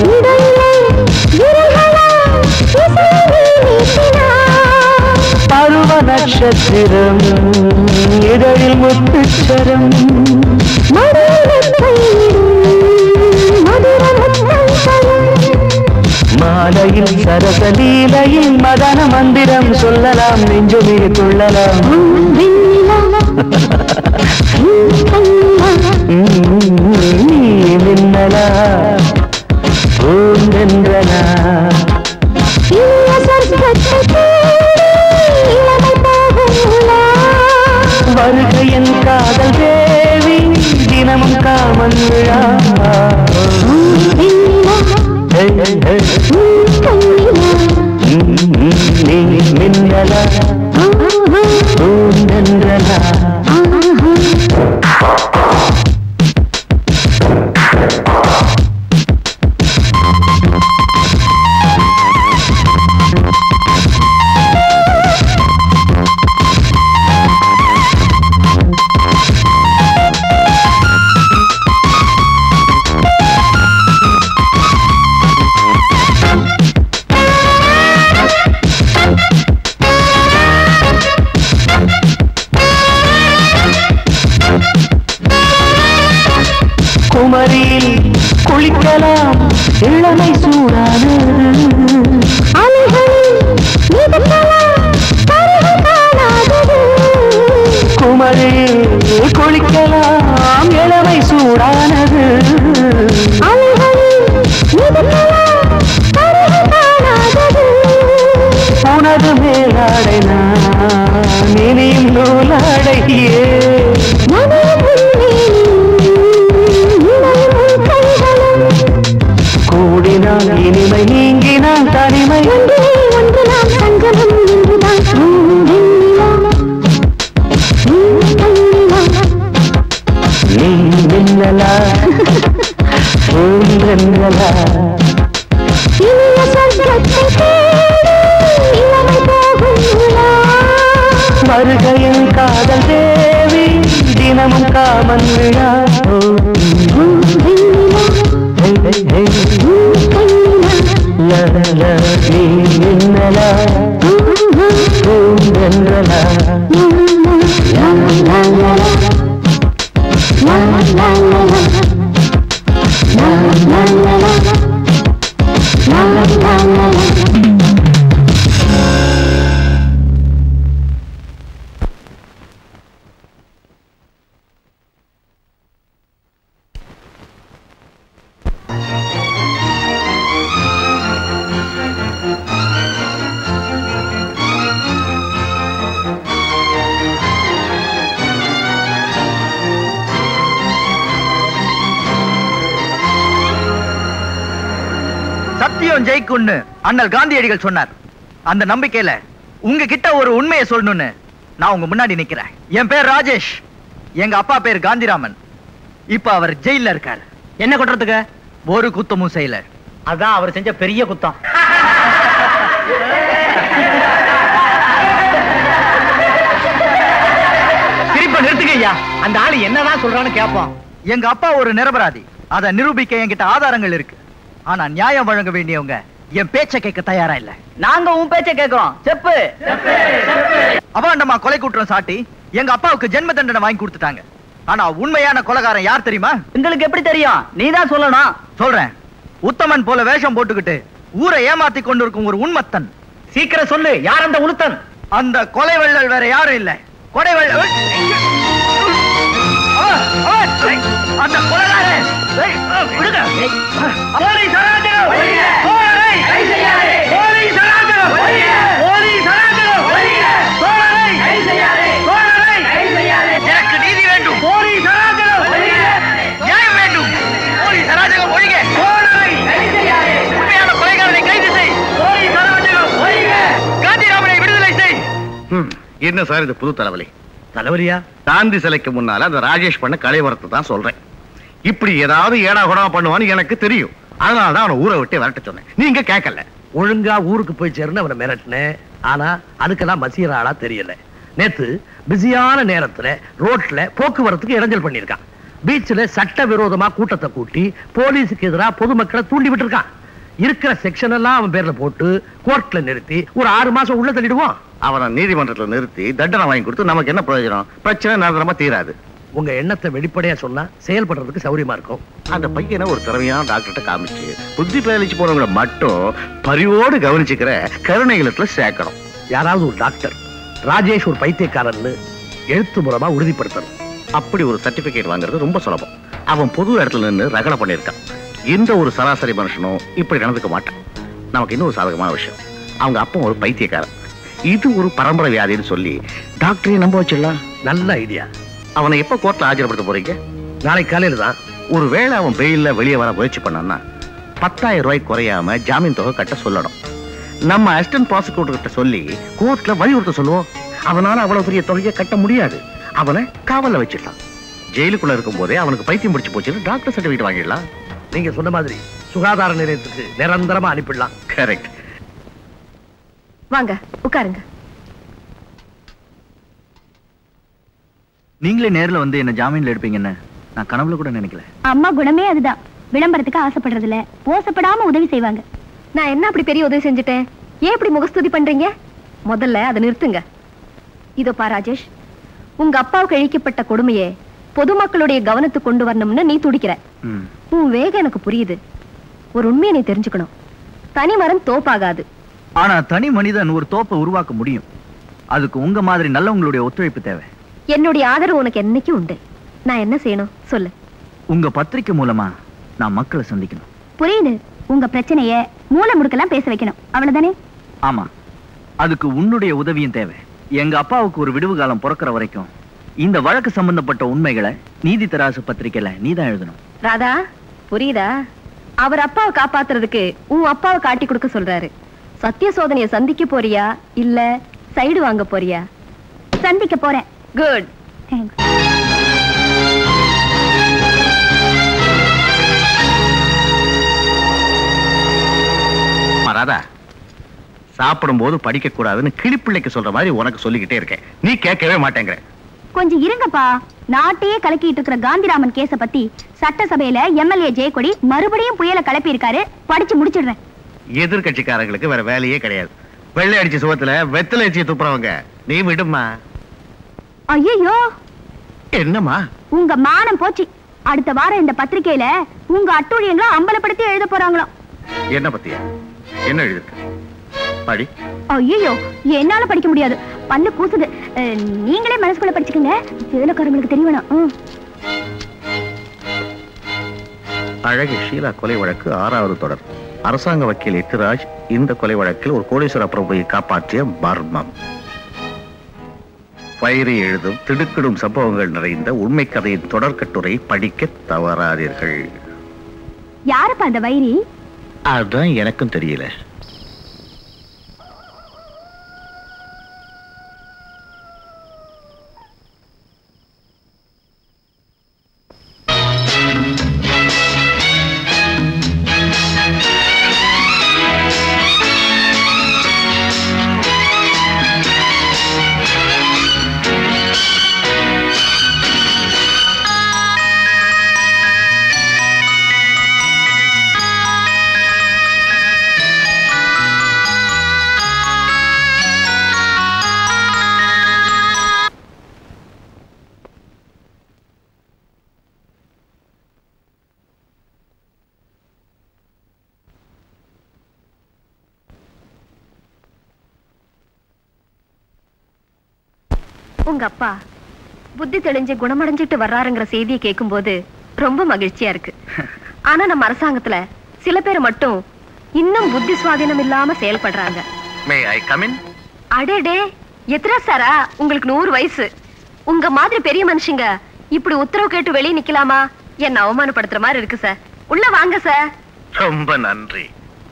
[SPEAKER 6] பருவ நட்சத்திரம் இதழில் முத்துச்சரம் மாலையில் சரசலீலையில் மதன மந்திரம் சொல்லலாம் நெஞ்சுமே கொள்ளலாம் நீ மின்னலா பூந்தென்றலா வருக என் காதல் தேவி தினமும் காமன் விழா ஹே, ஹே. நீ மின்னலா பூந்தென்றலா குமரியில் குளிக்கலாம் இளமை சூடானது குமரியில் குளிக்கலாம் இளமை சூடானது உனது மேலாடை நான் இனியும் நூலாடையே கூடினால் இனிமை நீங்கினால் தனிமை நீ மின்னலா பூந்தென்றலா வருகையின் காதல் தேவி தினமும் காமன் விழா ஓ. ஹே, ஹே, ஹே. லா, லா, நீ மின்னலா பூந்தென்றலா லா, லா, லா. லா, லா, லா. லா, லா, லா. லா, லா, லா.
[SPEAKER 1] சத்தியம் ஜெயிக்கும்னு அண்ணல் காந்தியடிகள் சொன்னார் அந்த நம்பிக்கையில உங்ககிட்ட ஒரு உண்மையை சொல்லணும்னு நான் உங்க முன்னாடி நிக்கிறேன் என் பேர் ராஜேஷ் எங்க அப்பா பேர் காந்திராமன் இப்ப அவர் ஜெயில்ல இருக்காரு
[SPEAKER 8] என்ன கொட்டுறதுக்கு
[SPEAKER 1] ஒரு குத்தமும் செய்யல
[SPEAKER 8] அதான் அவர் செஞ்ச பெரிய குத்தம்
[SPEAKER 1] திருப்ப நிறுத்துங்க ஐயா
[SPEAKER 8] அந்த ஆளு என்னதான் சொல்றான்னு கேட்போம்
[SPEAKER 1] எங்க அப்பா ஒரு நிரபராதி அதை நிரூபிக்க என்கிட்ட ஆதாரங்கள் இருக்கு ஆனா நியாயம் வழங்க வேண்டியவங்க என் பேச்ச கேட்க தயாரா இல்ல
[SPEAKER 7] நாங்க உன் பேச்ச கேக்குறோம் செப்பு
[SPEAKER 1] அவாண்டமா கொலை குற்றம் சாட்டி எங்க அப்பாவுக்கு ஜென்ம தண்டனை வாங்கி கொடுத்துட்டாங்க ஆனா உண்மையான கொலைகாரன் யார் தெரியுமா
[SPEAKER 7] உங்களுக்கு எப்படி தெரியும் நீதான் சொல்லணும்
[SPEAKER 1] சொல்றேன் உத்தமன் போல வேஷம் போட்டுக்கிட்டு ஊரை ஏமாத்தி கொண்டிருக்கும் ஒரு உண்மத்தன்
[SPEAKER 8] சீக்கிரம் சொல்லு யார் அந்த உளுத்தன்
[SPEAKER 1] அந்த கொலை வள்ளல் வேற யாரும் இல்ல கொலை வள்ளல்
[SPEAKER 14] போலீஸ் அராஜகம் தோழரை போலீஸ் அராஜகம் போலீஸ் அராஜகம் தோழரை தோழரை எனக்கு நீதி வேண்டும் போலீஸ் அராஜகம் நியாயம் வேண்டும் போலீஸ் அராஜகம் ஒழிக தோழரை உண்மையான கொலைகாரனை கைது செய் போலீஸ் அராஜகம் ஒழிக காந்திராமனை விடுதலை செய்
[SPEAKER 12] ம், என்ன சார் இது புது தலைவலி
[SPEAKER 14] தலைவலியா
[SPEAKER 12] காந்தி சிலைக்கு முன்னால அந்த ராஜேஷ் பண்ண கலைவரத்தை தான் சொல்றேன் இப்படி ஏதாவது ஏடா குடமா பண்ணுவான்னு எனக்கு தெரியும் அதனால தான் அவனை ஊரை விட்டு விரட்ட சொன்னேன் நீங்க கேட்கல
[SPEAKER 14] ஒழுங்கா ஊருக்கு போய் சேர்ந்து அவனை மிரட்டினேன் ஆனா அதுக்கெல்லாம் மசீர ஆளா தெரியல நேத்து பிஸியான நேரத்துல ரோட்ல போக்குவரத்துக்கு இடைஞ்சல் பண்ணிருக்கான் பீச்ல சட்ட விரோதமா கூட்டத்தை கூட்டி போலீஸுக்கு எதிராக பொதுமக்களை தூண்டி விட்டுருக்கான் இருக்கிற செக்ஷன் எல்லாம் அவன் பேர்ல போட்டு கோர்ட்ல நிறுத்தி ஒரு ஆறு மாசம் உள்ள தள்ளிடுவான்
[SPEAKER 12] அவனை நீதிமன்றத்துல நிறுத்தி தண்டனை வாங்கி கொடுத்து நமக்கு என்ன பிரயோஜனம் பிரச்சனை நிரந்தரமா தீராது
[SPEAKER 14] உங்க எண்ணத்தை வெளிப்படையா சொன்னா செயல்படுறதுக்கு சௌரியமா இருக்கும்
[SPEAKER 12] அந்த பையனை ஒரு திறமையான டாக்டர்கிட்ட காமிச்சு புத்தி பேலிச்சு போனவங்களை மட்டும் பரிவோடு கவனிச்சுக்கிற கருணை இல்லத்துல சேர்க்கணும்
[SPEAKER 14] யாராவது ஒரு டாக்டர் ராஜேஷ் ஒரு பைத்தியக்காரன்னு எழுத்து மூலமா உறுதிப்படுத்தணும்
[SPEAKER 12] அப்படி ஒரு சர்டிபிகேட் வாங்குறது ரொம்ப சுலபம் அவன் பொது இடத்துல நின்று ரகலை பண்ணியிருக்கான் எந்த ஒரு சராசரி மனுஷனும் இப்படி நடந்துக்க மாட்டான் நமக்கு இன்னொரு சாதகமான விஷயம் அவங்க அப்பா ஒரு பைத்தியக்காரன் இது ஒரு பரம்பரை வியாதின்னு சொல்லி டாக்டரையும் நம்ப வச்சிடலாம்
[SPEAKER 14] நல்ல ஐடியா
[SPEAKER 12] அவனை எப்ப கோர்ட்ல ஆஜர்படுத்த போறீங்க
[SPEAKER 14] நாளைக்கு காலையில தான்
[SPEAKER 12] ஒருவேளை அவன் பெயில்ல வெளியே வர முயற்சி பண்ணான்னா பத்தாயிரம் ரூபாய் குறையாம ஜாமீன் தொகை கட்ட சொல்லணும் நம்ம அசிஸ்டன்ட் ப்ராசிக்யூட்டர் கிட்ட சொல்லி கோர்ட்ல வலியுறுத்த சொல்லுவோம் அவனால அவ்வளவு பெரிய தொகையை கட்ட முடியாது அவனை காவல்ல வச்சிடலாம் ஜெயிலுக்குள்ள இருக்கும் போதே அவனுக்கு பைத்தியம் பிடிச்சு போச்சுன்னு டாக்டர் சர்டிபிகேட் வாங்கிடலாம்
[SPEAKER 14] நீங்க சொன்ன மாதிரி சுகாதார நிலையத்துக்கு நிரந்தரமா அனுப்பிடலாம்
[SPEAKER 12] கரெக்ட்
[SPEAKER 10] வாங்க உட்காருங்க
[SPEAKER 1] நீங்களே நேர்ல வந்து என்ன ஜாமீன்ல எடுப்பீங்கன்னு நான் கனவுல கூட நினைக்கல
[SPEAKER 4] அம்மா குணமே அதுதான் விளம்பரத்துக்கு ஆசைப்படுறது இல்ல ஓசப்படாம உதவி செய்வாங்க
[SPEAKER 10] நான் என்ன அப்படி பெரிய உதவி செஞ்சுட்டேன் ஏன் இப்படி முகஸ்துதி பண்றீங்க முதல்ல அதை நிறுத்துங்க இதோ பா ராஜேஷ் உங்க அப்பாவுக்கு இழிக்கப்பட்ட கொடுமையை பொதுமக்களுடைய கவனத்துக்கு கொண்டு வரணும்னு நீ துடிக்கிற
[SPEAKER 1] ம்.
[SPEAKER 10] உன் வேகம் எனக்கு புரியுது ஒரு உண்மையை நீ தெரிஞ்சுக்கணும் தனி மரம் தோப்பாகாது
[SPEAKER 1] ஆனா தனி மனிதன் ஒரு தோப்பை உருவாக்க முடியும் அதுக்கு உங்க மாதிரி நல்லவங்களுடைய ஒத்துழைப்பு தேவை
[SPEAKER 10] என்னுடைய ஆதரவு உனக்கு என்னைக்கும் உண்டு நான் என்ன செய்யணும் சொல்லு
[SPEAKER 1] உங்க பத்திரிக்கை மூலமா நான் மக்களை சந்திக்கணும்
[SPEAKER 4] புரியுது உங்க பிரச்சனைய மூளை முடுக்கெல்லாம் பேச வைக்கணும் அவ்வளவுதானே
[SPEAKER 1] ஆமா அதுக்கு உன்னுடைய உதவியும் தேவை எங்க அப்பாவுக்கு ஒரு விடுவு காலம் பிறக்கிற வரைக்கும் இந்த வழக்கு சம்பந்தப்பட்ட உண்மைகளை நீதி தராசு பத்திரிக்கையில நீதான் எழுதணும்
[SPEAKER 10] ராதா புரியுதா அவர் அப்பாவை காப்பாத்துறதுக்கு உன் அப்பாவை காட்டி கொடுக்க சொல்றாரு சத்திய சோதனையை சந்திக்க போறியா இல்ல சைடு வாங்க போறியா
[SPEAKER 4] சந்திக்க போறேன்
[SPEAKER 10] குட்
[SPEAKER 4] தேங்க்ஸ்
[SPEAKER 12] ராதா சாப்பிடும்போது படிக்க கூடாதுன்னு கிளிப்பிள்ளைக்கு சொல்ற மாதிரி உனக்கு சொல்லிக்கிட்டே இருக்கேன் நீ கேட்கவே மாட்டேங்கிற
[SPEAKER 4] கொஞ்சம் இருங்கப்பா நாட்டையே கலக்கிட்டு இருக்கிற காந்திராமன் கேஸ பத்தி சட்டசபையில எம்எல்ஏ ஜெயக்கொடி மறுபடியும் புயல கிளப்பி இருக்காரு படிச்சு முடிச்சிடுறேன்
[SPEAKER 12] எதிர்கட்சிக்காரங்களுக்கு வேற வேலையே கிடையாது வெள்ளை அடிச்ச சுகத்துல வெத்தலை அடிச்சு துப்புறவங்க நீ விடுமா
[SPEAKER 4] ஐயோ
[SPEAKER 12] என்னம்மா
[SPEAKER 4] உங்க மானம் போச்சு அடுத்த வாரம் இந்த பத்திரிக்கையில உங்க அட்டூழியங்களை அம்பலப்படுத்தி எழுத போறாங்களாம்
[SPEAKER 12] என்ன பத்தியா என்ன எழுதிருக்கு படி
[SPEAKER 4] ஐயோ என்னால படிக்க முடியாது பல்லு கூசுது அஹ், நீங்களே மனசுக்குள்ள படிச்சுக்கங்க வேலைக்காரங்களுக்கு தெரிய வேணாம் ம்.
[SPEAKER 12] அழகு ஷீலா கொலை வழக்கு ஆறாவது தொடர் அரசாங்க வக்கீல் எத்திராஜ் இந்த கொலை வழக்கில் ஒரு கோடீஸ்வர பிரபுவை காப்பாற்றிய மர்மம் பயிரை எழுதும் திடுக்கிடும் சம்பவங்கள் நிறைந்த உண்மை கதையின் தொடர்கட்டுரை படிக்க தவறாதீர்கள்
[SPEAKER 4] யாருப்பா அந்த வைரி
[SPEAKER 12] அதான் எனக்கும் தெரியல
[SPEAKER 10] உங்க அப்பா புத்தி தெளிஞ்சு குணமடைஞ்சிட்டு வர்றாருங்கிற செய்தியை கேட்கும்போது ரொம்ப மகிழ்ச்சியா இருக்கு ஆனா நம்ம அரசாங்கத்துல சில பேர் மட்டும் இன்னும் புத்தி சுவாதீனம் இல்லாம செயல்படுறாங்க
[SPEAKER 5] மே ஐ கமின்
[SPEAKER 10] அடேடே எத்தனை சாரா உங்களுக்கு நூறு வயசு உங்க மாதிரி பெரிய மனுஷங்க இப்படி உத்தரவு கேட்டு வெளியே நிக்கலாமா என்ன அவமானப்படுத்துற மாதிரி இருக்கு சார் உள்ள வாங்க சார்
[SPEAKER 5] ரொம்ப நன்றி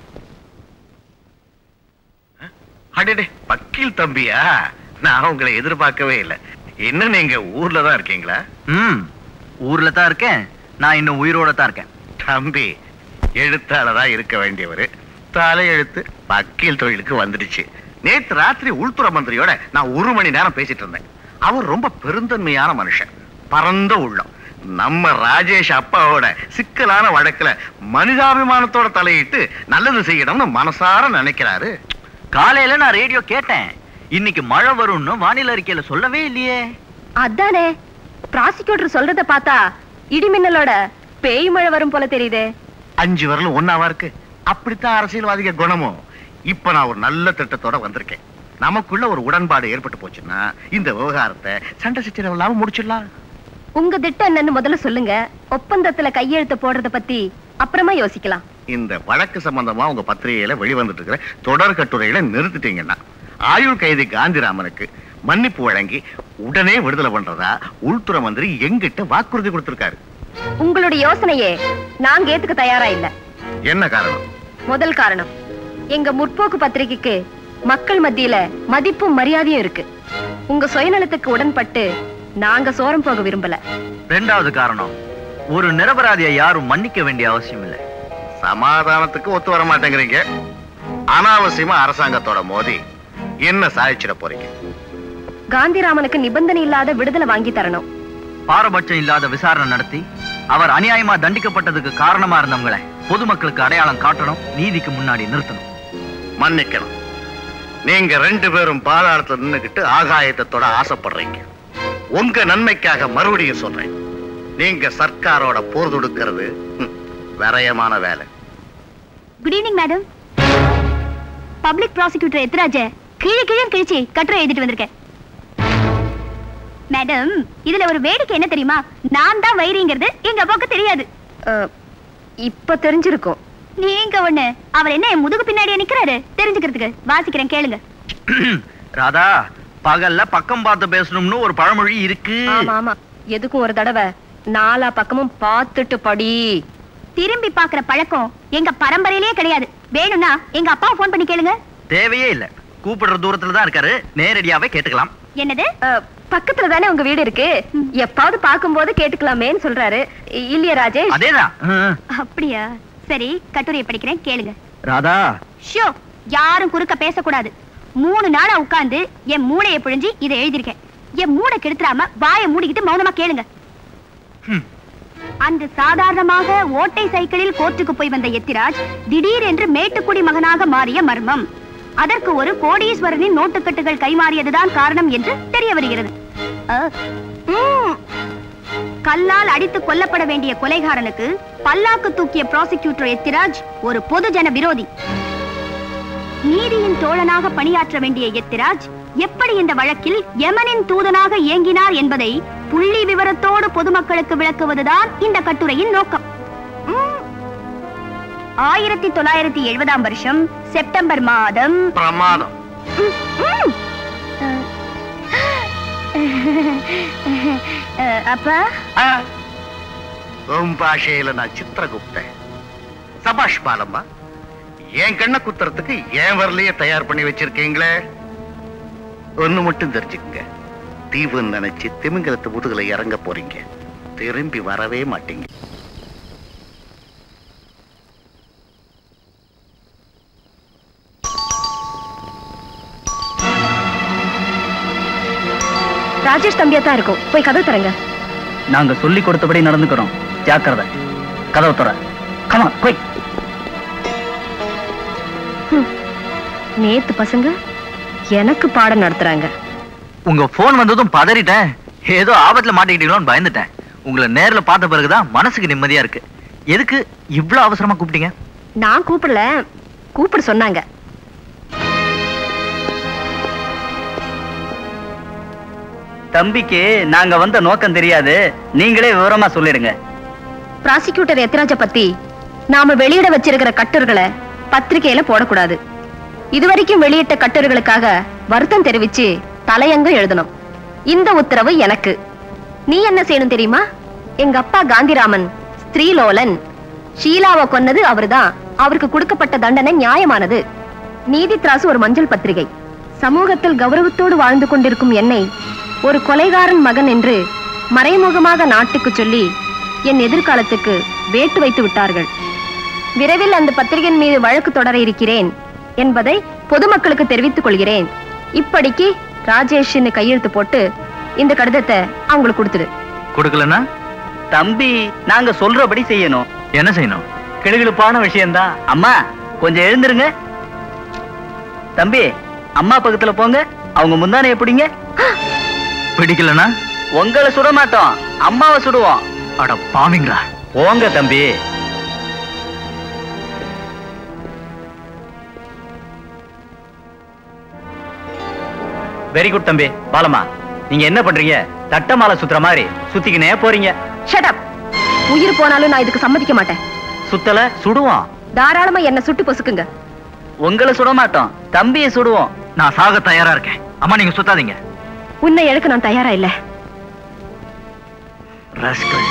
[SPEAKER 5] அடடே வக்கீல் தம்பியா நான் உங்களை எதிர்பார்க்கவே இல்லை என்ன நீங்க ஊர்ல தான் இருக்கீங்களா
[SPEAKER 1] ம் ஊர்ல தான் இருக்கேன் நான் இன்னும் உயிரோட தான் இருக்கேன்
[SPEAKER 5] தம்பி எழுத்தாளரா இருக்க வேண்டியவர் தலை எழுத்து வக்கீல் தொழிலுக்கு வந்துடுச்சு நேத்து ராத்திரி உள்துறை மந்திரியோட நான் ஒரு மணி நேரம் பேசிட்டு இருந்தேன் அவர் ரொம்ப பெருந்தன்மையான மனுஷன் பரந்த உள்ளம் நம்ம ராஜேஷ் அப்பாவோட சிக்கலான வழக்குல மனிதாபிமானத்தோட தலையிட்டு நல்லது செய்யணும்னு மனசார நினைக்கிறாரு
[SPEAKER 1] காலையில நான் ரேடியோ கேட்டேன் இன்னைக்கு மழை வரும்னு வானிலை அறிக்கையில சொல்லவே இல்லையே
[SPEAKER 10] அதானே ப்ராசிக்யூட்டர் சொல்றத பார்த்தா இடிமின்னலோட பேய் மழை வரும் போல தெரியுதே
[SPEAKER 5] அஞ்சு வரலும் ஒன்னாவா இருக்கு அப்படித்தான் அரசியல்வாதிக குணமும் இப்ப நான் ஒரு நல்ல திட்டத்தோட வந்திருக்கேன் நமக்குள்ள ஒரு உடன்பாடு ஏற்பட்டு போச்சுன்னா இந்த விவகாரத்தை சண்டை சச்சரவு இல்லாம முடிச்சிடலாம்
[SPEAKER 10] உங்க திட்டம் என்னன்னு முதல்ல சொல்லுங்க ஒப்பந்தத்துல கையெழுத்து போடுறத பத்தி அப்புறமா யோசிக்கலாம்
[SPEAKER 5] இந்த வழக்கு சம்பந்தமா உங்க பத்திரிகையில வெளிவந்துட்டு இருக்கிற தொடர் கட்டுரைகளை நிறுத்திட்டீங்கன்னா ஆயுள் கைதி காந்திராமனுக்கு மன்னிப்பு வழங்கி உடனே விடுதலை பண்றதா உள்துறை மந்திரி எங்கிட்ட வாக்குறுதி கொடுத்திருக்காரு
[SPEAKER 10] உங்களுடைய யோசனையே நாங்க ஏத்துக்க தயாரா இல்ல
[SPEAKER 5] என்ன காரணம்
[SPEAKER 10] முதல் காரணம் எங்க முற்போக்கு பத்திரிகைக்கு மக்கள் மத்தியில மதிப்பும் மரியாதையும் இருக்கு உங்க சுயநலத்துக்கு உடன்பட்டு நாங்க சோரம் போக விரும்பல
[SPEAKER 1] ரெண்டாவது காரணம் ஒரு நிரபராதியை யாரும் மன்னிக்க வேண்டிய அவசியம் இல்லை
[SPEAKER 5] சமாதானத்துக்கு ஒத்து வர மாட்டேங்கிறீங்க அனாவசியமா அரசாங்கத்தோட மோதி என்ன சாதிச்சிட போறீங்க
[SPEAKER 10] காந்திராமனுக்கு நிபந்தனை இல்லாத விடுதலை வாங்கி தரணும்
[SPEAKER 1] பாரபட்சம் இல்லாத விசாரணை நடத்தி அவர் அநியாயமா தண்டிக்கப்பட்டதுக்கு காரணமா இருந்தவங்களை பொதுமக்களுக்கு அடையாளம் காட்டணும் நீதிக்கு முன்னாடி நிறுத்தணும்
[SPEAKER 5] மன்னிக்கணும் நீங்க ரெண்டு பேரும் பாதாளத்துல நின்னுகிட்டு ஆகாயத்தோட ஆசைப்படுறீங்க உங்க நன்மைக்காக மறுபடியும் சொல்றேன் நீங்க சர்க்காரோட போர் தொடுக்கிறது ஹம், விரயமான வேலை
[SPEAKER 4] good evening madam public prosecutor Ethiraj கீழே கீழே கிழிச்சு கட்டுரை எழுதிட்டு வந்திருக்கேன் மேடம் இதுல ஒரு வேடிக்கை என்ன தெரியுமா நான் தான் வைரிங்கிறது எங்க அப்பாவுக்கு தெரியாது
[SPEAKER 10] அஹ், இப்ப தெரிஞ்சிருக்கும்
[SPEAKER 4] நீங்க ஒண்ணு அவர் என்ன என் முதுகு பின்னாடியே நிக்கிறாரு தெரிஞ்சுக்கிறதுக்கு வாசிக்கிறேன் கேளுங்க
[SPEAKER 1] ராதா பகல்ல பக்கம் பார்த்து பேசணும்னு ஒரு பழமொழி இருக்கு
[SPEAKER 10] ஆமா ஆமா எதுக்கும் ஒரு தடவை நாலா பக்கமும் பார்த்துட்டு படி
[SPEAKER 4] திரும்பி பாக்குற பழக்கம் எங்க பரம்பரையிலேயே கிடையாது வேணும்னா எங்க அப்பாவை ஃபோன் பண்ணி கேளுங்க
[SPEAKER 1] தேவையே இல்ல கூப்பிடுற தூரத்துல தான் இருக்காரு நேரடியாவே கேட்டுக்கலாம்
[SPEAKER 4] என்னது
[SPEAKER 10] அஹ், பக்கத்துல தானே உங்க வீடு இருக்கு எப்பாவது பார்க்கும்போது கேட்டுக்கலாமேன்னு சொல்றாரு இ- இல்லையா ராஜேஷ்
[SPEAKER 1] அதேதான் ம்.
[SPEAKER 4] அப்படியா சரி கட்டுரையை படிக்கிறேன் கேளுங்க
[SPEAKER 1] ராதா
[SPEAKER 4] ஷோ யாரும் குறுக்க பேசக்கூடாது மூணு நாளா உட்கார்ந்து என் மூளையை பிழிஞ்சு இதை எழுதியிருக்கேன் என் மூளை கெடுத்துறாம வாயை மூடிக்கிட்டு மௌனமா கேளுங்க
[SPEAKER 1] ஹம்.
[SPEAKER 4] அன்று சாதாரணமாக ஓட்டை சைக்கிளில் கோர்ட்டுக்கு போய் வந்த எத்திராஜ் திடீரென்று மேட்டுக்குடி மகனாக மாறிய மர்மம் அதற்கு ஒரு கோடீஸ்வரனின் நோட்டுக்கட்டுகள் கைமாறியதுதான் காரணம் என்று தெரிய வருகிறது அஹ், ம். கல்லால் அடித்து கொல்லப்பட வேண்டிய கொலைகாரனுக்கு பல்லாக்கு தூக்கிய ப்ராசிக்யூட்டர் எத்திராஜ் ஒரு பொதுஜன விரோதி நீதியின் தோழனாக பணியாற்ற வேண்டிய எத்திராஜ் எப்படி இந்த வழக்கில் யமனின் தூதனாக இயங்கினார் என்பதை புள்ளி விவரத்தோடு பொதுமக்களுக்கு விளக்குவதுதான் இந்த கட்டுரையின் நோக்கம் ம். ஆயிரத்தி தொள்ளாயிரத்தி எழுபதாம் வருஷம் செப்டம்பர் மாதம்
[SPEAKER 5] பிரமாதம்
[SPEAKER 4] ம். அஹ், அப்பா
[SPEAKER 5] ஆ, உன் பாஷையில நான் சித்திரகுப்தன் சபாஷ் பாலம்மா என் கண்ணை குத்துறதுக்கு என் வரலையே தயார் பண்ணி வச்சிருக்கீங்களே ஒண்ணு மட்டும் தெரிஞ்சுக்கங்க தீவுன்னு நினைச்சு திமிங்கலத்து முதுகுல இறங்க போறீங்க திரும்பி வரவே மாட்டீங்க
[SPEAKER 10] ராஜேஷ் தம்பியா தான் இருக்கும் போய் கதவு தரங்க
[SPEAKER 7] நாங்க சொல்லி கொடுத்தபடி நடந்துக்கிறோம் ஜாக்கிரதை கதவை துற கமா போய்
[SPEAKER 10] நேத்து பசங்க எனக்கு பாடம் நடத்துறாங்க
[SPEAKER 1] உங்க போன் வந்ததும் பதறிட்டேன் ஏதோ ஆபத்துல மாட்டிக்கிட்டீங்களோன்னு பயந்துட்டேன் உங்களை நேர்ல பார்த்த பிறகுதான் மனசுக்கு நிம்மதியா இருக்கு எதுக்கு இவ்வளவு அவசரமா கூப்பிட்டீங்க
[SPEAKER 10] நான் கூப்பிடல கூப்பிட சொன்னாங்க
[SPEAKER 7] தம்பிக்கு நாங்க வந்த நோக்கம் தெரியாது நீங்களே விவரமா சொல்லிடுங்க
[SPEAKER 10] ப்ராசிக்யூட்டர் எத்ராஜ பத்தி நாம வெளியிட வச்சிருக்கிற கட்டுரைகளை பத்திரிகையில போடக்கூடாது இதுவரைக்கும் வெளியிட்ட கட்டுரைகளுக்காக வருத்தம் தெரிவிச்சு தலையங்கம் எழுதணும் இந்த உத்தரவு எனக்கு நீ என்ன செய்யணும் தெரியுமா எங்க அப்பா காந்திராமன் ஸ்திரீலோலன் ஷீலாவை கொன்னது அவர்தான் அவருக்கு கொடுக்கப்பட்ட தண்டனை நியாயமானது நீதி திராசு ஒரு மஞ்சள் பத்திரிகை சமூகத்தில் கௌரவத்தோடு வாழ்ந்து கொண்டிருக்கும் என்னை ஒரு கொலைகாரன் மகன் என்று மறைமுகமாக நாட்டுக்கு சொல்லி என் எதிர்காலத்துக்கு வேட்டு வைத்து விட்டார்கள் விரைவில் அந்த பத்திரிகையின் மீது வழக்கு தொடர இருக்கிறேன் என்பதை பொதுமக்களுக்கு தெரிவித்துக் கொள்கிறேன் இப்படிக்கு ராஜேஷ்னு கையெழுத்து போட்டு இந்த கடிதத்தை அவங்களுக்கு கொடுத்துடு
[SPEAKER 1] கொடுக்கலன்னா
[SPEAKER 7] தம்பி நாங்க சொல்றபடி செய்யணும்
[SPEAKER 1] என்ன செய்யணும்
[SPEAKER 7] கிளுகிழுப்பான விஷயம்தான் அம்மா கொஞ்சம் எழுந்திருங்க தம்பி அம்மா பக்கத்துல போங்க அவங்க முந்தானை எப்படிங்க
[SPEAKER 1] பிடிக்கலனா
[SPEAKER 7] உங்களை சுட மாட்டோம் அம்மாவை சுடுவோம்
[SPEAKER 1] அட பாவிங்களா
[SPEAKER 7] போங்க தம்பி வெரி குட் தம்பி பாலமா நீங்க என்ன பண்றீங்க தட்ட மாலை சுத்துற மாதிரி சுத்திக்கினே போறீங்க
[SPEAKER 10] ஷட் அப் உயிர் போனாலும் நான் இதுக்கு சம்மதிக்க மாட்டேன்
[SPEAKER 7] சுத்தல சுடுவோம்
[SPEAKER 10] தாராளமா என்ன சுட்டு பொசுக்குங்க
[SPEAKER 7] உங்களை சுட மாட்டோம் தம்பியை சுடுவோம்
[SPEAKER 1] நான் சாக தயாரா இருக்கேன் அம்மா நீங்க சுத்தாதீங்க
[SPEAKER 10] உன்னை எடுக்க நான் தயாரா இல்ல
[SPEAKER 1] rascal.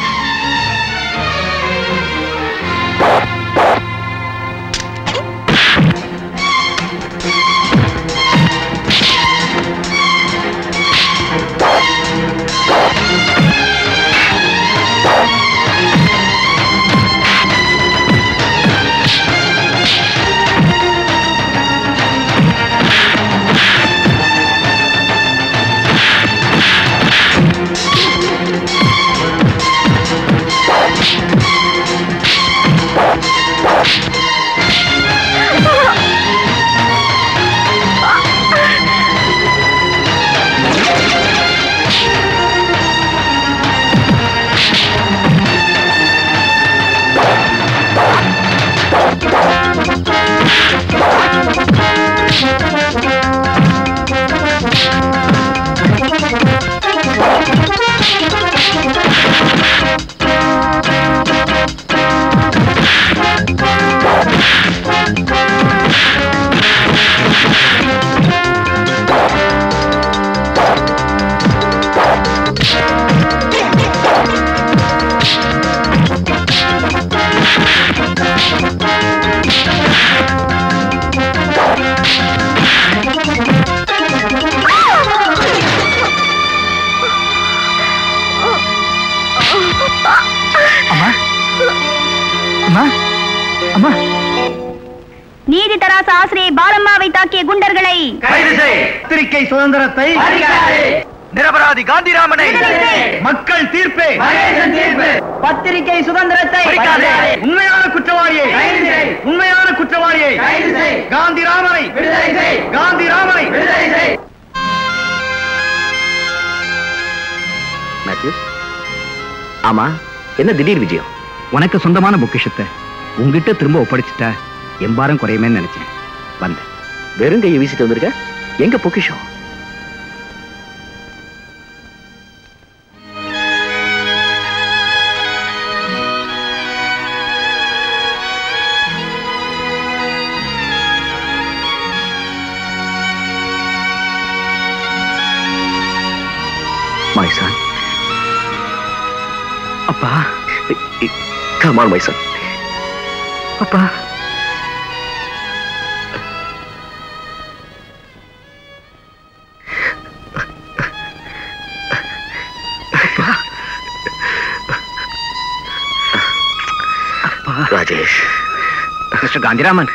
[SPEAKER 1] அம்மா அம்மா
[SPEAKER 10] நீதி தராசு ஆசிரியை பாலம்மாவை தாக்கிய குண்டர்களை
[SPEAKER 8] பத்திரிகை சுதந்திரத்தை
[SPEAKER 1] நிரபராதி காந்திராமனை
[SPEAKER 8] மக்கள் தீர்ப்பே
[SPEAKER 7] பத்திரிகை சுதந்திரத்தை
[SPEAKER 8] உண்மையான குற்றவாளியை உண்மையான குற்றவாளியை காந்தி ராமனை காந்தி ராமனை
[SPEAKER 2] மேத்யூஸ் ஆமா என்ன திடீர் விஜயம் உனக்கு சொந்தமான பொக்கிஷத்தை உங்ககிட்ட திரும்ப ஒப்படைச்சிட்டா எம்பாரம் குறையுமேன்னு நினைச்சேன் வந்தேன்
[SPEAKER 5] வெறும் கையை வீசிட்டு வந்திருக்க எங்க பொக்கிஷம் My son.
[SPEAKER 2] அப்பா
[SPEAKER 5] Come on, my son.
[SPEAKER 2] அப்பா
[SPEAKER 5] ராஜேஷ்
[SPEAKER 2] மிஸ்டர் காந்திராமன்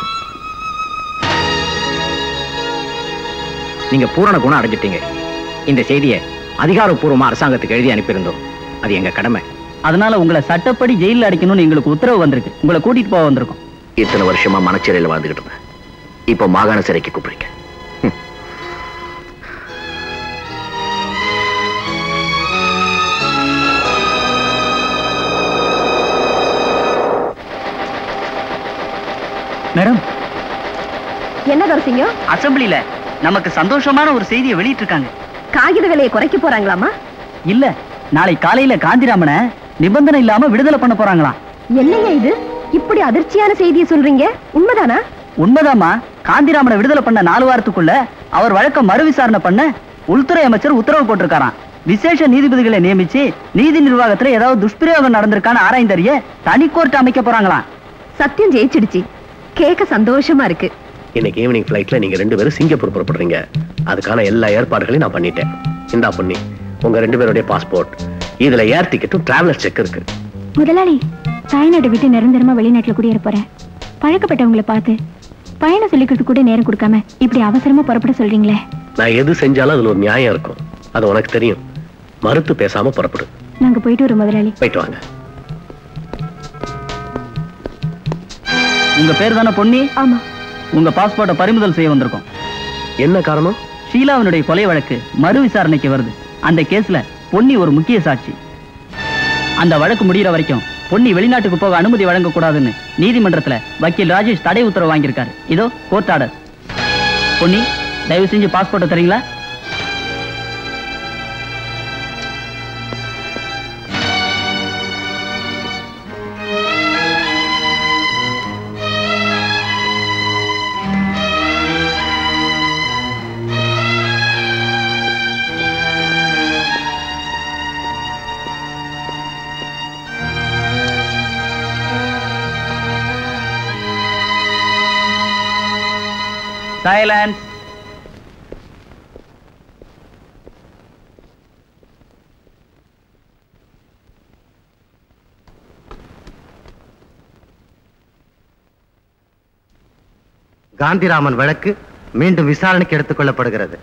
[SPEAKER 2] நீங்க பூரண குணம் அடைஞ்சிட்டீங்க இந்த செய்தியை அதிகாரப்பூர்வமா அரசாங்கத்துக்கு எழுதி அனுப்பியிருந்தோம் அது எங்க கடமை
[SPEAKER 7] அதனால உங்களை சட்டப்படி ஜெயில அடைக்கணும்னு எங்களுக்கு உத்தரவு வந்திருக்கு உங்களை கூட்டிட்டு போக வந்திருக்கோம்
[SPEAKER 5] இத்தனை வருஷமா மனச்சிறையில வாழ்ந்துகிட்டு இருந்தேன் இப்போ மாகாண சிறைக்கு கூப்பிடுறீங்க ஹம்.
[SPEAKER 7] மேடம்
[SPEAKER 10] என்ன தோசிங்க
[SPEAKER 7] அசம்பிளில நமக்கு சந்தோஷமான ஒரு செய்தியை வெளியிட்டு இருக்காங்க
[SPEAKER 10] காகித விலையை குறைக்க போறாங்களாமா
[SPEAKER 7] இல்ல நாளை காலையில காந்திராமனை நிபந்தனை இல்லாம விடுதலை பண்ண போறாங்களாம்
[SPEAKER 4] என்னையா இது இப்படி அதிர்ச்சியான செய்தியை சொல்றீங்க உண்மைதானா
[SPEAKER 7] உண்மைதாம்மா காந்திராமனை விடுதலை பண்ண நாலு வாரத்துக்குள்ள அவர் வழக்க மறு விசாரணை பண்ண உள்துறை அமைச்சர் உத்தரவு போட்டிருக்காராம் விசேஷ நீதிபதிகளை நியமிச்சு நீதி நிர்வாகத்துல ஏதாவது துஷ்பிரயோகம் நடந்திருக்கான்னு ஆராய்ந்தறிய தனி கோர்ட் அமைக்க போறாங்களாம்
[SPEAKER 4] சத்தியம் ஜெயிச்சிடுச்சு கேட்க சந்தோஷமா இருக்கு
[SPEAKER 14] இன்னைக்கு ஈவினிங் ஃபிளைட்ல நீங்க ரெண்டு பேரும் சிங்கப்பூர் புறப்படுறீங்க அதுக்கான எல்லா ஏற்பாடுகளையும் நான் பண்ணிட்டேன் இந்தா பொண்ணி உங்க ரெண்டு பேருடைய பாஸ்போர்ட் இதுல ஏர் டிக்கெட்டும் டிராவலர் செக் இருக்கு
[SPEAKER 15] முதலாளி தாய்நாட்டை விட்டு நிரந்தரமா வெளிநாட்டுல குடியேற போறேன் பழக்கப்பட்டவங்களை பார்த்து பயணம் சொல்லிக்கிறது கூட நேரம் கொடுக்காம இப்படி அவசரமா புறப்பட சொல்றீங்களே
[SPEAKER 14] நான் எது செஞ்சாலும் அதுல ஒரு நியாயம் இருக்கும் அது உனக்கு தெரியும் மறுத்து பேசாம புறப்படு
[SPEAKER 15] நாங்க போயிட்டு வரோம் முதலாளி
[SPEAKER 14] போயிட்டு வாங்க
[SPEAKER 7] உங்க பேர் தானே பொன்னி
[SPEAKER 15] ஆமா
[SPEAKER 7] உங்க பாஸ்போர்ட்டை பறிமுதல் செய்ய வந்திருக்கோம்
[SPEAKER 14] என்ன காரணம்
[SPEAKER 7] ஷீலாவினுடைய கொலை வழக்கு மறு விசாரணைக்கு வருது அந்த கேஸ்ல பொன்னி ஒரு முக்கிய சாட்சி அந்த வழக்கு முடியிற வரைக்கும் பொன்னி வெளிநாட்டுக்கு போக அனுமதி வழங்கக்கூடாதுன்னு நீதிமன்றத்துல வக்கீல் ராஜேஷ் தடை உத்தரவு வாங்கியிருக்காரு இதோ கோர்ட் ஆர்டர் பொன்னி தயவு செஞ்சு பாஸ்போர்ட்டை தரீங்களா சைலன்ஸ்
[SPEAKER 2] காந்திராமன் வழக்கு மீண்டும் விசாரணைக்கு எடுத்துக் கொள்ளப்படுகிறது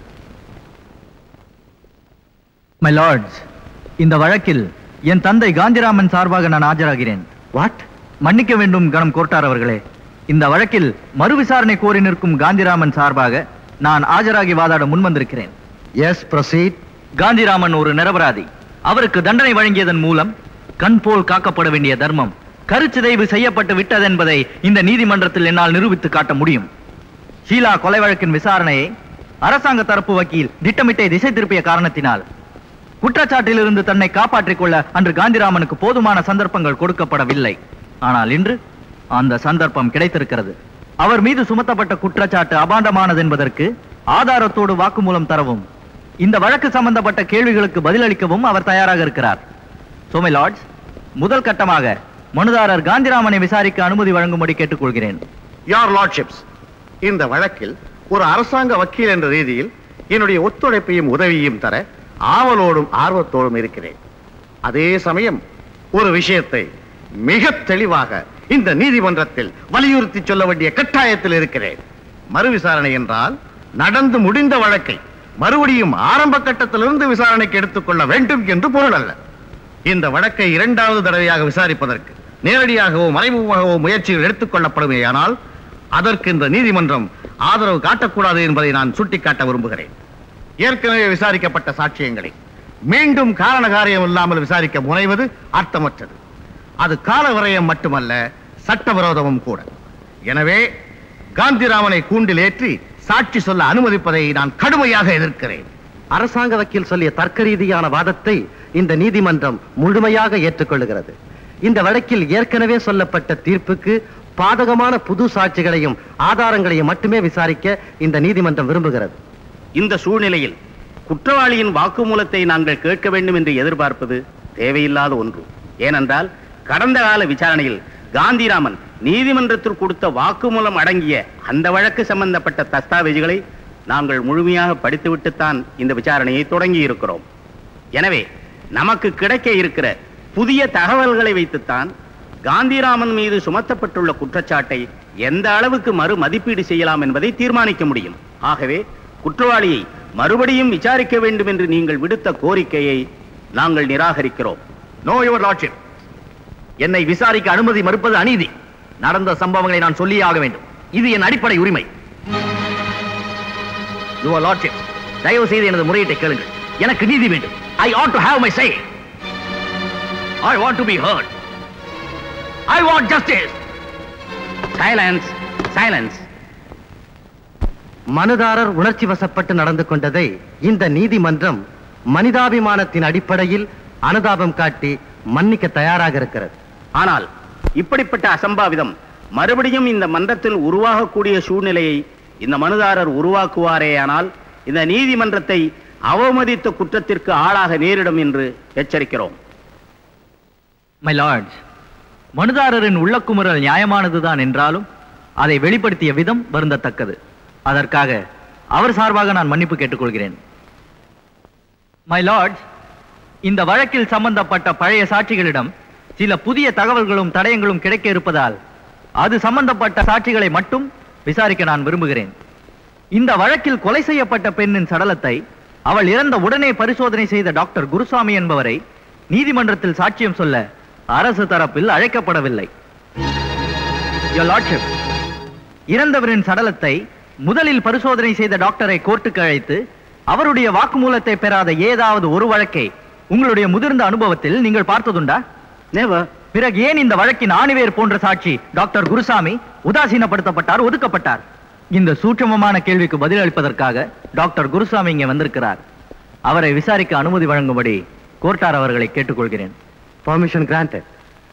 [SPEAKER 1] மை லார்ட்ஸ் இந்த வழக்கில் என் தந்தை காந்திராமன் சார்பாக நான் ஆஜராகிறேன்
[SPEAKER 2] வாட்
[SPEAKER 1] மன்னிக்க வேண்டும் கணம் கோர்ட்டார் அவர்களே இந்த வழக்கில் மறு விசாரணை கோரி நிற்கும் காந்திராமன் சார்பாக நான் ஆஜராகி வாதாட முன்வந்திருக்கிறேன்
[SPEAKER 2] எஸ் ப்ரொசீட்
[SPEAKER 1] காந்திராமன் ஒரு நிரபராதி அவருக்கு தண்டனை வழங்கியதன் மூலம் கண் போல் காக்கப்பட வேண்டிய தர்மம் கருச்சிதைவு செய்யப்பட்டு விட்டதென்பதை இந்த நீதிமன்றத்தில் என்னால் நிரூபித்து காட்ட முடியும் ஷீலா கொலை வழக்கின் விசாரணையை அரசாங்க தரப்பு வக்கீல் திட்டமிட்டை திசை திருப்பிய காரணத்தினால் குற்றச்சாட்டிலிருந்து தன்னை காப்பாற்றிக் கொள்ள அன்று காந்திராமனுக்கு போதுமான சந்தர்ப்பங்கள் கொடுக்கப்படவில்லை ஆனால் இன்று அந்த சந்தர்ப்பம் கிடைத்திருக்கிறது அவர் மீது சுமத்தப்பட்ட குற்றச்சாட்டு அபாண்டமானது என்பதற்கு ஆதாரத்தோடு வாக்குமூலம் தரவும் இந்த வழக்கு சம்பந்தப்பட்ட கேள்விகளுக்கு பதிலளிக்கவும் அவர் தயாராக இருக்கிறார் சோமை லார்ட்ஸ் முதல் கட்டமாக மனுதாரர் காந்திராமனை விசாரிக்க அனுமதி வழங்கும்படி கேட்டுக்கொள்கிறேன்
[SPEAKER 12] யார் லார்ட்ஷிப்ஸ் இந்த வழக்கில் ஒரு அரசாங்க வக்கீல் என்ற ரீதியில் என்னுடைய ஒத்துழைப்பையும் உதவியையும் தர ஆவலோடும் ஆர்வத்தோடும் இருக்கிறேன் அதே சமயம் ஒரு விஷயத்தை மிக தெளிவாக இந்த நீதிமன்றத்தில் வலியுறுத்தி சொல்ல வேண்டிய கட்டாயத்தில் இருக்கிறேன் மறு விசாரணை என்றால் நடந்து முடிந்த வழக்கை மறுபடியும் ஆரம்ப கட்டத்திலிருந்து விசாரணைக்கு எடுத்துக்கொள்ள வேண்டும் என்று பொருள் அல்ல இந்த வழக்கை இரண்டாவது தடவையாக விசாரிப்பதற்கு நேரடியாகவோ மறைமுகமாகவோ முயற்சிகள் எடுத்துக்கொள்ளப்படுமேயானால் அதற்கு இந்த நீதிமன்றம் ஆதரவு காட்டக்கூடாது என்பதை நான் சுட்டிக்காட்ட விரும்புகிறேன் ஏற்கனவே விசாரிக்கப்பட்ட சாட்சியங்களை மீண்டும் காரண காரியம் இல்லாமல் விசாரிக்க முனைவது அர்த்தமற்றது அது கால விரயம் மட்டுமல்ல சட்டவிரோதமும் கூட எனவே காந்திராமனை கூண்டில் ஏற்றி சாட்சி சொல்ல அனுமதிப்பதை நான் கடுமையாக எதிர்க்கிறேன்
[SPEAKER 2] அரசாங்க வக்கீல் சொல்லிய தர்க்க ரீதியான வாதத்தை இந்த நீதிமன்றம் முழுமையாக ஏற்றுக்கொள்ளுகிறது இந்த வழக்கில் ஏற்கனவே சொல்லப்பட்ட தீர்ப்புக்கு பாதகமான புது சாட்சிகளையும் ஆதாரங்களையும் மட்டுமே விசாரிக்க இந்த நீதிமன்றம் விரும்புகிறது
[SPEAKER 5] இந்த சூழ்நிலையில் குற்றவாளியின் வாக்குமூலத்தை நாங்கள் கேட்க வேண்டும் என்று எதிர்பார்ப்பது தேவையில்லாத ஒன்று ஏனென்றால் கடந்த கால விசாரணையில் காந்திராமன் நீதிமன்றத்தில் கொடுத்த வாக்குமூலம் அடங்கிய அந்த வழக்கு சம்பந்தப்பட்ட தஸ்தாவேஜுகளை நாங்கள் முழுமையாக படித்துவிட்டுத்தான் இந்த விசாரணையை தொடங்கி இருக்கிறோம் எனவே நமக்கு கிடைக்க இருக்கிற புதிய தகவல்களை வைத்துத்தான் காந்திராமன் மீது சுமத்தப்பட்டுள்ள குற்றச்சாட்டை எந்த அளவுக்கு மறு மதிப்பீடு செய்யலாம் என்பதை தீர்மானிக்க முடியும் ஆகவே குற்றவாளியை மறுபடியும் விசாரிக்க வேண்டும் என்று நீங்கள் விடுத்த கோரிக்கையை நாங்கள் நிராகரிக்கிறோம்
[SPEAKER 1] நோ யுவர் லார்ட்ஷிப் என்னை விசாரிக்க அனுமதி மறுப்பது அநீதி நடந்த சம்பவங்களை நான் சொல்லியே ஆக வேண்டும் இது என் அடிப்படை உரிமை யுவர் லார்ட்ஷிப் தயவு செய்து எனது முறையீட்டை கேளுங்கள் எனக்கு நீதி வேண்டும் I had to have my say I want to be heard I want justice
[SPEAKER 5] silence silence
[SPEAKER 2] மனுதாரர் உணர்ச்சி வசப்பட்டு நடந்து கொண்டதை இந்த நீதிமன்றம் மனிதாபிமானத்தின் அடிப்படையில் அனுதாபம் காட்டி
[SPEAKER 12] மன்னிக்க தயாராக இருக்கிறது
[SPEAKER 16] ஆனால் இப்படிப்பட்ட அசம்பாவிதம் மறுபடியும் இந்த மன்றத்தில் உருவாகக்கூடிய சூழ்நிலையை இந்த மனுதாரர் உருவாக்குவாரேயானால் இந்த நீதிமன்றத்தை அவமதித்த குற்றத்திற்கு ஆளாக நேரிடும் என்று எச்சரிக்கிறோம்
[SPEAKER 1] மை லார்ட்ஸ் மனுதாரரின் உள்ளக்குமுறல் நியாயமானதுதான் என்றாலும் அதை வெளிப்படுத்திய விதம் வருந்தத்தக்கது அதற்காக அவர் சார்பாக நான் மன்னிப்பு கேட்டுக்கொள்கிறேன் மை லார்ட்ஸ் இந்த வழக்கில் சம்பந்தப்பட்ட பழைய சாட்சிகளிடம் சில புதிய தகவல்களும் தடயங்களும் கிடைக்க இருப்பதால் அது சம்பந்தப்பட்ட சாட்சிகளை மட்டும் விசாரிக்க நான் விரும்புகிறேன் இந்த வழக்கில் கொலை செய்யப்பட்ட பெண்ணின் சடலத்தை அவள் இறந்த உடனே பரிசோதனை செய்த டாக்டர் குருசாமி என்பவரை நீதிமன்றத்தில் சாட்சியம் சொல்ல அரசு தரப்பில் அழைக்கப்படவில்லை Your Lordship, இறந்தவரின் சடலத்தை முதலில் பரிசோதனை செய்த டாக்டரை கோர்ட்டுக்கு அழைத்து அவருடைய வாக்குமூலத்தை பெறாத ஏதாவது ஒரு வழக்கை உங்களுடைய முதிர்ந்த அனுபவத்தில் நீங்கள் பார்த்ததுண்டா பிறகு ஏன் இந்த வழக்கின் ஆணிவேர் போன்ற சாட்சி டாக்டர் குருசாமி உதாசீனப்படுத்தப்பட்டார் ஒதுக்கப்பட்டார் இந்த சூட்சமமான கேள்விக்கு பதிலளிப்பதற்காக டாக்டர் குருசாமி இங்கே வந்திருக்கிறார் அவரை விசாரிக்க அனுமதி வழங்கும்படி கோர்ட்டார் அவர்களை கேட்டுக்கொள்கிறேன்
[SPEAKER 12] பர்மிஷன் கிராண்டட்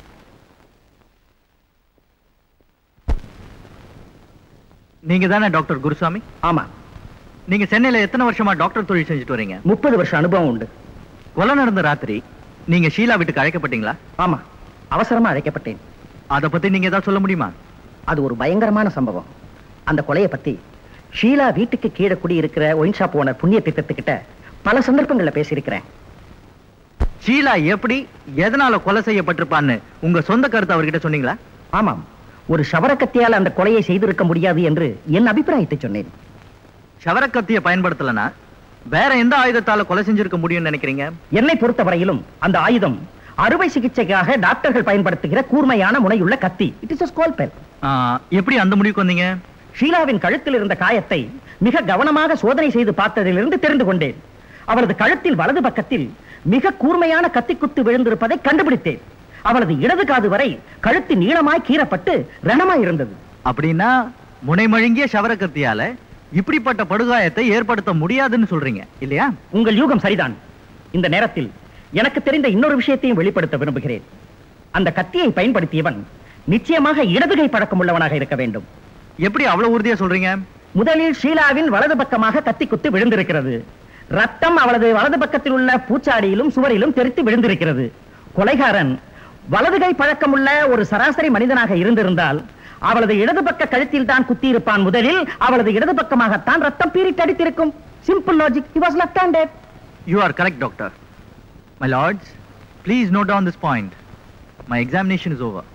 [SPEAKER 1] நீங்க தானே டாக்டர் குருசாமி
[SPEAKER 2] ஆமா
[SPEAKER 1] நீங்க சென்னையில எத்தனை வருஷமா டாக்டர் தொழில் செஞ்சுட்டு வரீங்க
[SPEAKER 2] முப்பது வருஷம் அனுபவம் உண்டு
[SPEAKER 1] கொலை நடந்த ராத்திரி நீங்க ஷீலா வீட்டுக்கு அழைக்கப்பட்டீங்களா
[SPEAKER 2] ஆமா அவசரமா அழைக்கப்பட்டேன்
[SPEAKER 1] அத பத்தி நீங்க ஏதாவது சொல்ல முடியுமா
[SPEAKER 2] அது ஒரு பயங்கரமான சம்பவம் அந்த கொலையை பத்தி ஷீலா வீட்டுக்கு கீழே குடி இருக்கிற ஒயின் ஷாப் ஓனர் புண்ணிய திட்டத்துக்கிட்ட பல சந்தர்ப்பங்கள்ல பேசியிருக்கிறேன்
[SPEAKER 1] ஷீலா எப்படி எதனால கொலை செய்யப்பட்டிருப்பான்னு உங்க சொந்த கருத்து அவர்கிட்ட சொன்னீங்களா
[SPEAKER 2] ஆமாம் ஒரு சவரக்கத்தியால் அந்த கொலையை செய்திருக்க முடியாது என்று என் அபிப்பிராயத்தை சொன்னேன்
[SPEAKER 1] சவரக்கத்திய பயன்படுத்தலனா வேற எந்த ஆயுதத்தால கொலை செஞ்சிருக்க முடியும்னு நினைக்கிறீங்க
[SPEAKER 2] என்னை பொறுத்தவரையிலும் அந்த ஆயுதம் அறுவை சிகிச்சைக்காக டாக்டர்கள் பயன்படுத்துகிற கூர்மையான முனையுள்ள கத்தி இட் இஸ் ஸ்கோல்பெல்
[SPEAKER 1] ஆ, எப்படி அந்த முடிவுக்கு வந்தீங்க
[SPEAKER 2] ஷீலாவின் கழுத்தில் இருந்த காயத்தை மிக கவனமாக சோதனை செய்து பார்த்ததிலிருந்து தெரிந்து கொண்டேன் அவளது கழுத்தில் வலது பக்கத்தில் மிக கூர்மையான கத்திக்குத்து விழுந்திருப்பதை கண்டுபிடித்தேன் அவளது இடது காது வரை கழுத்து நீளமாய் கீறப்பட்டு ரணமாய் இருந்தது
[SPEAKER 1] அப்படின்னா முனைமழுங்கிய சவரக்கத்தியால இப்படிப்பட்ட படுகாயத்தை ஏற்படுத்த முடியாதுன்னு சொல்றீங்க இல்லையா
[SPEAKER 2] உங்கள் யூகம் சரிதான் இந்த நேரத்தில் எனக்கு தெரிந்த இன்னொரு விஷயத்தையும் வெளிப்படுத்த விரும்புகிறேன் அந்த கத்தியை பயன்படுத்தியவன் நிச்சயமாக இடதுகை பழக்கம் உள்ளவனாக இருக்க வேண்டும்
[SPEAKER 1] எப்படி அவ்வளவு உறுதியா சொல்றீங்க
[SPEAKER 2] முதலில் ஷீலாவின் வலது பக்கமாக கத்தி குத்து விழுந்திருக்கிறது ரத்தம் அவளது வலது பக்கத்தில் உள்ள பூச்சாடியிலும் சுவரிலும் தெரித்து விழுந்திருக்கிறது கொலைகாரன் வலதுகை பழக்கமுள்ள ஒரு சராசரி மனிதனாக இருந்திருந்தால் அவளது இடது பக்க கழுத்தில் தான் குத்தியிருப்பான் முதலில் அவளது இடது பக்கமாகத்தான் ரத்தம் பீறிட்டு அடித்திருக்கும் simple logic he was left handed
[SPEAKER 1] you are correct doctor my lords please note on this point my examination is over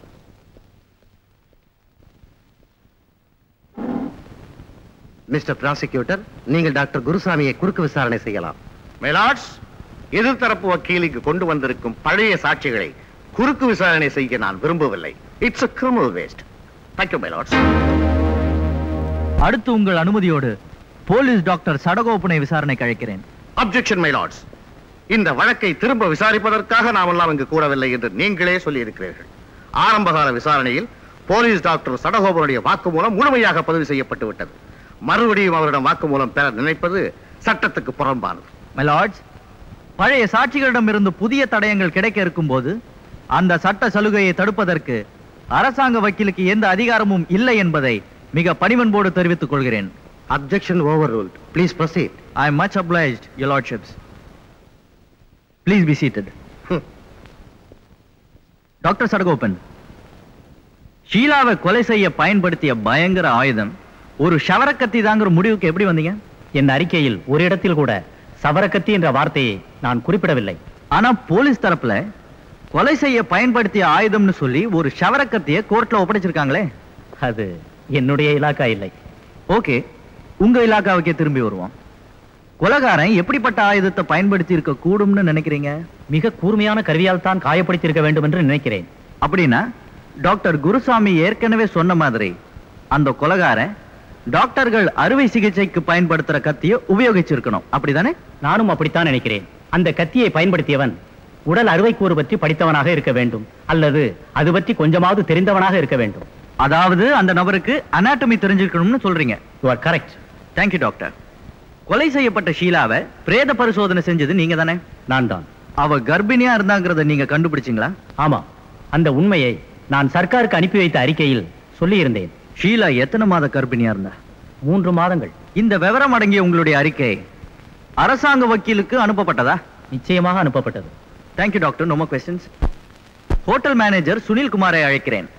[SPEAKER 12] mister prosecutor நீங்கள் டாக்டர் குருசாமியை குறுக்கு விசாரணை செய்யலாம்
[SPEAKER 5] மெலாட்ஸ் எதிர்த்தரப்பு வக்கீலுக்கு கொண்டு வந்திருக்கும் பழைய சாட்சிகளை குறுக்கு விசாரணை செய்ய நான் விரும்பவில்லை it's a criminal waste thank you my lords
[SPEAKER 1] அடுத்து உங்கள் அனுமதியோடு போலீஸ் டாக்டர் சடகோபனை விசாரணைக்கு அழைக்கிறேன்
[SPEAKER 5] அப்ஜெக்ஷன் மைலார்ட்ஸ் இந்த வழக்கை திரும்ப விசாரிப்பதற்காக நாம் எல்லாம் இங்கு கூடவில்லை என்று நீங்களே சொல்லி இருக்கிறீர்கள் ஆரம்பகால விசாரணையில் போலீஸ் டாக்டர் சடகோபனுடைய வாக்குமூலம் முழுமையாக பதிவு செய்யப்பட்டு விட்டது மறுபடியும் அவரிடம் வாக்குமூலம் பெற நினைப்பது சட்டத்துக்கு புறம்பானது
[SPEAKER 1] மெலார்ட்ஸ் பழைய சாட்சிகளிடமிருந்து புதிய தடயங்கள் கிடைக்க இருக்கும்போது அந்த சட்ட சலுகையை தடுப்பதற்கு அரசாங்க வக்கீலுக்கு எந்த அதிகாரமும் இல்லை என்பதை மிக பணிவன்போடு தெரிவித்துக் கொள்கிறேன்
[SPEAKER 12] objection overruled please proceed
[SPEAKER 1] I am much obliged your lordships please be seated doctor Sadagopan ஷீலாவை கொலை செய்ய பயன்படுத்திய பயங்கர ஆயுதம் ஒரு ஷவரக்கத்தி தாங்கிற முடிவுக்கு எப்படி வந்தீங்க
[SPEAKER 2] என் அறிக்கையில் ஒரு இடத்தில் கூட சவரக்கத்தி என்ற வார்த்தையை நான் குறிப்பிடவில்லை
[SPEAKER 1] ஆனா போலீஸ் தரப்புல கொலை செய்ய பயன்படுத்திய ஆயுதம்னு சொல்லி ஒரு ஷவரக்கத்திய கோர்ட்ல ஒப்படைச்சிருக்காங்களே
[SPEAKER 2] அது என்னுடைய இலாக்கா இல்லை
[SPEAKER 1] ஓகே உங்க இலாக்காவுக்கே திரும்பி வருவோம் கொலகாரன் எப்படிப்பட்ட ஆயுதத்தை பயன்படுத்தி இருக்க கூடும்னு நினைக்கிறீங்க
[SPEAKER 2] மிக கூர்மையான கருவியால் தான் காயப்படுத்தியிருக்க வேண்டும் என்று நினைக்கிறேன்
[SPEAKER 1] அப்படின்னா டாக்டர் குருசாமி ஏற்கனவே சொன்ன மாதிரி அந்த கொலகாரன் டாக்டர்கள் அறுவை சிகிச்சைக்கு பயன்படுத்துற கத்தியை உபயோகிச்சிருக்கணும் அப்படிதானே
[SPEAKER 2] நானும் அப்படித்தான் நினைக்கிறேன் அந்த கத்தியை பயன்படுத்தியவன் உடல் அறுவைக்கூறு பற்றி படித்தவனாக இருக்க வேண்டும் அல்லது அது பற்றி கொஞ்சமாவது தெரிந்தவனாக இருக்க வேண்டும்
[SPEAKER 1] அதாவது அந்த நபருக்கு அனாட்டமி தெரிஞ்சிருக்கணும்னு சொல்றீங்க
[SPEAKER 2] you are correct
[SPEAKER 1] thank you doctor கொலை செய்யப்பட்ட ஷீலாவை பிரேத பரிசோதனை செஞ்சது நீங்க தானே
[SPEAKER 2] நான் தான்
[SPEAKER 1] அவ கர்ப்பிணியா இருந்தாங்கிறத நீங்க கண்டுபிடிச்சீங்களா
[SPEAKER 7] ஆமா அந்த உண்மையை நான் சர்க்காருக்கு அனுப்பி வைத்த அறிக்கையில் சொல்லியிருந்தேன்
[SPEAKER 1] ஷீலா எத்தனை மாத கர்ப்பிணியா இருந்தா
[SPEAKER 7] மூன்று மாதங்கள்
[SPEAKER 1] இந்த விவரம் அடங்கிய உங்களுடைய அறிக்கை அரசாங்க வக்கீலுக்கு அனுப்பப்பட்டதா
[SPEAKER 7] நிச்சயமாக அனுப்பப்பட்டது
[SPEAKER 1] thank you doctor no more questions hotel manager Sunil குமாரை அழைக்கிறேன்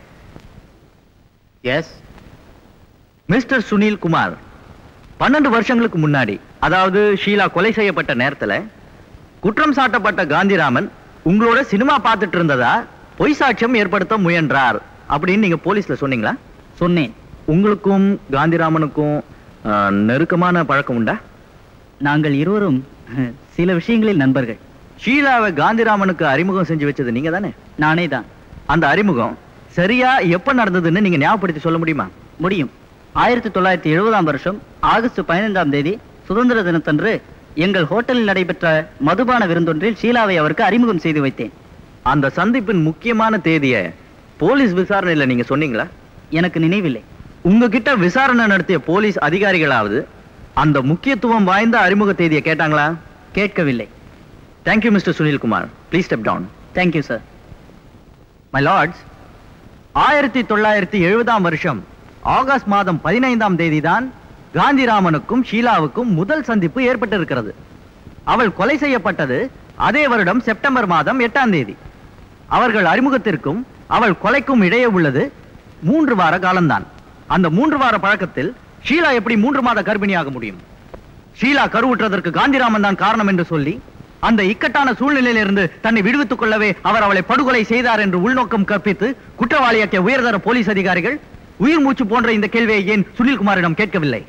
[SPEAKER 16] எஸ்
[SPEAKER 1] மிஸ்டர் சுனில் குமார் பன்னெண்டு வருஷங்களுக்கு முன்னாடி அதாவது ஷீலா கொலை செய்யப்பட்ட நேரத்துல குற்றம் சாட்டப்பட்ட காந்திராமன் உங்களோட சினிமா பார்த்துட்டு இருந்ததா பொய் சாட்சியம் ஏற்படுத்த முயன்றார் அப்படின்னு நீங்க போலீஸ்ல சொன்னீங்களா
[SPEAKER 7] சொன்னேன்
[SPEAKER 1] உங்களுக்கும் காந்திராமனுக்கும் ஆஹ், நெருக்கமான பழக்கம் உண்டா
[SPEAKER 7] நாங்கள் இருவரும் அஹ், சில விஷயங்களில் நண்பர்கள்
[SPEAKER 1] ஷீலாவை காந்திராமனுக்கு அறிமுகம் செஞ்சு வச்சது நீங்க தானே
[SPEAKER 7] நானே தான்
[SPEAKER 1] அந்த அறிமுகம் சரியா எப்ப நடந்ததுன்னு நீங்க ஞாபகப்படுத்தி சொல்ல முடியுமா
[SPEAKER 7] முடியும் ஆயிரத்தி தொள்ளாயிரத்தி எழுபதாம் வருஷம் ஆகஸ்ட் பதினைந்தாம் தேதி சுதந்திர தினத்தன்று எங்கள் ஹோட்டலில் நடைபெற்ற மதுபான விருந்தொன்றில் ஷீலாவை அவருக்கு அறிமுகம் செய்து வைத்தேன்
[SPEAKER 1] அந்த சந்திப்பின் முக்கியமான தேதிய போலீஸ் விசாரணையில நீங்க சொன்னீங்களா
[SPEAKER 7] எனக்கு நினைவில்லை
[SPEAKER 1] உங்ககிட்ட விசாரணை நடத்திய போலீஸ் அதிகாரிகளாவது அந்த முக்கியத்துவம் வாய்ந்த அறிமுக தேதியை கேட்டாங்களா
[SPEAKER 7] கேட்கவில்லை
[SPEAKER 1] thank you mister Sunil Kumar please step down
[SPEAKER 7] thank you sir
[SPEAKER 1] my lords ஆயிரத்தி தொள்ளாயிரத்தி எழுபதாம் வருஷம் ஆகஸ்ட் மாதம் பதினைந்தாம் தேதி தான் காந்திராமனுக்கும் ஷீலாவுக்கும் முதல் சந்திப்பு ஏற்பட்டிருக்கிறது அவள் கொலை செய்யப்பட்டது அதே வருடம் செப்டம்பர் மாதம் எட்டாம் தேதி அவர்கள் அறிமுகத்திற்கும் அவள் கொலைக்கும் இடையே உள்ளது மூன்று வார காலம்தான் அந்த மூன்று வார பழக்கத்தில் ஷீலா எப்படி மூன்று மாத கர்ப்பிணியாக முடியும் ஷீலா கருவுற்றதற்கு காந்திராமன் தான் காரணம் என்று சொல்லி அந்த இக்கட்டான சூழ்நிலையிலிருந்து தன்னை விடுவித்துக் கொள்ளவே அவர் அவளை படுகொலை செய்தார் என்று உள்நோக்கம் கற்பித்து குற்றவாளியாக்கிய உயர்தர போலீஸ் அதிகாரிகள் உயிர் மூச்சு போன்ற இந்த கேள்வியை ஏன் சுனில்குமாரிடம் கேட்கவில்லை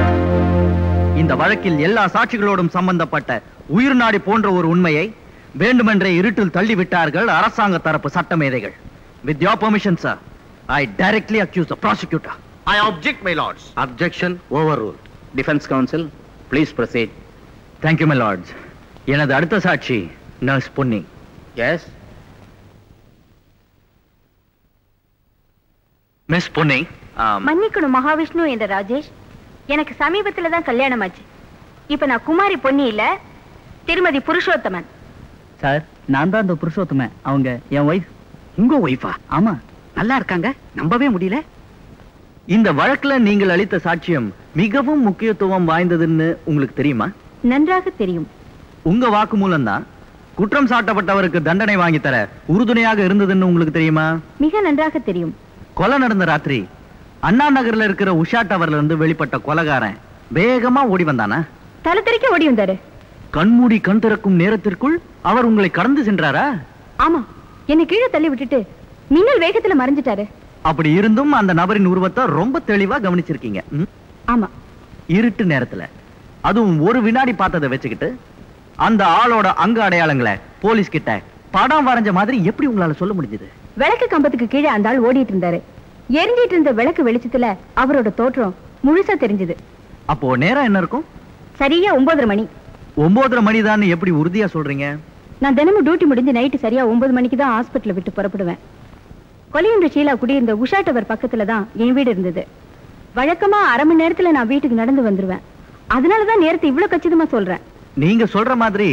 [SPEAKER 1] இந்த வழக்கில் எல்லா சாட்சிகளோடும் சம்பந்தப்பட்ட உயிர் நாடி போன்ற ஒரு உண்மையை வேண்டுமென்றே இருட்டில் தள்ளிவிட்டார்கள் அரசாங்க தரப்பு சட்டமேதைகள் with your permission sir I directly accuse the prosecutor
[SPEAKER 16] I object my lords
[SPEAKER 12] objection overrule
[SPEAKER 16] defence counsel please proceed
[SPEAKER 1] thank you my lords எனது அடுத்த சாட்சி nurse Ponni
[SPEAKER 16] yes
[SPEAKER 1] miss Ponni ஆம்,
[SPEAKER 10] மன்னிக்கணும் மகாவிஷ்ணு என்ற ராஜேஷ் எனக்கு சமீபத்துல தான் கல்யாணம் ஆச்சு இப்ப நான் குமாரி பொன்னி இல்ல திருமதி புருஷோத்தமன்
[SPEAKER 7] சார் நான் தான் அந்த புருஷோத்தமன் அவங்க என் ஒய்ஃப்
[SPEAKER 3] உங்க ஒய்ஃபா
[SPEAKER 7] ஆமா
[SPEAKER 3] நல்லா இருக்காங்க நம்பவே முடியல
[SPEAKER 1] இந்த வழக்குல நீங்கள் அளித்த சாட்சியம் மிகவும் முக்கியத்துவம் வாய்ந்ததுன்னு உங்களுக்கு தெரியுமா
[SPEAKER 10] நன்றாக தெரியும்
[SPEAKER 1] உங்க வாக்குமூலம் தான் குற்றம் சாட்டப்பட்டவருக்கு தண்டனை வாங்கி தர உறுதுணையாக இருந்ததுன்னு உங்களுக்கு தெரியுமா
[SPEAKER 10] மிக நன்றாக தெரியும்
[SPEAKER 1] கொலை நடந்த ராத்திரி அண்ணா நகர்ல இருக்கிற உஷா டவர்ல இருந்து வெளிப்பட்ட கொலைகாரன் வேகமா ஓடி வந்தானா
[SPEAKER 10] தலை தெறிக்க ஓடி வந்தாரு
[SPEAKER 1] கண்மூடி கண் திறக்கும் நேரத்திற்குள் அவர் உங்களை கடந்து சென்றாரா
[SPEAKER 10] ஆமா என்னை கீழே தள்ளி விட்டுட்டு மின்னல் வேகத்துல மறைஞ்சிட்டாரு
[SPEAKER 1] அப்படி இருந்தும் அந்த நபரின் உருவத்தை ரொம்ப தெளிவா கவனிச்சிருக்கீங்க ம்?
[SPEAKER 10] ஆமா
[SPEAKER 1] இருட்டு நேரத்துல அதுவும் ஒரு வினாடி பார்த்ததை வச்சுக்கிட்டு அந்த ஆளோட அங்க அடையாளங்களை போலீஸ் கிட்ட படம் வரைஞ்ச மாதிரி எப்படி உங்களால சொல்ல முடிஞ்சது
[SPEAKER 10] விளக்கு கம்பத்துக்கு கீழே அந்த ஆள் ஓடிட்டு இருந்தாரு எரிஞ்சிட்டு இருந்த விளக்கு வெளிச்சத்துல அவரோட தோற்றம் முழுசா தெரிஞ்சது
[SPEAKER 1] அப்போ நேரம் என்ன இருக்கும்
[SPEAKER 10] சரியா ஒன்பதரை மணி
[SPEAKER 1] ஒன்பதரை மணிதான் எப்படி உறுதியா சொல்றீங்க
[SPEAKER 10] நான் தினமும் டியூட்டி முடிஞ்சு நைட்டு சரியா ஒன்பது மணிக்கு தான் ஹாஸ்பிட்டல் விட்டு புறப்படுவேன் கொலையுன்ற ஷீலா குடியிருந்த உஷா டவர் பக்கத்துல தான் என் வீடு இருந்தது வழக்கமா அரை மணி நேரத்துல நான் வீட்டுக்கு நடந்து வந்துருவேன் அதனாலதான் நேரத்தை இவ்வளவு கச்சிதமா சொல்றேன்
[SPEAKER 1] நீங்க சொல்ற மாதிரி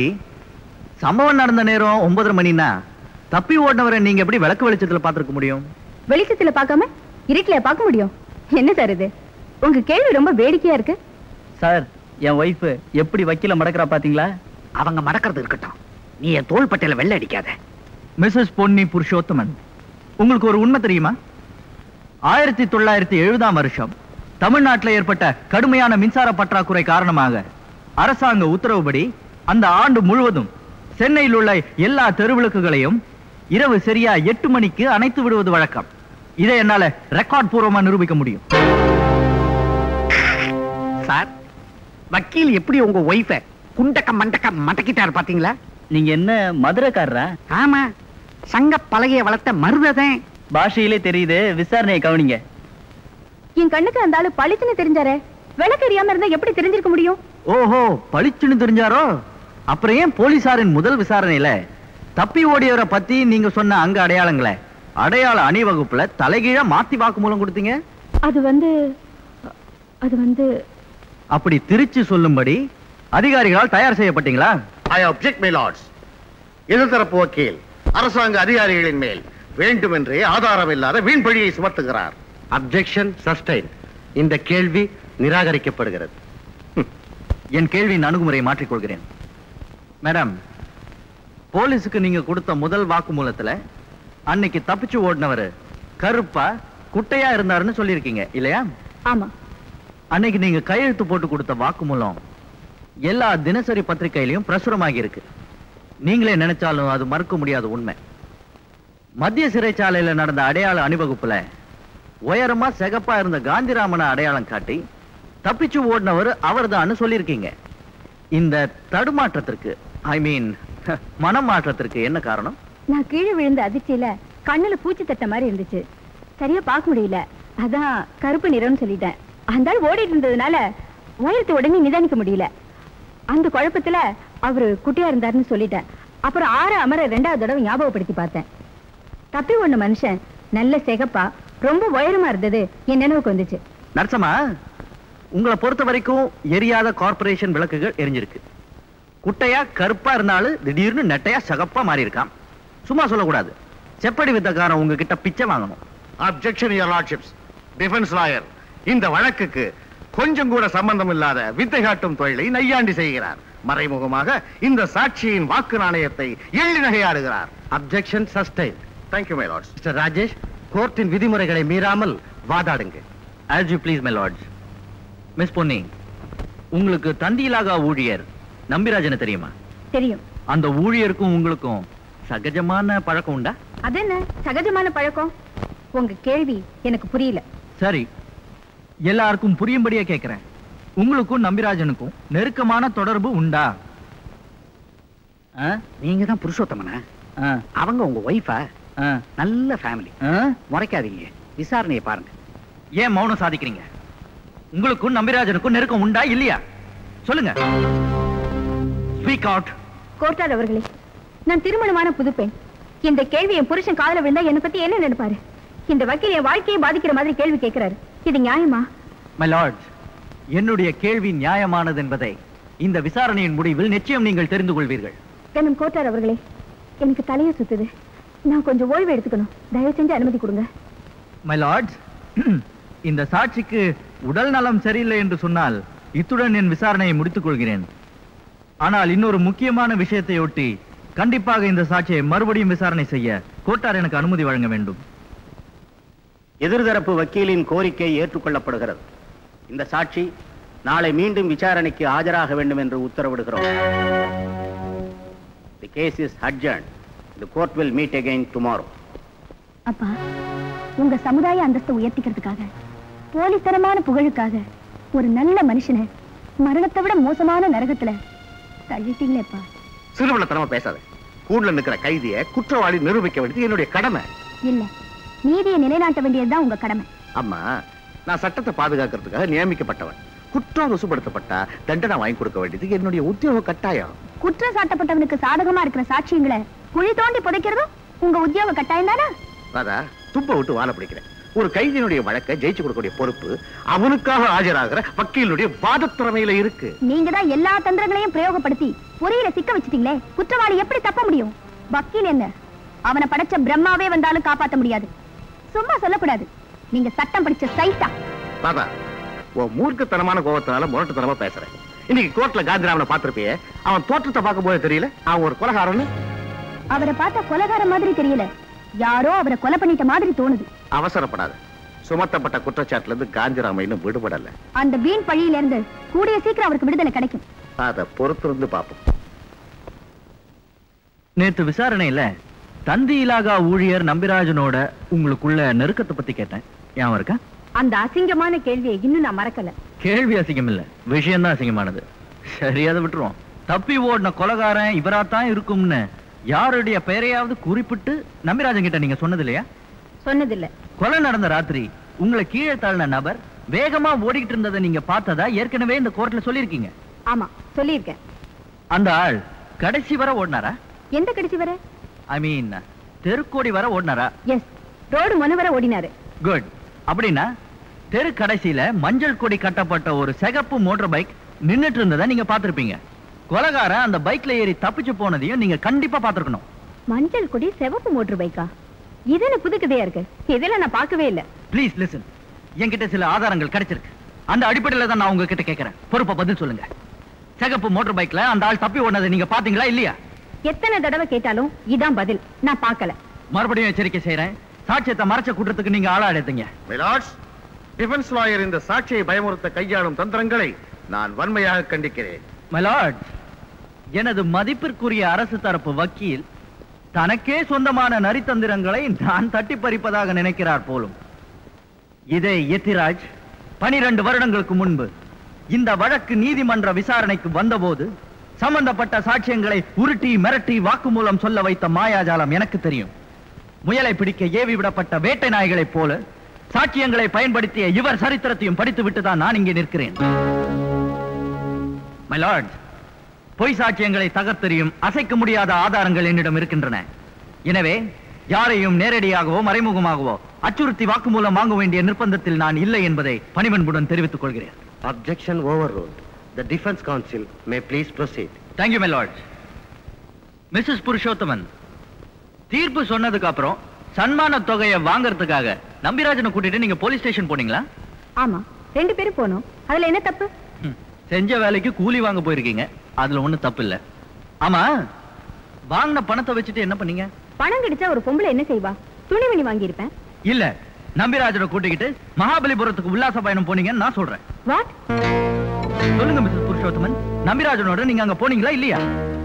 [SPEAKER 1] சம்பவம் நடந்த நேரம் ஒன்பதரை மணினா தப்பி ஓடினவரை நீங்க எப்படி விளக்கு வெளிச்சத்துல பார்த்திருக்க முடியும்
[SPEAKER 10] வெளிச்சத்துல பார்க்காம இருட்டுல பார்க்க முடியும் என்ன சார் இது உங்க கேள்வி ரொம்ப வேடிக்கையா இருக்கு
[SPEAKER 7] சார் என் ஒய்ஃப் எப்படி வக்கீல மடக்கிறா பாத்தீங்களா
[SPEAKER 3] அவங்க மடக்கிறது இருக்கட்டும் நீ என் தோள் பட்டையில வெள்ளை அடிக்காத
[SPEAKER 1] மிஸ்ஸஸ் பொன்னி புருஷோத்தமன் உங்களுக்கு ஒரு உண்மை தெரியுமா ஆயிரத்தி தொள்ளாயிரத்தி எழுபதாம் வருஷம் தமிழ்நாட்டில் ஏற்பட்ட கடுமையான மின்சார பற்றாக்குறை காரணமாக அரசாங்க உத்தரவுப்படி அந்த ஆண்டு முழுவதும் சென்னையில் உள்ள எல்லா தெருவிளக்குகளையும் இரவு சரியா எட்டு மணிக்கு அணைத்து விடுவது வழக்கம் இதை என்னால ரெக்கார்ட் பூர்வமா நிரூபிக்க முடியும்
[SPEAKER 3] சார் வக்கீல் எப்படி உங்க ஒய்ஃப குண்டக்க மண்டக்க மடக்கிட்டாரு பாத்தீங்களா
[SPEAKER 7] நீங்க என்ன மதுரைக்காரரா
[SPEAKER 3] ஆமா சங்க பலகைய வளர்த்த மருததேன்
[SPEAKER 7] பாஷையிலே தெரியுது விசாரணையை கவனிங்க
[SPEAKER 10] என் கண்ணுக்கு அந்த ஆளு பளிச்சுன்னு தெரிஞ்சாரே விளக்கு எரியாம இருந்தா எப்படி தெரிஞ்சிருக்க முடியும்
[SPEAKER 1] ஓஹோ பளிச்சுன்னு தெரிஞ்சாரோ அப்புறம் ஏன் போலீசாரின் முதல் விசாரணையில தப்பி ஓடியவரை பத்தி நீங்க சொன்ன அங்க அடையாளங்களை அடையாள அணிவகுப்புல தலைகீழா மாத்தி வாக்குமூலம் கொடுத்தீங்க
[SPEAKER 10] அது வந்து அது வந்து
[SPEAKER 1] அப்படி திருச்சி சொல்லும்படி அதிகாரிகளால் தயார் செய்யப்பட்டீங்களா
[SPEAKER 16] ஐ அப்ஜெக்ட் மை லார்ட்ஸ்
[SPEAKER 12] எதிர்த்தரப்பு வக்கீல் அரசாங்க அதிகாரிகளின் மேல் வேண்டுமென்றே ஆதாரம் இல்லாத வீண் பழியை சுமத்துகிறார்
[SPEAKER 14] அப்ஜெக்ஷன் சஸ்டைன் இந்த கேள்வி நிராகரிக்கப்படுகிறது
[SPEAKER 1] என் கேள்வியின் அணுகுமுறையை மாற்றிக்கொள்கிறேன் மேடம் போலீஸுக்கு நீங்க கொடுத்த முதல் வாக்குமூலத்துல அன்னைக்கு தப்பிச்சு ஓடினவர் கருப்பா குட்டையா இருந்தாருன்னு சொல்லியிருக்கீங்க இல்லையா
[SPEAKER 15] ஆமா
[SPEAKER 1] அன்னைக்கு நீங்க கையெழுத்து போட்டு கொடுத்த வாக்குமூலம் எல்லா தினசரி பத்திரிகையிலையும் பிரசுரமாகி இருக்கு நீங்களே நினைச்சாலும் அது மறுக்க முடியாத உண்மை மத்திய சிறைச்சாலையில நடந்த அடையாள அணிவகுப்புல உயரமா சிகப்பா இருந்த காந்திராமனை அடையாளம் காட்டி தப்பிச்சு ஓடினவர் அவர்தான்னு சொல்லியிருக்கீங்க இந்த தடுமாற்றத்திற்கு ஐ மீன் மனமாற்றத்திற்கு என்ன காரணம்
[SPEAKER 15] நான் கீழே விழுந்த அதிர்ச்சியில கண்ணுல பூச்சி தட்ட மாதிரி இருந்துச்சு சரியா பார்க்க முடியல அதான் கருப்பு நிறம்னு சொல்லிட்டேன் அந்த ஆள் ஓடிட்டு இருந்ததுனால உயரத்தை உடனே நிதானிக்க முடியல அந்த குழப்பத்துல அவரு குட்டியா இருந்தாருன்னு சொல்லிட்டேன் அப்புறம் ஆற அமர ரெண்டாவது தடவை ஞாபகப்படுத்தி பார்த்தேன் தப்பி ஒண்ணு மனுஷன் நல்ல சிகப்பா ரொம்ப உயரமா இருந்தது என் நினைவுக்கு வந்துச்சு
[SPEAKER 1] நரசம்மா உங்களை பொறுத்த வரைக்கும் எரியாத கார்ப்பரேஷன் விளக்குகள் எரிஞ்சிருக்கு குட்டையா கருப்பா இருந்தாலும் திடீர்னு நெட்டையா சகப்பா மாறி இருக்கான் சும்மா சொல்லக்கூடாது செப்படி வித்தக்காரன் உங்ககிட்ட பிச்சை வாங்கணும்
[SPEAKER 12] objection your lordships defence lawyer இந்த வழக்குக்கு கொஞ்சம் கூட சம்பந்தம் இல்லாத வித்தை காட்டும் தொழிலை நையாண்டி செய்கிறார் மறைமுகமாக இந்த சாட்சியின் வாக்கு நாணயத்தை எள்ளி நகையாடுகிறார்
[SPEAKER 14] objection sustain
[SPEAKER 12] thank you my lords
[SPEAKER 14] mister Rajesh கோர்ட்டின் விதிமுறைகளை மீறாமல் வாதாடுங்க
[SPEAKER 1] as you please my lords miss Ponni உங்களுக்கு தந்தியிலாகா ஊழியர் நம்பிராஜனை தெரியுமா
[SPEAKER 15] தெரியும்
[SPEAKER 1] அந்த ஊழியருக்கும் உங்களுக்கும் சகஜமான பழக்கம் உண்டா
[SPEAKER 15] அது என்ன சகஜமான பழக்கம் உங்க கேள்வி எனக்கு புரியல
[SPEAKER 1] சரி எல்லாருக்கும் புரியும்படியா கேக்குறேன் உங்களுக்கும் நம்பிராஜனுக்கும் நெருக்கமான தொடர்பு உண்டா
[SPEAKER 3] நீங்க தான் புருஷோத்தமன
[SPEAKER 1] ஆ,
[SPEAKER 3] அவங்க உங்க ஒய்ஃபா
[SPEAKER 1] ஆ,
[SPEAKER 3] நல்ல ஃபேமிலி
[SPEAKER 1] ஆ?
[SPEAKER 3] முறைக்காதீங்க விசாரணையை பாருங்க
[SPEAKER 1] ஏன் மௌனம் சாதிக்கிறீங்க உங்களுக்கும் நம்பிராஜனுக்கும் நெருக்கம் உண்டா இல்லையா சொல்லுங்க ஸ்பீக் அவுட்
[SPEAKER 15] கோர்ட்டார் அவர்களே நான் திருமணமான புதுப்பெண் இந்த கேள்வி என் புருஷன் காதல விழுந்தா என்னை பத்தி என்ன நினைப்பாரு இந்த வக்கீல் என் வாழ்க்கையை பாதிக்கிற மாதிரி கேள்வி கேட்கிறாரு இது நியாயமா
[SPEAKER 1] மை லார்ட் என்னுடைய கேள்வி நியாயமானது என்பதை இந்த விசாரணையின் முடிவில் நிச்சயம் நீங்கள் தெரிந்து கொள்வீர்கள்
[SPEAKER 15] கண்ணும் கோர்ட்டார் அவர்களே எனக்கு தலையை சுத்துது நான் கொஞ்சம் ஓய்வு எடுத்துக்கணும் தயவு செஞ்சு அனுமதி கொடுங்க
[SPEAKER 1] மை லார்ட் இந்த சாட்சிக்கு உடல் நலம் சரியில்லை என்று சொன்னால் இத்துடன் என் விசாரணையை முடித்துக் கொள்கிறேன் ஆனால் இன்னொரு முக்கியமான விஷயத்தை ஒட்டி கண்டிப்பாக இந்த சாட்சியை மறுபடியும் விசாரணை செய்ய கோட்டார் எனக்கு அனுமதி வழங்க வேண்டும்
[SPEAKER 16] எதிர்தரப்பு வக்கீலின் கோரிக்கை ஏற்றுக்கொள்ளப்படுகிறது இந்த சாட்சி நாளை மீண்டும் விசாரணைக்கு ஆஜராக வேண்டும் என்று உத்தரவிடுகிறோம் the case is adjourned the court will meet again tomorrow
[SPEAKER 15] அப்பா உங்க சமுதாய அந்தஸ்தை உயர்த்திக்கிறதுக்காக போலித்தனமான புகழுக்காக ஒரு நல்ல மனுஷனை மரணத்தை விட மோசமான நரகத்துல தள்ளிட்டீங்களேப்பா
[SPEAKER 12] சிறுவனத்தனமா பேசாத கூண்டுல நிக்கிற கைதிய குற்றவாளி நிரூபிக்க வேண்டியது என்னுடைய கடமை
[SPEAKER 15] இல்ல நீதியை நிலைநாட்ட வேண்டியதுதான் உங்க கடமை
[SPEAKER 12] அம்மா நான் சட்டத்தை பாதுகாக்கிறதுக்காக நியமிக்கப்பட்டவன் குற்றம் ருசுப்படுத்தப்பட்டா தண்டனை வாங்கி கொடுக்க வேண்டியது என்னுடைய உத்தியோக கட்டாயம்
[SPEAKER 15] குற்றம் சாட்டப்பட்டவனுக்கு சாதகமா இருக்கிற சாட்சியங்களை குழி தோண்டி புதைக்கிறதும் உங்க உத்தியோக கட்டாயம் தானே
[SPEAKER 12] ராதா துப்ப விட்டு வாழ பிடிக்கிறேன் ஒரு கைதியினுடைய வழக்கை ஜெயிச்சு கொடுக்கக்கூடிய பொறுப்பு அவனுக்காக ஆஜராகிற வக்கீலுடைய வாதத்திறமையில இருக்கு
[SPEAKER 15] நீங்க தான் எல்லா தந்திரங்களையும் பிரயோகப்படுத்தி பொறியில சிக்க வச்சிட்டீங்களே குற்றவாளி எப்படி தப்ப முடியும் வக்கீல் என்ன அவனை படைச்ச பிரம்மாவே வந்தாலும் காப்பாத்த முடியாது சும்மா சொல்லக்கூடாது நீங்க சட்டம் படிச்ச சைட்டா
[SPEAKER 12] ராதா உன் மூர்க்கத்தனமான கோபத்தினால முரட்டுத்தனமா பேசுறேன் இன்னைக்கு கோர்ட்ல காந்திராமனை பார்த்திருப்பியே அவன் தோற்றத்தை பார்க்கும் போது தெரியல அவன் ஒரு கொலகாரன்னு
[SPEAKER 15] அவரை பார்த்தா கொலகார மாதிரி தெரியல யாரோ அவரை கொலை பண்ணிட்ட மாதிரி தோணுது
[SPEAKER 12] அவசரப்படாத சுமத்தப்பட்ட குற்றச்சாட்டுல இருந்து காந்திராம இன்னும் விடுபடல
[SPEAKER 15] அந்த வீண் பழியில இருந்து கூடிய சீக்கிரம் அவருக்கு விடுதலை கிடைக்கும்
[SPEAKER 12] அதை பொறுத்திருந்து பார்ப்போம்
[SPEAKER 1] நேத்து விசாரணையில தந்தி இலாகா ஊழியர் நம்பிராஜனோட உங்களுக்குள்ள நெருக்கத்தை பத்தி கேட்டேன் ஞாபகம் இருக்கா
[SPEAKER 15] அந்த அசிங்கமான கேள்வியை இன்னும் நான் மறக்கல
[SPEAKER 1] கேள்வி அசிங்கம் இல்ல விஷயம்தான் அசிங்கமானது சரி அதை விட்டுருவோம் தப்பி ஓடின கொலகாரன் இவராத்தான் இருக்கும்னு யாருடைய பெயரையாவது குறிப்பிட்டு நம்பிராஜன் கிட்ட நீங்க சொன்னது இல்லையா
[SPEAKER 15] சொன்னதில்ல
[SPEAKER 1] கொலை நடந்த ராத்திரி உங்களை கீழே தள்ளின நபர் வேகமா ஓடிக்கிட்டு இருந்ததை நீங்க பார்த்ததா ஏற்கனவே இந்த கோர்ட்ல சொல்லியிருக்கீங்க
[SPEAKER 15] ஆமா சொல்லியிருக்கேன்
[SPEAKER 1] அந்த ஆள் கடைசி வரை ஓடினாரா
[SPEAKER 15] எந்த கடைசி வர
[SPEAKER 1] ஐ மீன் தெருக்கோடி வரை ஓடினாரா
[SPEAKER 15] எஸ் ரோடு முன வர ஓடினாரு
[SPEAKER 1] குட் அப்படின்னா தெரு கடைசியில மஞ்சள் கொடி கட்டப்பட்ட ஒரு சிகப்பு மோட்டார் பைக் நின்னுட்டு இருந்ததை நீங்க பார்த்திருப்பீங்க கொலகாரன் அந்த பைக்ல ஏறி தப்பிச்சு போனதையும் நீங்க கண்டிப்பா பாத்துருக்கணும்
[SPEAKER 15] மஞ்சள் கொடி சிவப்பு மோட்டர் பைக்கா இது என்ன புது கதையா இருக்கு இதெல்லாம் நான் பார்க்கவே இல்ல
[SPEAKER 1] ப்ளீஸ் லிசன் என்கிட்ட சில ஆதாரங்கள் கிடைச்சிருக்கு அந்த அடிப்படையில தான் நான் உங்ககிட்ட கேட்கறேன் பொறுப்பா பதில் சொல்லுங்க சிகப்பு மோட்டார் பைக்ல அந்த ஆள் தப்பி ஓடுனதை நீங்க பாத்தீங்களா இல்லையா
[SPEAKER 15] எத்தனை தடவை கேட்டாலும் இதான் பதில் நான் பார்க்கல
[SPEAKER 1] மறுபடியும் எச்சரிக்கை செய்யறேன் சாட்சியத்தை மறைச்ச கூட்டத்துக்கு நீங்க ஆளா எடுத்தீங்க
[SPEAKER 12] மிலாட்ஸ் டிஃபென்ஸ் லாயர் இந்த சாட்சியை பயமுறுத்த கையாளும் தந்திரங்களை நான் வன்மையாக கண்டிக்கிறேன்
[SPEAKER 1] மலாட் எனது மதிப்பிற்குரிய அரசு தரப்பு வக்கீல் தனக்கே சொந்தமான நரித்தந்திரங்களை நான் தட்டி பறிப்பதாக நினைக்கிறார் போலும் இதே எத்திராஜ் பனிரெண்டு வருடங்களுக்கு முன்பு இந்த வழக்கு நீதிமன்ற விசாரணைக்கு வந்தபோது சம்பந்தப்பட்ட சாட்சியங்களை உருட்டி மிரட்டி வாக்குமூலம் சொல்ல வைத்த மாயாஜாலம் எனக்கு தெரியும் முயலை பிடிக்க ஏவி விடப்பட்ட வேட்டை நாய்களைப் போல சாட்சியங்களை பயன்படுத்திய இவர் சரித்திரத்தையும் படித்து விட்டுதான் நான் இங்கே நிற்கிறேன் மை லார்ட் பொய் சாட்சியங்களை தகர்த்தெறியும் அசைக்க முடியாத ஆதாரங்கள் என்னிடம் இருக்கின்றன எனவே யாரையும் நேரடியாகவோ மறைமுகமாகவோ அச்சுறுத்தி வாக்குமூலம் வாங்க வேண்டிய நிர்பந்தத்தில் நான் இல்லை என்பதை பணிவன்புடன் தெரிவித்துக் கொள்கிறேன்
[SPEAKER 17] Objection overruled. The defense counsel may please proceed.
[SPEAKER 1] Thank you my lord mrs Purushothaman தீர்ப்பு சொன்னதுக்கு அப்புறம் சன்மான தொகையை வாங்குறதுக்காக நம்பிராஜனை கூட்டிட்டு நீங்க போலீஸ் ஸ்டேஷன் போனீங்களா
[SPEAKER 15] ஆமா ரெண்டு பேரும் போனோம் அதுல என்ன தப்பு
[SPEAKER 1] செஞ்ச வேலைக்கு கூலி வாங்க போயிருக்கீங்க அதுல ஒண்ணும் தப்பு இல்ல ஆமா வாங்கின பணத்தை வச்சுட்டு என்ன பண்ணீங்க
[SPEAKER 15] பணம் கிடைச்சா ஒரு பொம்பளை என்ன செய்வா துணிமணி வாங்கி இருப்பேன்
[SPEAKER 1] இல்ல நம்பிராஜனை கூட்டிக்கிட்டு மகாபலிபுரத்துக்கு உல்லாச பயணம் போனீங்கன்னு நான் சொல்றேன்
[SPEAKER 15] வாட்
[SPEAKER 1] சொல்லுங்க மிஸ்டர் புருஷோத்தமன் நம்பிராஜனோட நீங்க அங்க போனீங்களா இல்லையா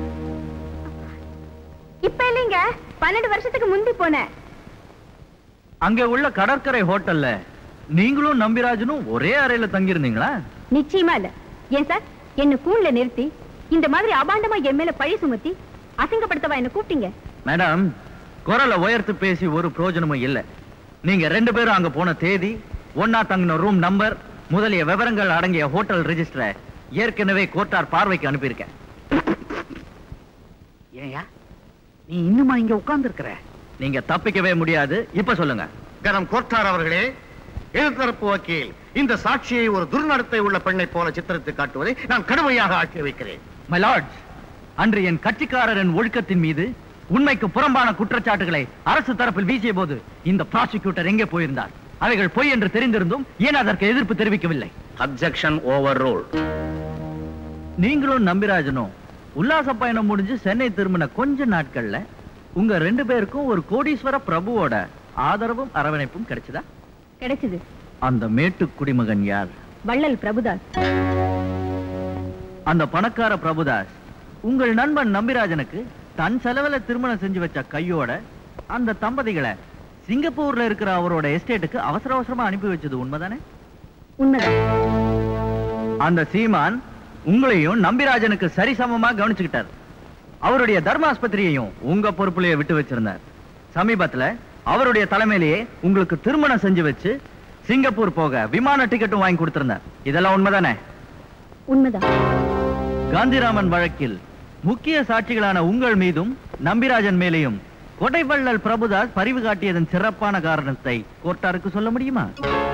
[SPEAKER 15] இப்ப இல்லைங்க பன்னெண்டு வருஷத்துக்கு முந்தி போனேன்
[SPEAKER 1] அங்க உள்ள கடற்கரை ஹோட்டல்ல நீங்களும் நம்பிராஜனும் ஒரே அறையில தங்கி இருந்தீங்களா
[SPEAKER 15] நிச்சயமா இல்ல ஏன் சார் என்ன கூண்ல நிறுத்தி இந்த மாதிரி அபாண்டமா என் மேல பழி சுமத்தி அசிங்கப்படுத்தவா என்ன கூப்பிட்டீங்க
[SPEAKER 1] மேடம் குரலை உயர்த்து பேசி ஒரு பிரயோஜனமும் இல்ல நீங்க ரெண்டு பேரும் அங்க போன தேதி ஒன்னா தங்கின ரூம் நம்பர் முதலிய விவரங்கள் அடங்கிய ஹோட்டல் ரெஜிஸ்டரை ஏற்கனவே கோர்ட்டார் பார்வைக்கு அனுப்பியிருக்கேன்
[SPEAKER 3] ஏயா நீ இன்னுமா இங்க உட்கார்ந்து இருக்கிற
[SPEAKER 1] நீங்க தப்பிக்கவே முடியாது இப்ப சொல்லுங்க
[SPEAKER 12] கனம் கோர்ட்டார் அவர்களே எதிர்த்தரப்பு வக்கீல் இந்த சாட்சியை ஒரு துர்நடத்தை உள்ள பெண்ணை போல சித்தரித்து காட்டுவதை நான் கடுமையாக ஆக்கி வைக்கிறேன்
[SPEAKER 1] மை லார்ட்ஸ் அன்று என் கட்சிக்காரரின் ஒழுக்கத்தின் மீது உண்மைக்கு புறம்பான குற்றச்சாட்டுகளை அரசு தரப்பில் வீசிய போது இந்த ப்ராசிக்யூட்டர் எங்கே போயிருந்தார் அவைகள் பொய் என்று தெரிந்திருந்தும் ஏன் அதற்கு எதிர்ப்பு தெரிவிக்கவில்லை
[SPEAKER 16] அப்செக்ஷன் ஓவர் ரூல்
[SPEAKER 1] நீங்களும் நம்பிராஜனும் உல்லாச பயணம் முடிஞ்சு சென்னை திரும்பின கொஞ்ச நாட்கள்ல உங்க ரெண்டு பேருக்கும் ஒரு கோடீஸ்வர பிரபுவோட ஆதரவும் அரவணைப்பும் கிடைச்சதா
[SPEAKER 15] கிடைச்சது
[SPEAKER 1] அந்த மேட்டு குடிமகன் யார்
[SPEAKER 15] வள்ளல் பிரபுதாஸ்
[SPEAKER 1] அந்த பணக்கார பிரபுதாஸ் உங்கள் நண்பன் நம்பிராஜனுக்கு தன் செலவுல திருமணம் செஞ்சு வச்ச கையோட அந்த தம்பதிகளை சிங்கப்பூர்ல இருக்கிற அவரோட எஸ்டேட்டுக்கு அவசர அவசரமா அனுப்பி வச்சது உண்மைதானே
[SPEAKER 15] உண்மைதான்
[SPEAKER 1] அந்த சீமான் உங்களையும் நம்பிராஜனுக்கு சரிசமமா கவனிச்சுக்கிட்டார் அவருடைய தர்மாஸ்பத்திரியையும் உங்க பொறுப்புலயே விட்டு வச்சிருந்தார் சமீபத்துல அவருடைய தலைமையிலேயே உங்களுக்கு திருமணம் செஞ்சு வச்சு சிங்கப்பூர் போக விமான டிக்கெட்டும் வாங்கி கொடுத்திருந்தார் இதெல்லாம் உண்மைதானே
[SPEAKER 15] உண்மைதான்
[SPEAKER 1] காந்திராமன் வழக்கில் முக்கிய சாட்சிகளான உங்கள் மீதும் நம்பிராஜன் மேலேயும் கொடைவள்ளல் பிரபுதாஸ் பரிவு காட்டியதன் சிறப்பான காரணத்தை கோர்ட்டாருக்கு சொல்ல முடியுமா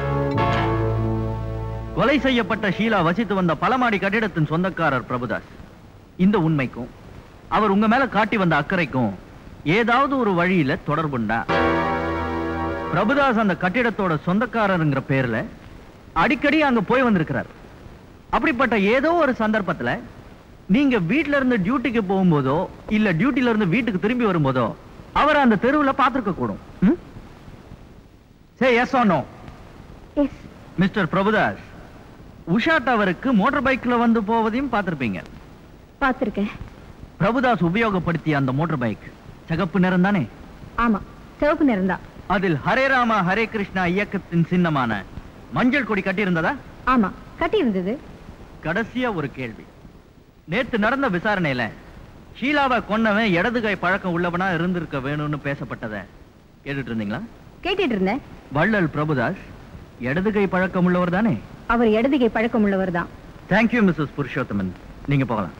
[SPEAKER 1] கொலை செய்யப்பட்ட ஷீலா வசித்து வந்த பலமாடி கட்டிடத்தின் சொந்தக்காரர் பிரபுதாஸ் இந்த உண்மைக்கும் அவர் உங்க மேல காட்டி வந்த அக்கறைக்கும் ஏதாவது ஒரு வழியில தொடர்புண்டா பிரபுதாஸ் அந்த கட்டிடத்தோட சொந்தக்காரருங்கிற பேர்ல அடிக்கடி அங்க போய் வந்திருக்கிறார் அப்படிப்பட்ட ஏதோ ஒரு சந்தர்ப்பத்துல நீங்க வீட்ல இருந்து டியூட்டிக்கு போகும்போதோ இல்ல டியூட்டில இருந்து வீட்டுக்கு திரும்பி வரும்போதோ அவர் அந்த தெருவுல பார்த்திருக்க கூடும் say yes no
[SPEAKER 15] yes
[SPEAKER 1] mister Prabhudas Usha டவருக்கு மோட்டார் பைக்ல வந்து போவதையும் பார்த்திருப்பீங்க
[SPEAKER 15] பார்த்திருக்கேன்
[SPEAKER 1] பிரபுதாஸ் உபயோகப்படுத்திய அந்த மோட்டார் பைக் சிகப்பு நிறம் தானே
[SPEAKER 15] ஆமா சிவப்பு நிறம்தான்
[SPEAKER 1] அதில் ஹரே ராமா ஹரே கிருஷ்ணா இயக்கத்தின் சின்னமான மஞ்சள் கொடி கட்டியிருந்ததா
[SPEAKER 15] ஆமா கட்டி இருந்தது
[SPEAKER 1] கடைசியா ஒரு கேள்வி நேத்து நடந்த விசாரணையில ஷீலாவை கொன்னவன் இடது கை பழக்கம் உள்ளவனா இருந்திருக்க வேணும்னு பேசப்பட்டத கேட்டுட்டு இருந்தீங்களா
[SPEAKER 15] கேட்டுட்டு இருந்தேன்
[SPEAKER 1] வள்ளல் பிரபுதாஸ் இடது கை பழக்கம் உள்ளவர் தானே
[SPEAKER 15] அவர் இடதுகை பழக்கம் உள்ளவர் தான்
[SPEAKER 1] தேங்க்யூ மிஸ்ஸஸ் புருஷோத்தமன் நீங்க போகலாம்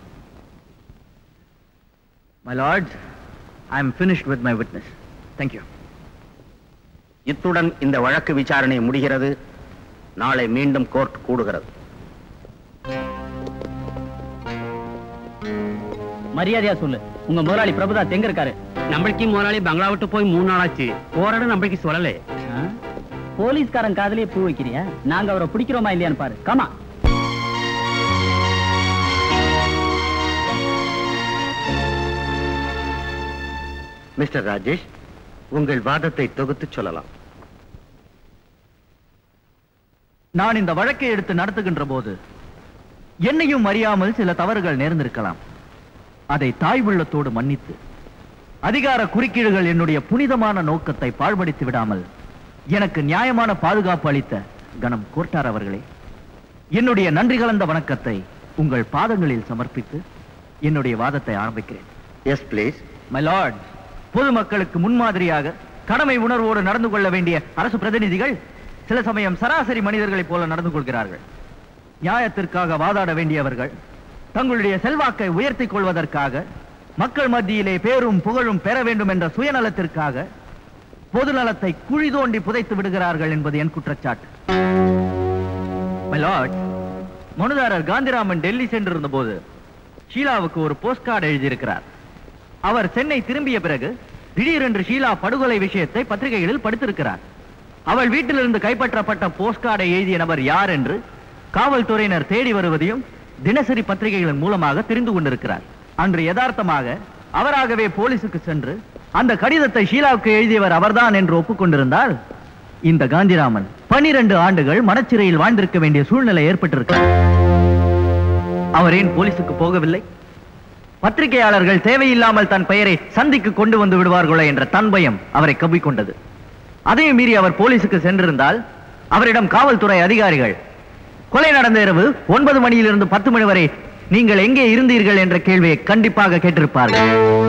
[SPEAKER 1] my lord I am finished with my witness thank you
[SPEAKER 16] இத்துடன் இந்த வழக்கு விசாரணை முடிகிறது நாளை மீண்டும் கோர்ட் கூடுகிறது
[SPEAKER 7] மரியாதையா சொல்லு உங்க முதலாளி பிரபுதாஸ் எங்க இருக்காரு
[SPEAKER 18] நம்மளுக்கு முதலாளி பங்களா விட்டு போய் மூணு நாள் ஆச்சு போராட நம்மளுக்கு சொல்லலே
[SPEAKER 7] ஆ? போலீஸ்காரன் காதலே பூ வைக்கிறியா நாங்க அவரை பிடிக்கிறோமா இல்லையான்னு பாரு கமா
[SPEAKER 17] மிஸ்டர் ராஜேஷ் உங்கள் வாதத்தை தொகுத்து சொல்லலாம்
[SPEAKER 1] நான் இந்த வழக்கை எடுத்து நடத்துகின்ற போது என்னையும் அறியாமல் சில தவறுகள் நேர்ந்திருக்கலாம் அதை தாய் உள்ளத்தோடு மன்னித்து அதிகார குறுக்கீடுகள் என்னுடைய புனிதமான நோக்கத்தை பாழ்படுத்தி விடாமல் எனக்கு நியாயமான பாதுகாப்பு அளித்த கணம் கோட்டார் அவர்களே என்னுடைய நன்றி கலந்த வணக்கத்தை உங்கள் பாதங்களில் சமர்ப்பித்து என்னுடைய வாதத்தை ஆரம்பிக்கிறேன்
[SPEAKER 17] எஸ் பிளீஸ்
[SPEAKER 1] மை லார்ட் பொதுமக்களுக்கு முன்மாதிரியாக கடமை உணர்வோடு நடந்து கொள்ள வேண்டிய அரசு பிரதிநிதிகள் சில சமயம் சராசரி மனிதர்களைப் போல நடந்து கொள்கிறார்கள் நியாயத்திற்காக வாதாட வேண்டியவர்கள் தங்களுடைய செல்வாக்கை உயர்த்திக் கொள்வதற்காக மக்கள் மத்தியிலே பேரும் புகழும் பெற வேண்டும் என்ற சுயநலத்திற்காக பொது நலத்தை குழி தோண்டி புதைத்து விடுகிறார்கள் என்பது என் குற்றச்சாட்டு My lord, மனுதாரர் காந்திராமன் டெல்லி சென்றிருந்த போது ஷீலாவுக்கு ஒரு போஸ்ட் கார்டு எழுதியிருக்கிறார் அவர் சென்னை திரும்பிய பிறகு திடீரென்று ஷீலா படுகொலை விஷயத்தை பத்திரிகைகளில் படித்திருக்கிறார் அவள் வீட்டிலிருந்து கைப்பற்றப்பட்ட போஸ்ட் கார்டை எழுதிய நபர் யார் என்று காவல்துறையினர் தேடி வருவதையும் தினசரி பத்திரிகைகளின் மூலமாக தெரிந்து கொண்டிருக்கிறார் அன்று யதார்த்தமாக அவராகவே போலீசுக்கு சென்று அந்த கடிதத்தை ஷீலாவுக்கு எழுதியவர் அவர்தான் என்று ஒப்புக்கொண்டிருந்தால் இந்த காந்திராமன் பனிரெண்டு ஆண்டுகள் மனச்சிறையில் வாழ்ந்திருக்க வேண்டிய சூழ்நிலை ஏற்பட்டிருக்கிறார் அவர் ஏன் போலீசுக்கு போகவில்லை பத்திரிகையாளர்கள் தேவையில்லாமல் தன் பெயரை சந்திக்கு கொண்டு வந்து விடுவார்களோ என்ற தன் பயம் அவரை கவ்விக்கொண்டது அதையும் மீறி அவர் போலீசுக்கு சென்றிருந்தால் அவரிடம் காவல்துறை அதிகாரிகள் கொலை நடந்த இரவு ஒன்பது மணியிலிருந்து பத்து மணி வரை நீங்கள் எங்கே இருந்தீர்கள் என்ற கேள்வியை கண்டிப்பாக கேட்டிருப்பார்கள்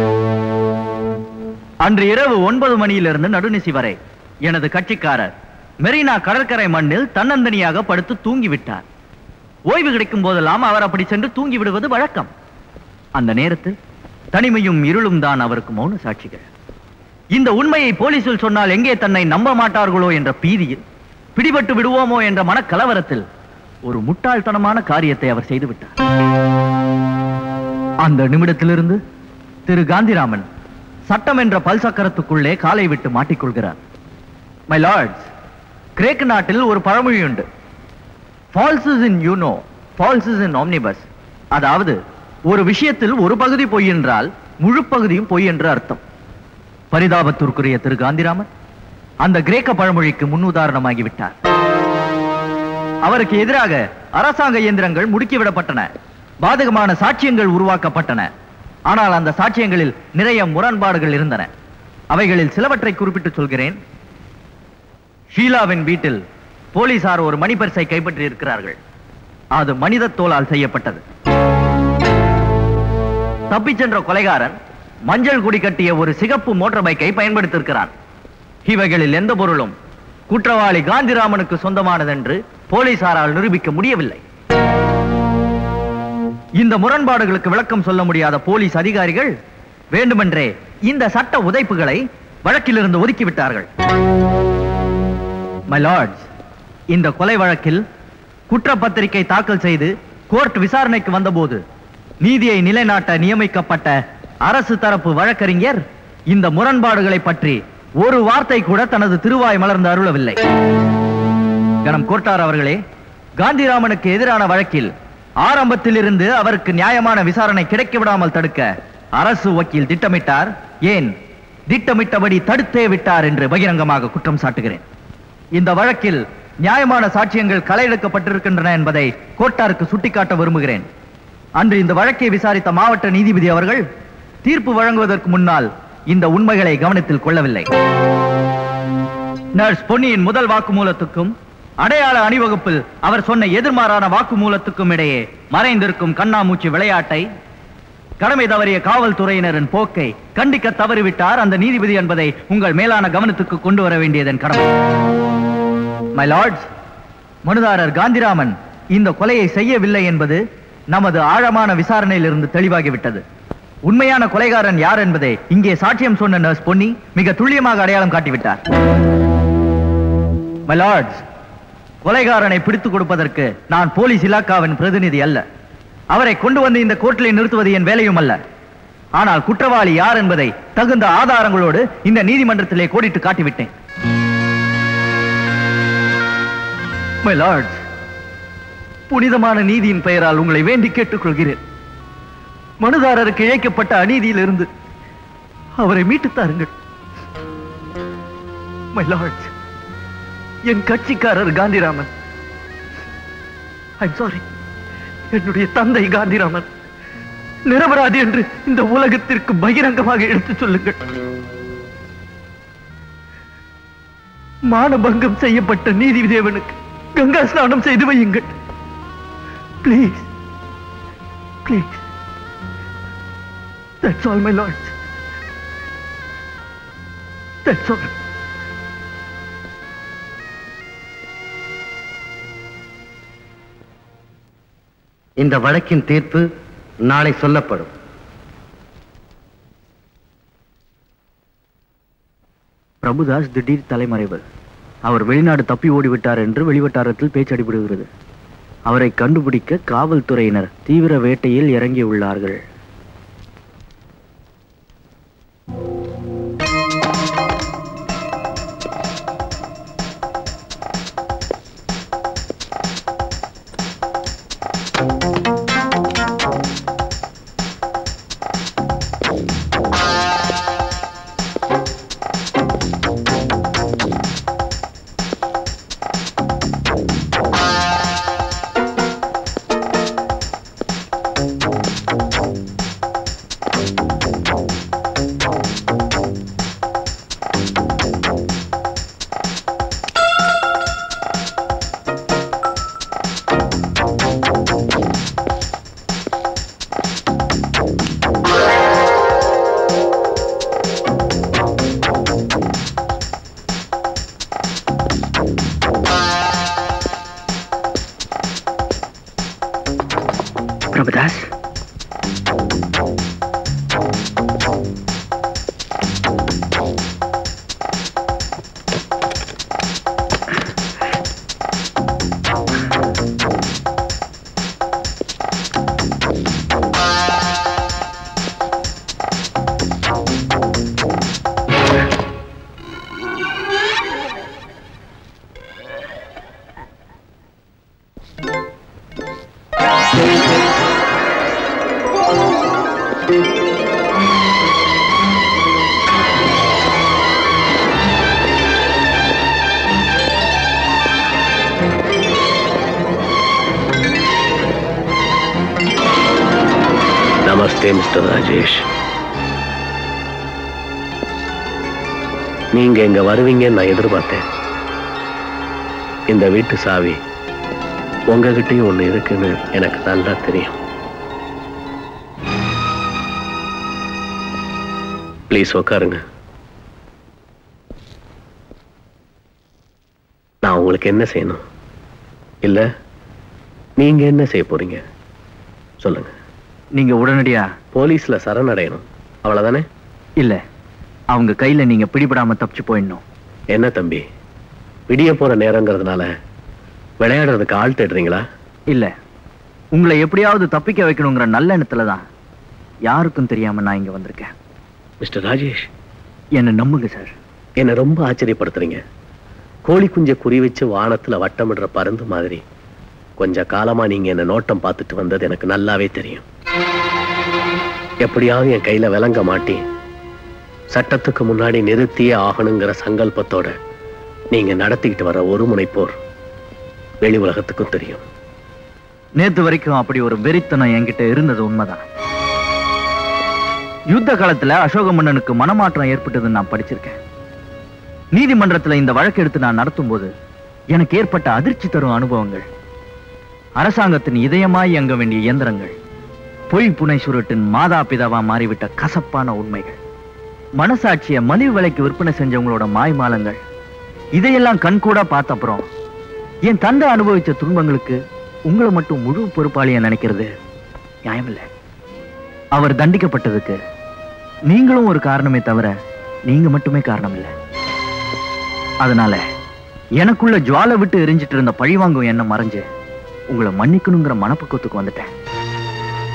[SPEAKER 1] அன்று இரவு ஒன்பது மணியிலிருந்து நடுநிசி வரை எனது கட்சிக்காரர் மெரினா கடற்கரை மண்ணில் தன்னந்தனியாக படுத்து தூங்கிவிட்டார் ஓய்வு கிடைக்கும் போதெல்லாம் அவர் அப்படி சென்று தூங்கி விடுவது வழக்கம் அந்த நேரத்தில் தனிமையும் இருளும் தான் அவருக்கு மௌன சாட்சிகள் இந்த உண்மையை போலீசில் சொன்னால் எங்கே தன்னை நம்ப மாட்டார்களோ என்ற பீதியில் பிடிபட்டு விடுவோமோ என்ற மனக்கலவரத்தில் ஒரு முட்டாள்தனமான காரியத்தை அவர் செய்துவிட்டார் அந்த நிமிடத்திலிருந்து திரு காந்திராமன் சட்டம் என்ற பல்சக்கரத்துக்குள்ளே காலை விட்டு மாட்டிக்கொள்கிறார் மை லார்ட்ஸ் கிரேக் நாட்டில் ஒரு பழமொழி உண்டு ஃபால்சஸ் இன் யூனோ ஃபால்சஸ் இன் omnibus அதாவது ஒரு விஷயத்தில் ஒரு பகுதி பொய் என்றால் முழு பகுதியும் பொய் என்று அர்த்தம் பரிதாபத்திற்குரிய திரு காந்திராமன் அந்த கிரேக்க பழமொழிக்கு முன்னுதாரணமாகி விட்டார் அவருக்கு எதிராக அரசாங்க இயந்திரங்கள் முடுக்கிவிடப்பட்டன பாதகமான சாட்சியங்கள் உருவாக்கப்பட்டன ஆனால் அந்த சாட்சியங்களில் நிறைய முரண்பாடுகள் இருந்தன அவைகளில் சிலவற்றை குறிப்பிட்டு சொல்கிறேன் ஷீலாவின் வீட்டில் போலீசார் ஒரு மணிப்பரிசை கைப்பற்றி இருக்கிறார்கள் அது மனித தோலால் செய்யப்பட்டது தப்பிச் சென்ற கொலைகாரன் மஞ்சள் குடி கட்டிய ஒரு சிகப்பு மோட்டார் பைக்கை பயன்படுத்தியிருக்கிறான் இவைகளில் எந்த பொருளும் குற்றவாளி காந்திராமனுக்கு சொந்தமானதென்று போலீசாரால் நிரூபிக்க முடியவில்லை இந்த முரண்பாடுகளுக்கு விளக்கம் சொல்ல முடியாத போலீஸ் அதிகாரிகள் வேண்டுமென்றே இந்த சட்ட உதைப்புகளை வழக்கிலிருந்து ஒதுக்கிவிட்டார்கள் மை லார்ட்ஸ் இந்த கொலை வழக்கில் குற்றப்பத்திரிகை தாக்கல் செய்து கோர்ட் விசாரணைக்கு வந்தபோது நீதியை நிலைநாட்ட நியமிக்கப்பட்ட அரசு தரப்பு வழக்கறிஞர் இந்த முரண்பாடுகளை பற்றி ஒரு வார்த்தை கூட தனது திருவாய் மலர்ந்து அருளவில்லை கணம் கோட்டார் அவர்களே காந்திராமனுக்கு எதிரான வழக்கில் ஆரம்பத்திலிருந்து அவருக்கு நியாயமான விசாரணை கிடைக்க விடாமல் தடுக்க அரசு வக்கீல் திட்டமிட்டார் ஏன் திட்டமிட்டபடி தடுத்தே விட்டார் என்று பகிரங்கமாக குற்றம் சாட்டுகிறேன் இந்த வழக்கில் நியாயமான சாட்சியங்கள் களையெடுக்கப்பட்டிருக்கின்றன என்பதை கோட்டாருக்கு சுட்டிக்காட்ட விரும்புகிறேன் அன்று இந்த வழக்கை விசாரித்த மாவட்ட நீதிபதி அவர்கள் தீர்ப்பு வழங்குவதற்கு முன்னால் இந்த உண்மைகளை கவனத்தில் கொள்ளவில்லை நர்ஸ் பொன்னியின் முதல் வாக்குமூலத்துக்கும் அடையாள அணிவகுப்பில் அவர் சொன்ன எதிர்மாறான வாக்குமூலத்துக்கும் இடையே மறைந்திருக்கும் கண்ணாமூச்சி விளையாட்டை கடமை தவறிய காவல்துறையினரின் போக்கை கண்டிக்க தவறிவிட்டார் அந்த நீதிபதி என்பதை உங்கள் மேலான கவனத்துக்கு கொண்டு வர வேண்டியதன் கடமை மை லார்ட்ஸ் மனுதாரர் காந்திராமன் இந்த கொலையை செய்யவில்லை என்பது நமது ஆழமான விசாரணையிலிருந்து தெளிவாகிவிட்டது உண்மையான கொலைகாரன் யார் என்பதை இங்கே சாட்சியம் சொன்ன நர்ஸ் பொன்னி மிக துல்லியமாக அடையாளம் காட்டிவிட்டார் மை லார்ட்ஸ் கொலைகாரனை பிடித்துக் கொடுப்பதற்கு நான் போலீஸ் இலாக்காவின் பிரதிநிதி அல்ல அவரை கொண்டு வந்து இந்த கோர்ட்டில் நிறுத்துவது என் வேலையும் அல்ல ஆனால் குற்றவாளி யார் என்பதை தகுந்த ஆதாரங்களோடு இந்த நீதிமன்றத்திலே கோடிட்டு காட்டிவிட்டேன் My lords, புனிதமான நீதியின் பெயரால் உங்களை வேண்டி கேட்டுக்கொள்கிறேன் மனுதாரருக்கு இழைக்கப்பட்ட அநீதியிலிருந்து அவரை மீட்டுத் தாருங்கள் மை லார்ட்ஸ் என் கட்சிக்காரர் காந்திராமன் ஐம் சாரி என்னுடைய தந்தை காந்திராமன் நிரபராதி என்று இந்த உலகத்திற்கு பகிரங்கமாக எடுத்துச் சொல்லுங்கள் மானபங்கம் செய்யப்பட்ட நீதி தேவனுக்கு கங்கா ஸ்நானம் செய்து வையுங்கள் please please that's all my lords that's all
[SPEAKER 17] இந்த வழக்கின் தீர்ப்பு நாளை சொல்லப்படும்
[SPEAKER 1] பிரபுதாஸ் திடீர் தலைமறைவு அவர் வெளிநாடு தப்பி ஓடிவிட்டார் என்று வெளிவட்டாரத்தில் பேச்சடிபடுகிறது அவரை கண்டுபிடிக்க காவல்துறையினர் தீவிர வேட்டையில் இறங்கியுள்ளார்கள்
[SPEAKER 2] பிரபுதாஸ்
[SPEAKER 19] நமஸ்தே மிஸ்டர் ராஜேஷ் நீங்க இங்க வருவீங்கன்னு நான் எதிர்பார்த்தேன் இந்த வீட்டு சாவி உங்ககிட்டயும் ஒண்ணு இருக்குன்னு எனக்கு நல்லா தெரியும் ப்ளீஸ் உட்காருங்க நான் உங்களுக்கு என்ன செய்யணும் இல்ல நீங்க என்ன செய்ய போறீங்க சொல்லுங்க
[SPEAKER 1] நீங்க உடனடியா
[SPEAKER 19] போலீஸ்ல சரணடையணும் அவ்வளவுதானே
[SPEAKER 1] இல்ல அவங்க கையில நீங்க பிடிபடாம தப்பிச்சு போயிடணும்
[SPEAKER 19] என்ன தம்பி விடிய போற நேரங்கிறதுனால விளையாடுறதுக்கு ஆள் தேடுறீங்களா
[SPEAKER 1] இல்ல உங்களை எப்படியாவது தப்பிக்க வைக்கணுங்கிற நல்ல எண்ணத்துல தான் யாருக்கும் தெரியாம நான் இங்க வந்திருக்கேன்
[SPEAKER 19] மிஸ்டர் ராஜேஷ்
[SPEAKER 1] என்ன நம்புங்க சார்
[SPEAKER 19] என்ன ரொம்ப ஆச்சரியப்படுத்துறீங்க கோழி குஞ்சை குறி வச்சு வானத்துல வட்டமிடுற பருந்து மாதிரி கொஞ்ச காலமா நீங்க என்ன நோட்டம் பார்த்துட்டு வந்தது எனக்கு நல்லாவே தெரியும் எப்படியாவது என் கையில விளங்க மாட்டி சட்டத்துக்கு முன்னாடி நிறுத்தியே ஆகணுங்கிற சங்கல்பத்தோட நீங்க நடத்திக்கிட்டு வர ஒரு முனைப்போர் வெளி உலகத்துக்கும் தெரியும்
[SPEAKER 1] நேத்து வரைக்கும் அப்படி ஒரு வெறித்தனம் என்கிட்ட இருந்தது உண்மைதான் யுத்த காலத்துல அசோக மன்னனுக்கு மனமாற்றம் ஏற்பட்டதுன்னு நான் படிச்சிருக்கேன் நீதிமன்றத்துல இந்த வழக்கு எடுத்து நான் நடத்தும் போது எனக்கு ஏற்பட்ட அதிர்ச்சி தரும் அனுபவங்கள் அரசாங்கத்தின் இதயமாய் இயங்க வேண்டிய இயந்திரங்கள் பொய் புனை சுருட்டின் மாதா பிதாவா மாறிவிட்ட கசப்பான உண்மைகள் மனசாட்சிய மலிவு விலைக்கு விற்பனை செஞ்சவங்களோட மாய்மாலங்கள் இதையெல்லாம் கண்கூடா பார்த்த அப்புறம் என் தந்தை அனுபவிச்ச துன்பங்களுக்கு உங்களை மட்டும் முழு பொறுப்பாளியா நினைக்கிறது நியாயமில்லை அவர் தண்டிக்கப்பட்டதுக்கு நீங்களும் ஒரு காரணமே தவிர நீங்க மட்டுமே காரணம் இல்லை அதனால எனக்குள்ள ஜுவாலை விட்டு எரிஞ்சிட்டு இருந்த பழிவாங்கும் எண்ணம் மறைஞ்சு உங்களை மன்னிக்கணுங்கிற மனப்பக்குவத்துக்கு வந்துட்டேன்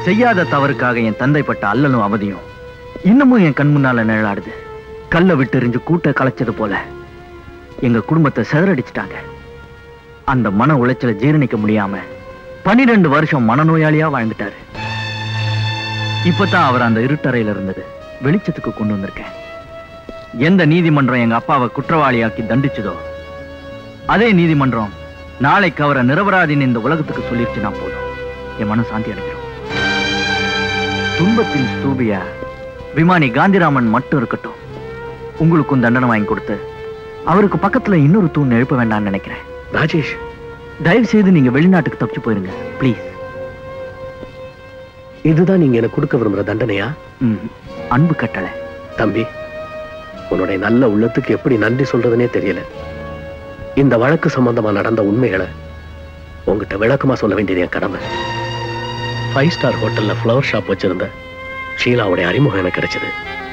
[SPEAKER 1] செய்யாத தவறுக்காக என் தந்தை பட்ட அல்லலும் அவதியும் இன்னமும் என் கண் முன்னால நிழலாடுது கல்லை விட்டு எறிஞ்சு கூட்ட கலைச்சது போல எங்க குடும்பத்தை சிதறடிச்சிட்டாங்க அந்த மன உளைச்சலை ஜீரணிக்க முடியாம பன்னிரெண்டு வருஷம் மனநோயாளியா வாழ்ந்துட்டாரு இப்பதான் அவர் அந்த இருட்டறையில இருந்தது வெளிச்சத்துக்கு கொண்டு வந்திருக்கேன் எந்த நீதிமன்றம் எங்க அப்பாவை குற்றவாளியாக்கி தண்டிச்சதோ அதே நீதிமன்றம் நாளைக்கு அவரை நிரபராதின்னு இந்த உலகத்துக்கு சொல்லிருச்சுன்னா போதும் என் மனம் சாந்தி அடைஞ்சிடும் துன்பத்தின் ஸ்தூபியா விமானி காந்திராமன் மட்டும் இருக்கட்டும் உங்களுக்கும் தண்டனை வாங்கி கொடுத்து அவருக்கு பக்கத்துல இன்னொரு தூண் எழுப்ப வேண்டாம்னு நினைக்கிறேன்
[SPEAKER 19] ராஜேஷ்
[SPEAKER 1] தயவு செய்து நீங்க வெளிநாட்டுக்கு தப்பிச்சு போயிருங்க ப்ளீஸ்
[SPEAKER 19] இதுதான் நீங்க எனக்கு கொடுக்க விரும்புற தண்டனையா
[SPEAKER 1] அன்பு கட்டளை
[SPEAKER 19] தம்பி உன்னுடைய நல்ல உள்ளத்துக்கு எப்படி நன்றி சொல்றதுனே தெரியல இந்த வழக்கு சம்பந்தமா நடந்த உண்மைகளை உங்ககிட்ட விளக்கமா சொல்ல வேண்டியது என் கடமை ஃபைவ் ஸ்டார் ஹோட்டல்ல ஃப்ளவர் ஷாப் வச்சிருந்த ஷீலாவுடைய அறிமுகம் எனக்கு கிடைச்சது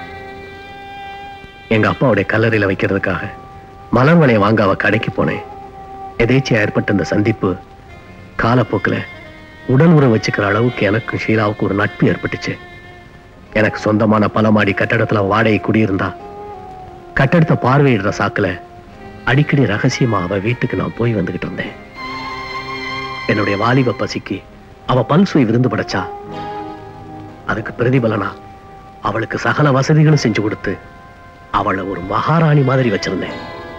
[SPEAKER 19] எங்க அப்பாவுடைய கல்லறையில வைக்கிறதுக்காக மலர் வளைய வாங்க அவ கடைக்கு போனேன் எதேச்சியா ஏற்பட்ட இந்த சந்திப்பு காலப்போக்கில் உடல் உறவு வச்சுக்கிற அளவுக்கு எனக்கும் ஷீலாவுக்கு ஒரு நட்பு ஏற்பட்டுச்சு எனக்கு சொந்தமான பல மாடி கட்டடத்துல வாடகை குடியிருந்தா கட்டடத்தை பார்வையிடுற சாக்குல அடிக்கடி ரகசியமா அவ வீட்டுக்கு நான் போய் வந்துகிட்டு இருந்தேன் என்னுடைய வாலிப பசிக்கு அவ பல்சுவை விருந்து படைச்சா அதுக்கு பிரதிபலனா அவளுக்கு சகல வசதிகளும் செஞ்சு கொடுத்து அவளை ஒரு மகாராணி மாதிரி வச்சிருந்தேன்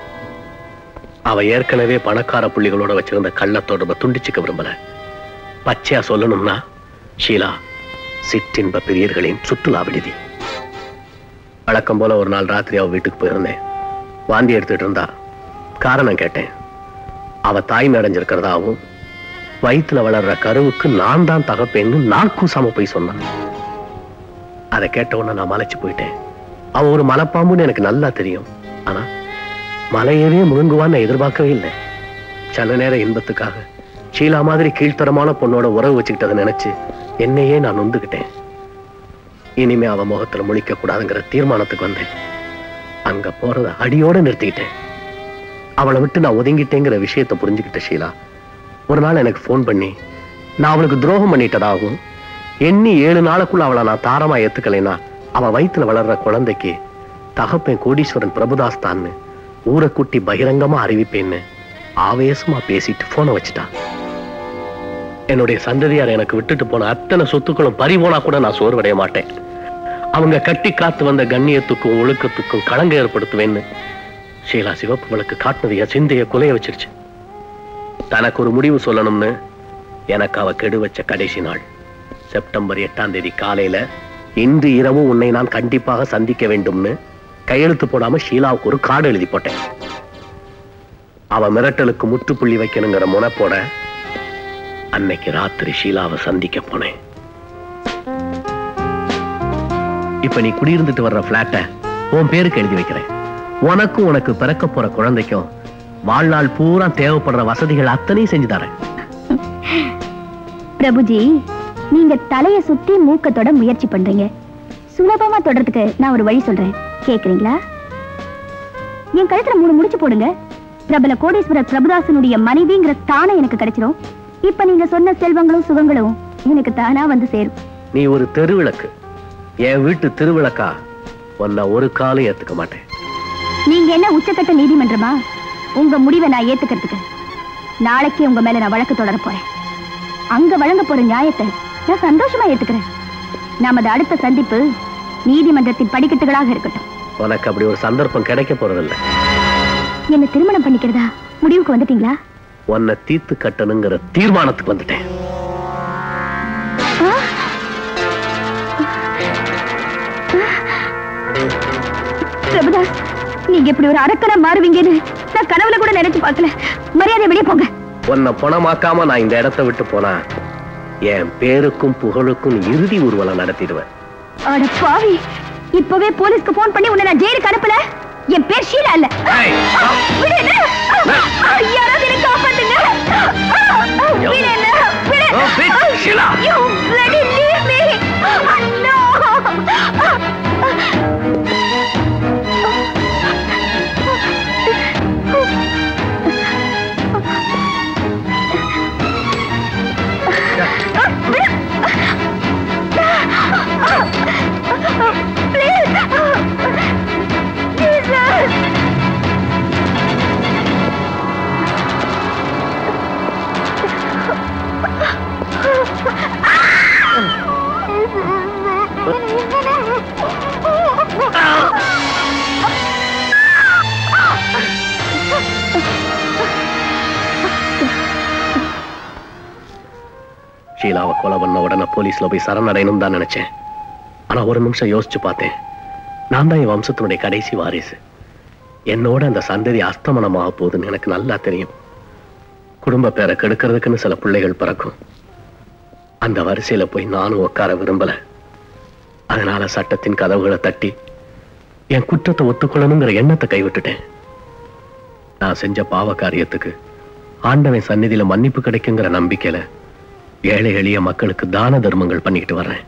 [SPEAKER 19] அவ ஏற்கனவே பணக்கார புள்ளிகளோட வச்சிருந்த கள்ள தொடர்பை துண்டிச்சுக்க விரும்பல பச்சையா சொல்லணும்னா ஷீலா சிற்றின்ப பிரியர்களின் சுற்றுலா விடுதி வழக்கம் போல ஒரு நாள் ராத்திரி அவ வீட்டுக்கு போயிருந்தேன் வாந்தி எடுத்துட்டு இருந்தா காரணம் கேட்டேன் அவ தாய் அடைஞ்சிருக்கிறதாவும் வயிற்றுல வளர்ற கருவுக்கு நான் தான் தகப்பேன்னு நான் கூசாம போய் சொன்னான் அதை கேட்ட உடனே நான் மலைச்சு போயிட்டேன் அவ ஒரு மலைப்பாம்புன்னு எனக்கு நல்லா தெரியும் ஆனா மலையவே முழுங்குவான்னு எதிர்பார்க்கவே இல்லை சில நேர இன்பத்துக்காக ஷீலா மாதிரி கீழ்த்தரமான பொண்ணோட உறவு வச்சுக்கிட்டதை நினைச்சு என்னையே நான் நொந்துக்கிட்டேன் இனிமே அவ முகத்துல முழிக்க கூடாதுங்கிற தீர்மானத்துக்கு வந்தேன் அங்க போறத அடியோட நிறுத்திக்கிட்டேன் அவளை விட்டு நான் ஒதுங்கிட்டேங்கிற விஷயத்தை புரிஞ்சுக்கிட்ட ஷீலா ஒரு நாள் எனக்கு ஃபோன் பண்ணி நான் அவளுக்கு துரோகம் பண்ணிட்டதாகவும் எண்ணி ஏழு நாளுக்குள்ள அவளை நான் தாரமா ஏத்துக்கலைன்னா அவ வயித்துல வளர்ற குழந்தைக்கு தகப்பன் கோடீஸ்வரன் பிரபுதாஸ் தான்னு ஊரை கூட்டி பகிரங்கமா அறிவிப்பேன்னு ஆவேசமா பேசிட்டு போனை வச்சுட்டா என்னுடைய சந்ததியார் எனக்கு விட்டுட்டு போன அத்தனை சொத்துக்களும் பறி போனா கூட நான் சோர்வடைய மாட்டேன் அவங்க கட்டி காத்து வந்த கண்ணியத்துக்கும் ஒழுக்கத்துக்கும் களங்க ஏற்படுத்துவேன்னு ஷீலா சிவப்பு விளக்கு காட்டினது என் சிந்தைய குலைய வச்சிருச்சு தனக்கு ஒரு முடிவு சொல்லணும்னு எனக்கு அவ கெடு வச்ச கடைசி நாள் செப்டம்பர் எட்டாம் தேதி காலையில இன்று இரவு உன்னை நான் கண்டிப்பாக சந்திக்க வேண்டும்னு கையெழுத்து போடாம ஷீலாவுக்கு ஒரு கார்டு எழுதி போட்டேன் அவ மிரட்டலுக்கு முற்றுப்புள்ளி வைக்கணுங்கிற முனைப்போட அன்னைக்கு ராத்திரி ஷீலாவை சந்திக்க போனேன் இப்ப நீ குடியிருந்துட்டு வர்ற பிளாட்ட உன் பேருக்கு எழுதி வைக்கிறேன் உனக்கும் உனக்கு பிறக்க போற குழந்தைக்கும் வாழ்நாள் பூரா தேவைப்படுற வசதிகள் அத்தனையும் செஞ்சு தரேன்
[SPEAKER 4] பிரபுஜி நீங்க தலைய சுத்தி மூக்க தொட முயற்சி பண்றீங்க சுலபமா தொடறதுக்கு நான் ஒரு வழி சொல்றேன் கேக்குறீங்களா என் கழுத்துல மூணு முடிச்சு போடுங்க பிரபல கோடீஸ்வரர் பிரபுதாசனுடைய மனைவிங்கிற ஸ்தானம் எனக்கு கிடைச்சிரும் இப்ப நீங்க சொன்ன செல்வங்களும் சுகங்களும் எனக்கு தானா வந்து சேரும்
[SPEAKER 19] நீ ஒரு தெருவிளக்கு என் வீட்டு திருவிளக்கா உன்னை ஒரு காலம் ஏத்துக்க மாட்டேன்
[SPEAKER 4] நீங்க என்ன உச்சக்கட்ட நீதிமன்றமா உங்க முடிவை நான் ஏத்துக்கிறதுக்கு நாளைக்கே உங்க மேல நான் வழக்கு தொடர போறேன் அங்க வழங்க போற நியாயத்தை நான் சந்தோஷமா ஏத்துக்கிறேன் நமது அடுத்த சந்திப்பு நீதிமன்றத்தின் படிக்கட்டுகளாக இருக்கட்டும்
[SPEAKER 19] உனக்கு அப்படி ஒரு சந்தர்ப்பம் கிடைக்க போறதில்ல
[SPEAKER 4] என்ன திருமணம் பண்ணிக்கிறதா முடிவுக்கு வந்துட்டீங்களா
[SPEAKER 19] உன்னை தீர்த்து கட்டணுங்கிற தீர்மானத்துக்கு வந்துட்டேன்
[SPEAKER 4] ஆ? பிரபுதாஸ் நீங்க இப்படி ஒரு அரக்கனா மாறுவீங்கன்னு நான் கனவுல கூட நினைச்சு பார்க்கல மரியாதை வெளியே போங்க
[SPEAKER 19] உன்னை பணமாக்காம நான் இந்த இடத்தை விட்டு போனா என் பேருக்கும் புகழுக்கும் இறுதி ஊர்வலம் நடத்திடுவேன்
[SPEAKER 4] அட பாவி இப்பவே போலீஸ்க்கு போன் பண்ணி உன்னை நான் ஜெயிலுக்கு அனுப்பல என் பேர் ஷீலா இல்ல விடு என்ன? யாராவது என்னை காப்பாத்துங்க விடு என்ன? விடு.
[SPEAKER 19] Oh, bitch, Sheila.
[SPEAKER 4] You bloody leave me. No. விடு.
[SPEAKER 19] ஷீலாவை கொலை பண்ண உடனே போலீஸ்ல போய் சரணடையணும் தான் நினைச்சேன் ஆனா ஒரு நிமிஷம் யோசிச்சு பார்த்தேன் நான் தான் என் வம்சத்தினுடைய கடைசி வாரிசு என்னோட அந்த சந்ததி அஸ்தமனமாக போகுதுன்னு எனக்கு நல்லா தெரியும் குடும்ப பேரை கெடுக்கிறதுக்குன்னு சில பிள்ளைகள் பிறக்கும் அந்த வரிசையில போய் நானும் உட்கார விரும்பல அதனால சட்டத்தின் கதவுகளை தட்டி என் குற்றத்தை ஒத்துக்கொள்ளணுங்கிற எண்ணத்தை கைவிட்டுட்டேன் நான் செஞ்ச பாவ காரியத்துக்கு ஆண்டவன் சந்நிதியில மன்னிப்பு கிடைக்குங்கிற நம்பிக்கையில ஏழை எளிய மக்களுக்கு தான தர்மங்கள் பண்ணிக்கிட்டு வர்றேன்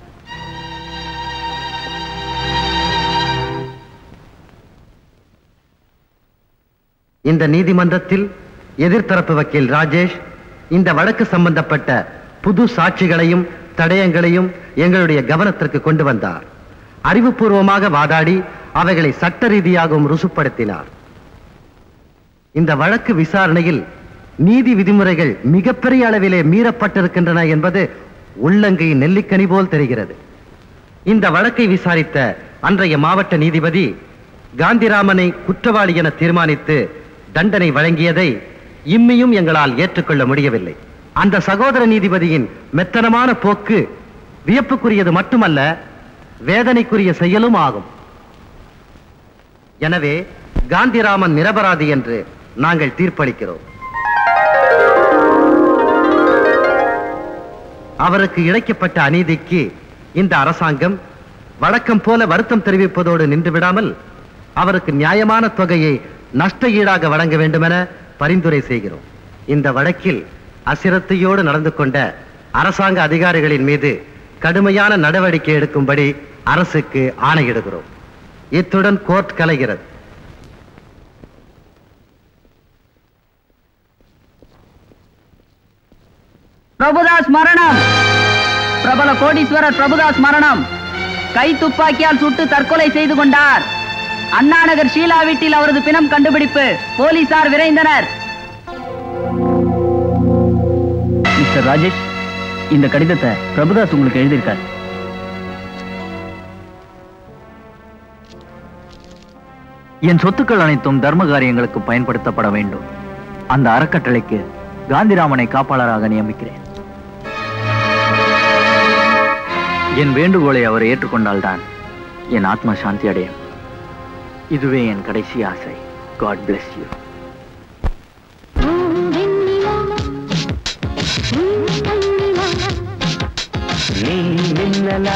[SPEAKER 17] இந்த நீதிமன்றத்தில் எதிர்த்தரப்பு வக்கீல் ராஜேஷ் இந்த வழக்கு சம்பந்தப்பட்ட புது சாட்சிகளையும் தடயங்களையும் எங்களுடைய கவனத்திற்கு கொண்டு வந்தார் அறிவுபூர்வமாக வாதாடி அவைகளை சட்ட ரீதியாகவும் ருசுப்படுத்தினார் இந்த வழக்கு விசாரணையில் நீதி விதிமுறைகள் மிகப்பெரிய அளவிலே மீறப்பட்டிருக்கின்றன என்பது உள்ளங்கை நெல்லிக்கனி போல் தெரிகிறது இந்த வழக்கை விசாரித்த அன்றைய மாவட்ட நீதிபதி காந்திராமனை குற்றவாளி என தீர்மானித்து தண்டனை வழங்கியதை இம்மியும் எங்களால் ஏற்றுக்கொள்ள முடியவில்லை அந்த சகோதர நீதிபதியின் மெத்தனமான போக்கு வியப்புக்குரியது மட்டுமல்ல வேதனைக்குரிய செயலும் ஆகும் எனவே காந்திராமன் நிரபராதி என்று நாங்கள் தீர்ப்பளிக்கிறோம் அவருக்கு இழைக்கப்பட்ட அநீதிக்கு இந்த அரசாங்கம் வழக்கம் போல வருத்தம் தெரிவிப்பதோடு நின்று விடாமல் அவருக்கு நியாயமான தொகையை நஷ்ட ஈடாக வழங்க வேண்டுமென பரிந்துரை செய்கிறோம் இந்த வழக்கில் அசிரத்தையோடு நடந்து கொண்ட அரசாங்க அதிகாரிகளின் மீது கடுமையான நடவடிக்கை எடுக்கும்படி அரசுக்கு ஆணையிடுகிறோம் இத்துடன் கோர்ட் கலைகிறது
[SPEAKER 7] பிரபுதாஸ் மரணம் பிரபல கோடீஸ்வரர் பிரபுதாஸ் மரணம் கை துப்பாக்கியால் சுட்டு தற்கொலை செய்து கொண்டார் அண்ணாநகர் ஷீலா வீட்டில் அவரது பிணம் கண்டுபிடிப்பு போலீசார் விரைந்தனர் மிஸ்டர் ராஜேஷ் இந்த கடிதத்தை பிரபுதாஸ் உங்களுக்கு எழுதியிருக்கார்
[SPEAKER 1] என் சொத்துக்கள் அனைத்தும் தர்ம காரியங்களுக்கு பயன்படுத்தப்பட வேண்டும் அந்த அறக்கட்டளைக்கு காந்திராமனை காப்பாளராக நியமிக்கிறேன் என் வேண்டுகோளை அவர் ஏற்றுக்கொண்டால்தான் என் ஆத்மா சாந்தி அடையும் இதுவே என் கடைசி ஆசை காட் bless யூ
[SPEAKER 6] நீ மின்னலா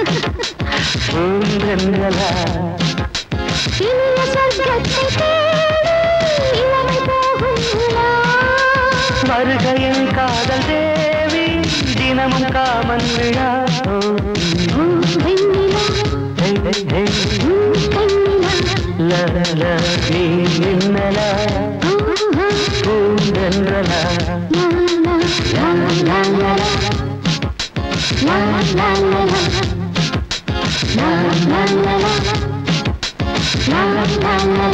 [SPEAKER 6] பூந்தென்றலா
[SPEAKER 13] இனிய சொர்க்கத்தை தேடி இளமை போகும் உலா.
[SPEAKER 6] வருகையில் காதல் தேவி தினமும் காமன் விழா ஓ,
[SPEAKER 13] உம் வெண்ணிலா,
[SPEAKER 6] ஹே, ஹே, ஹே.
[SPEAKER 13] உம் கண்ணிலா,
[SPEAKER 6] ல, ல, நீ மின்னலா
[SPEAKER 13] ஆஹா,
[SPEAKER 6] பூந்தென்றலா
[SPEAKER 13] லா, லா, லா, லா, லா, லா. லா, லா, லா, லா. லா, லா, லா, லா. லா, லா, லா,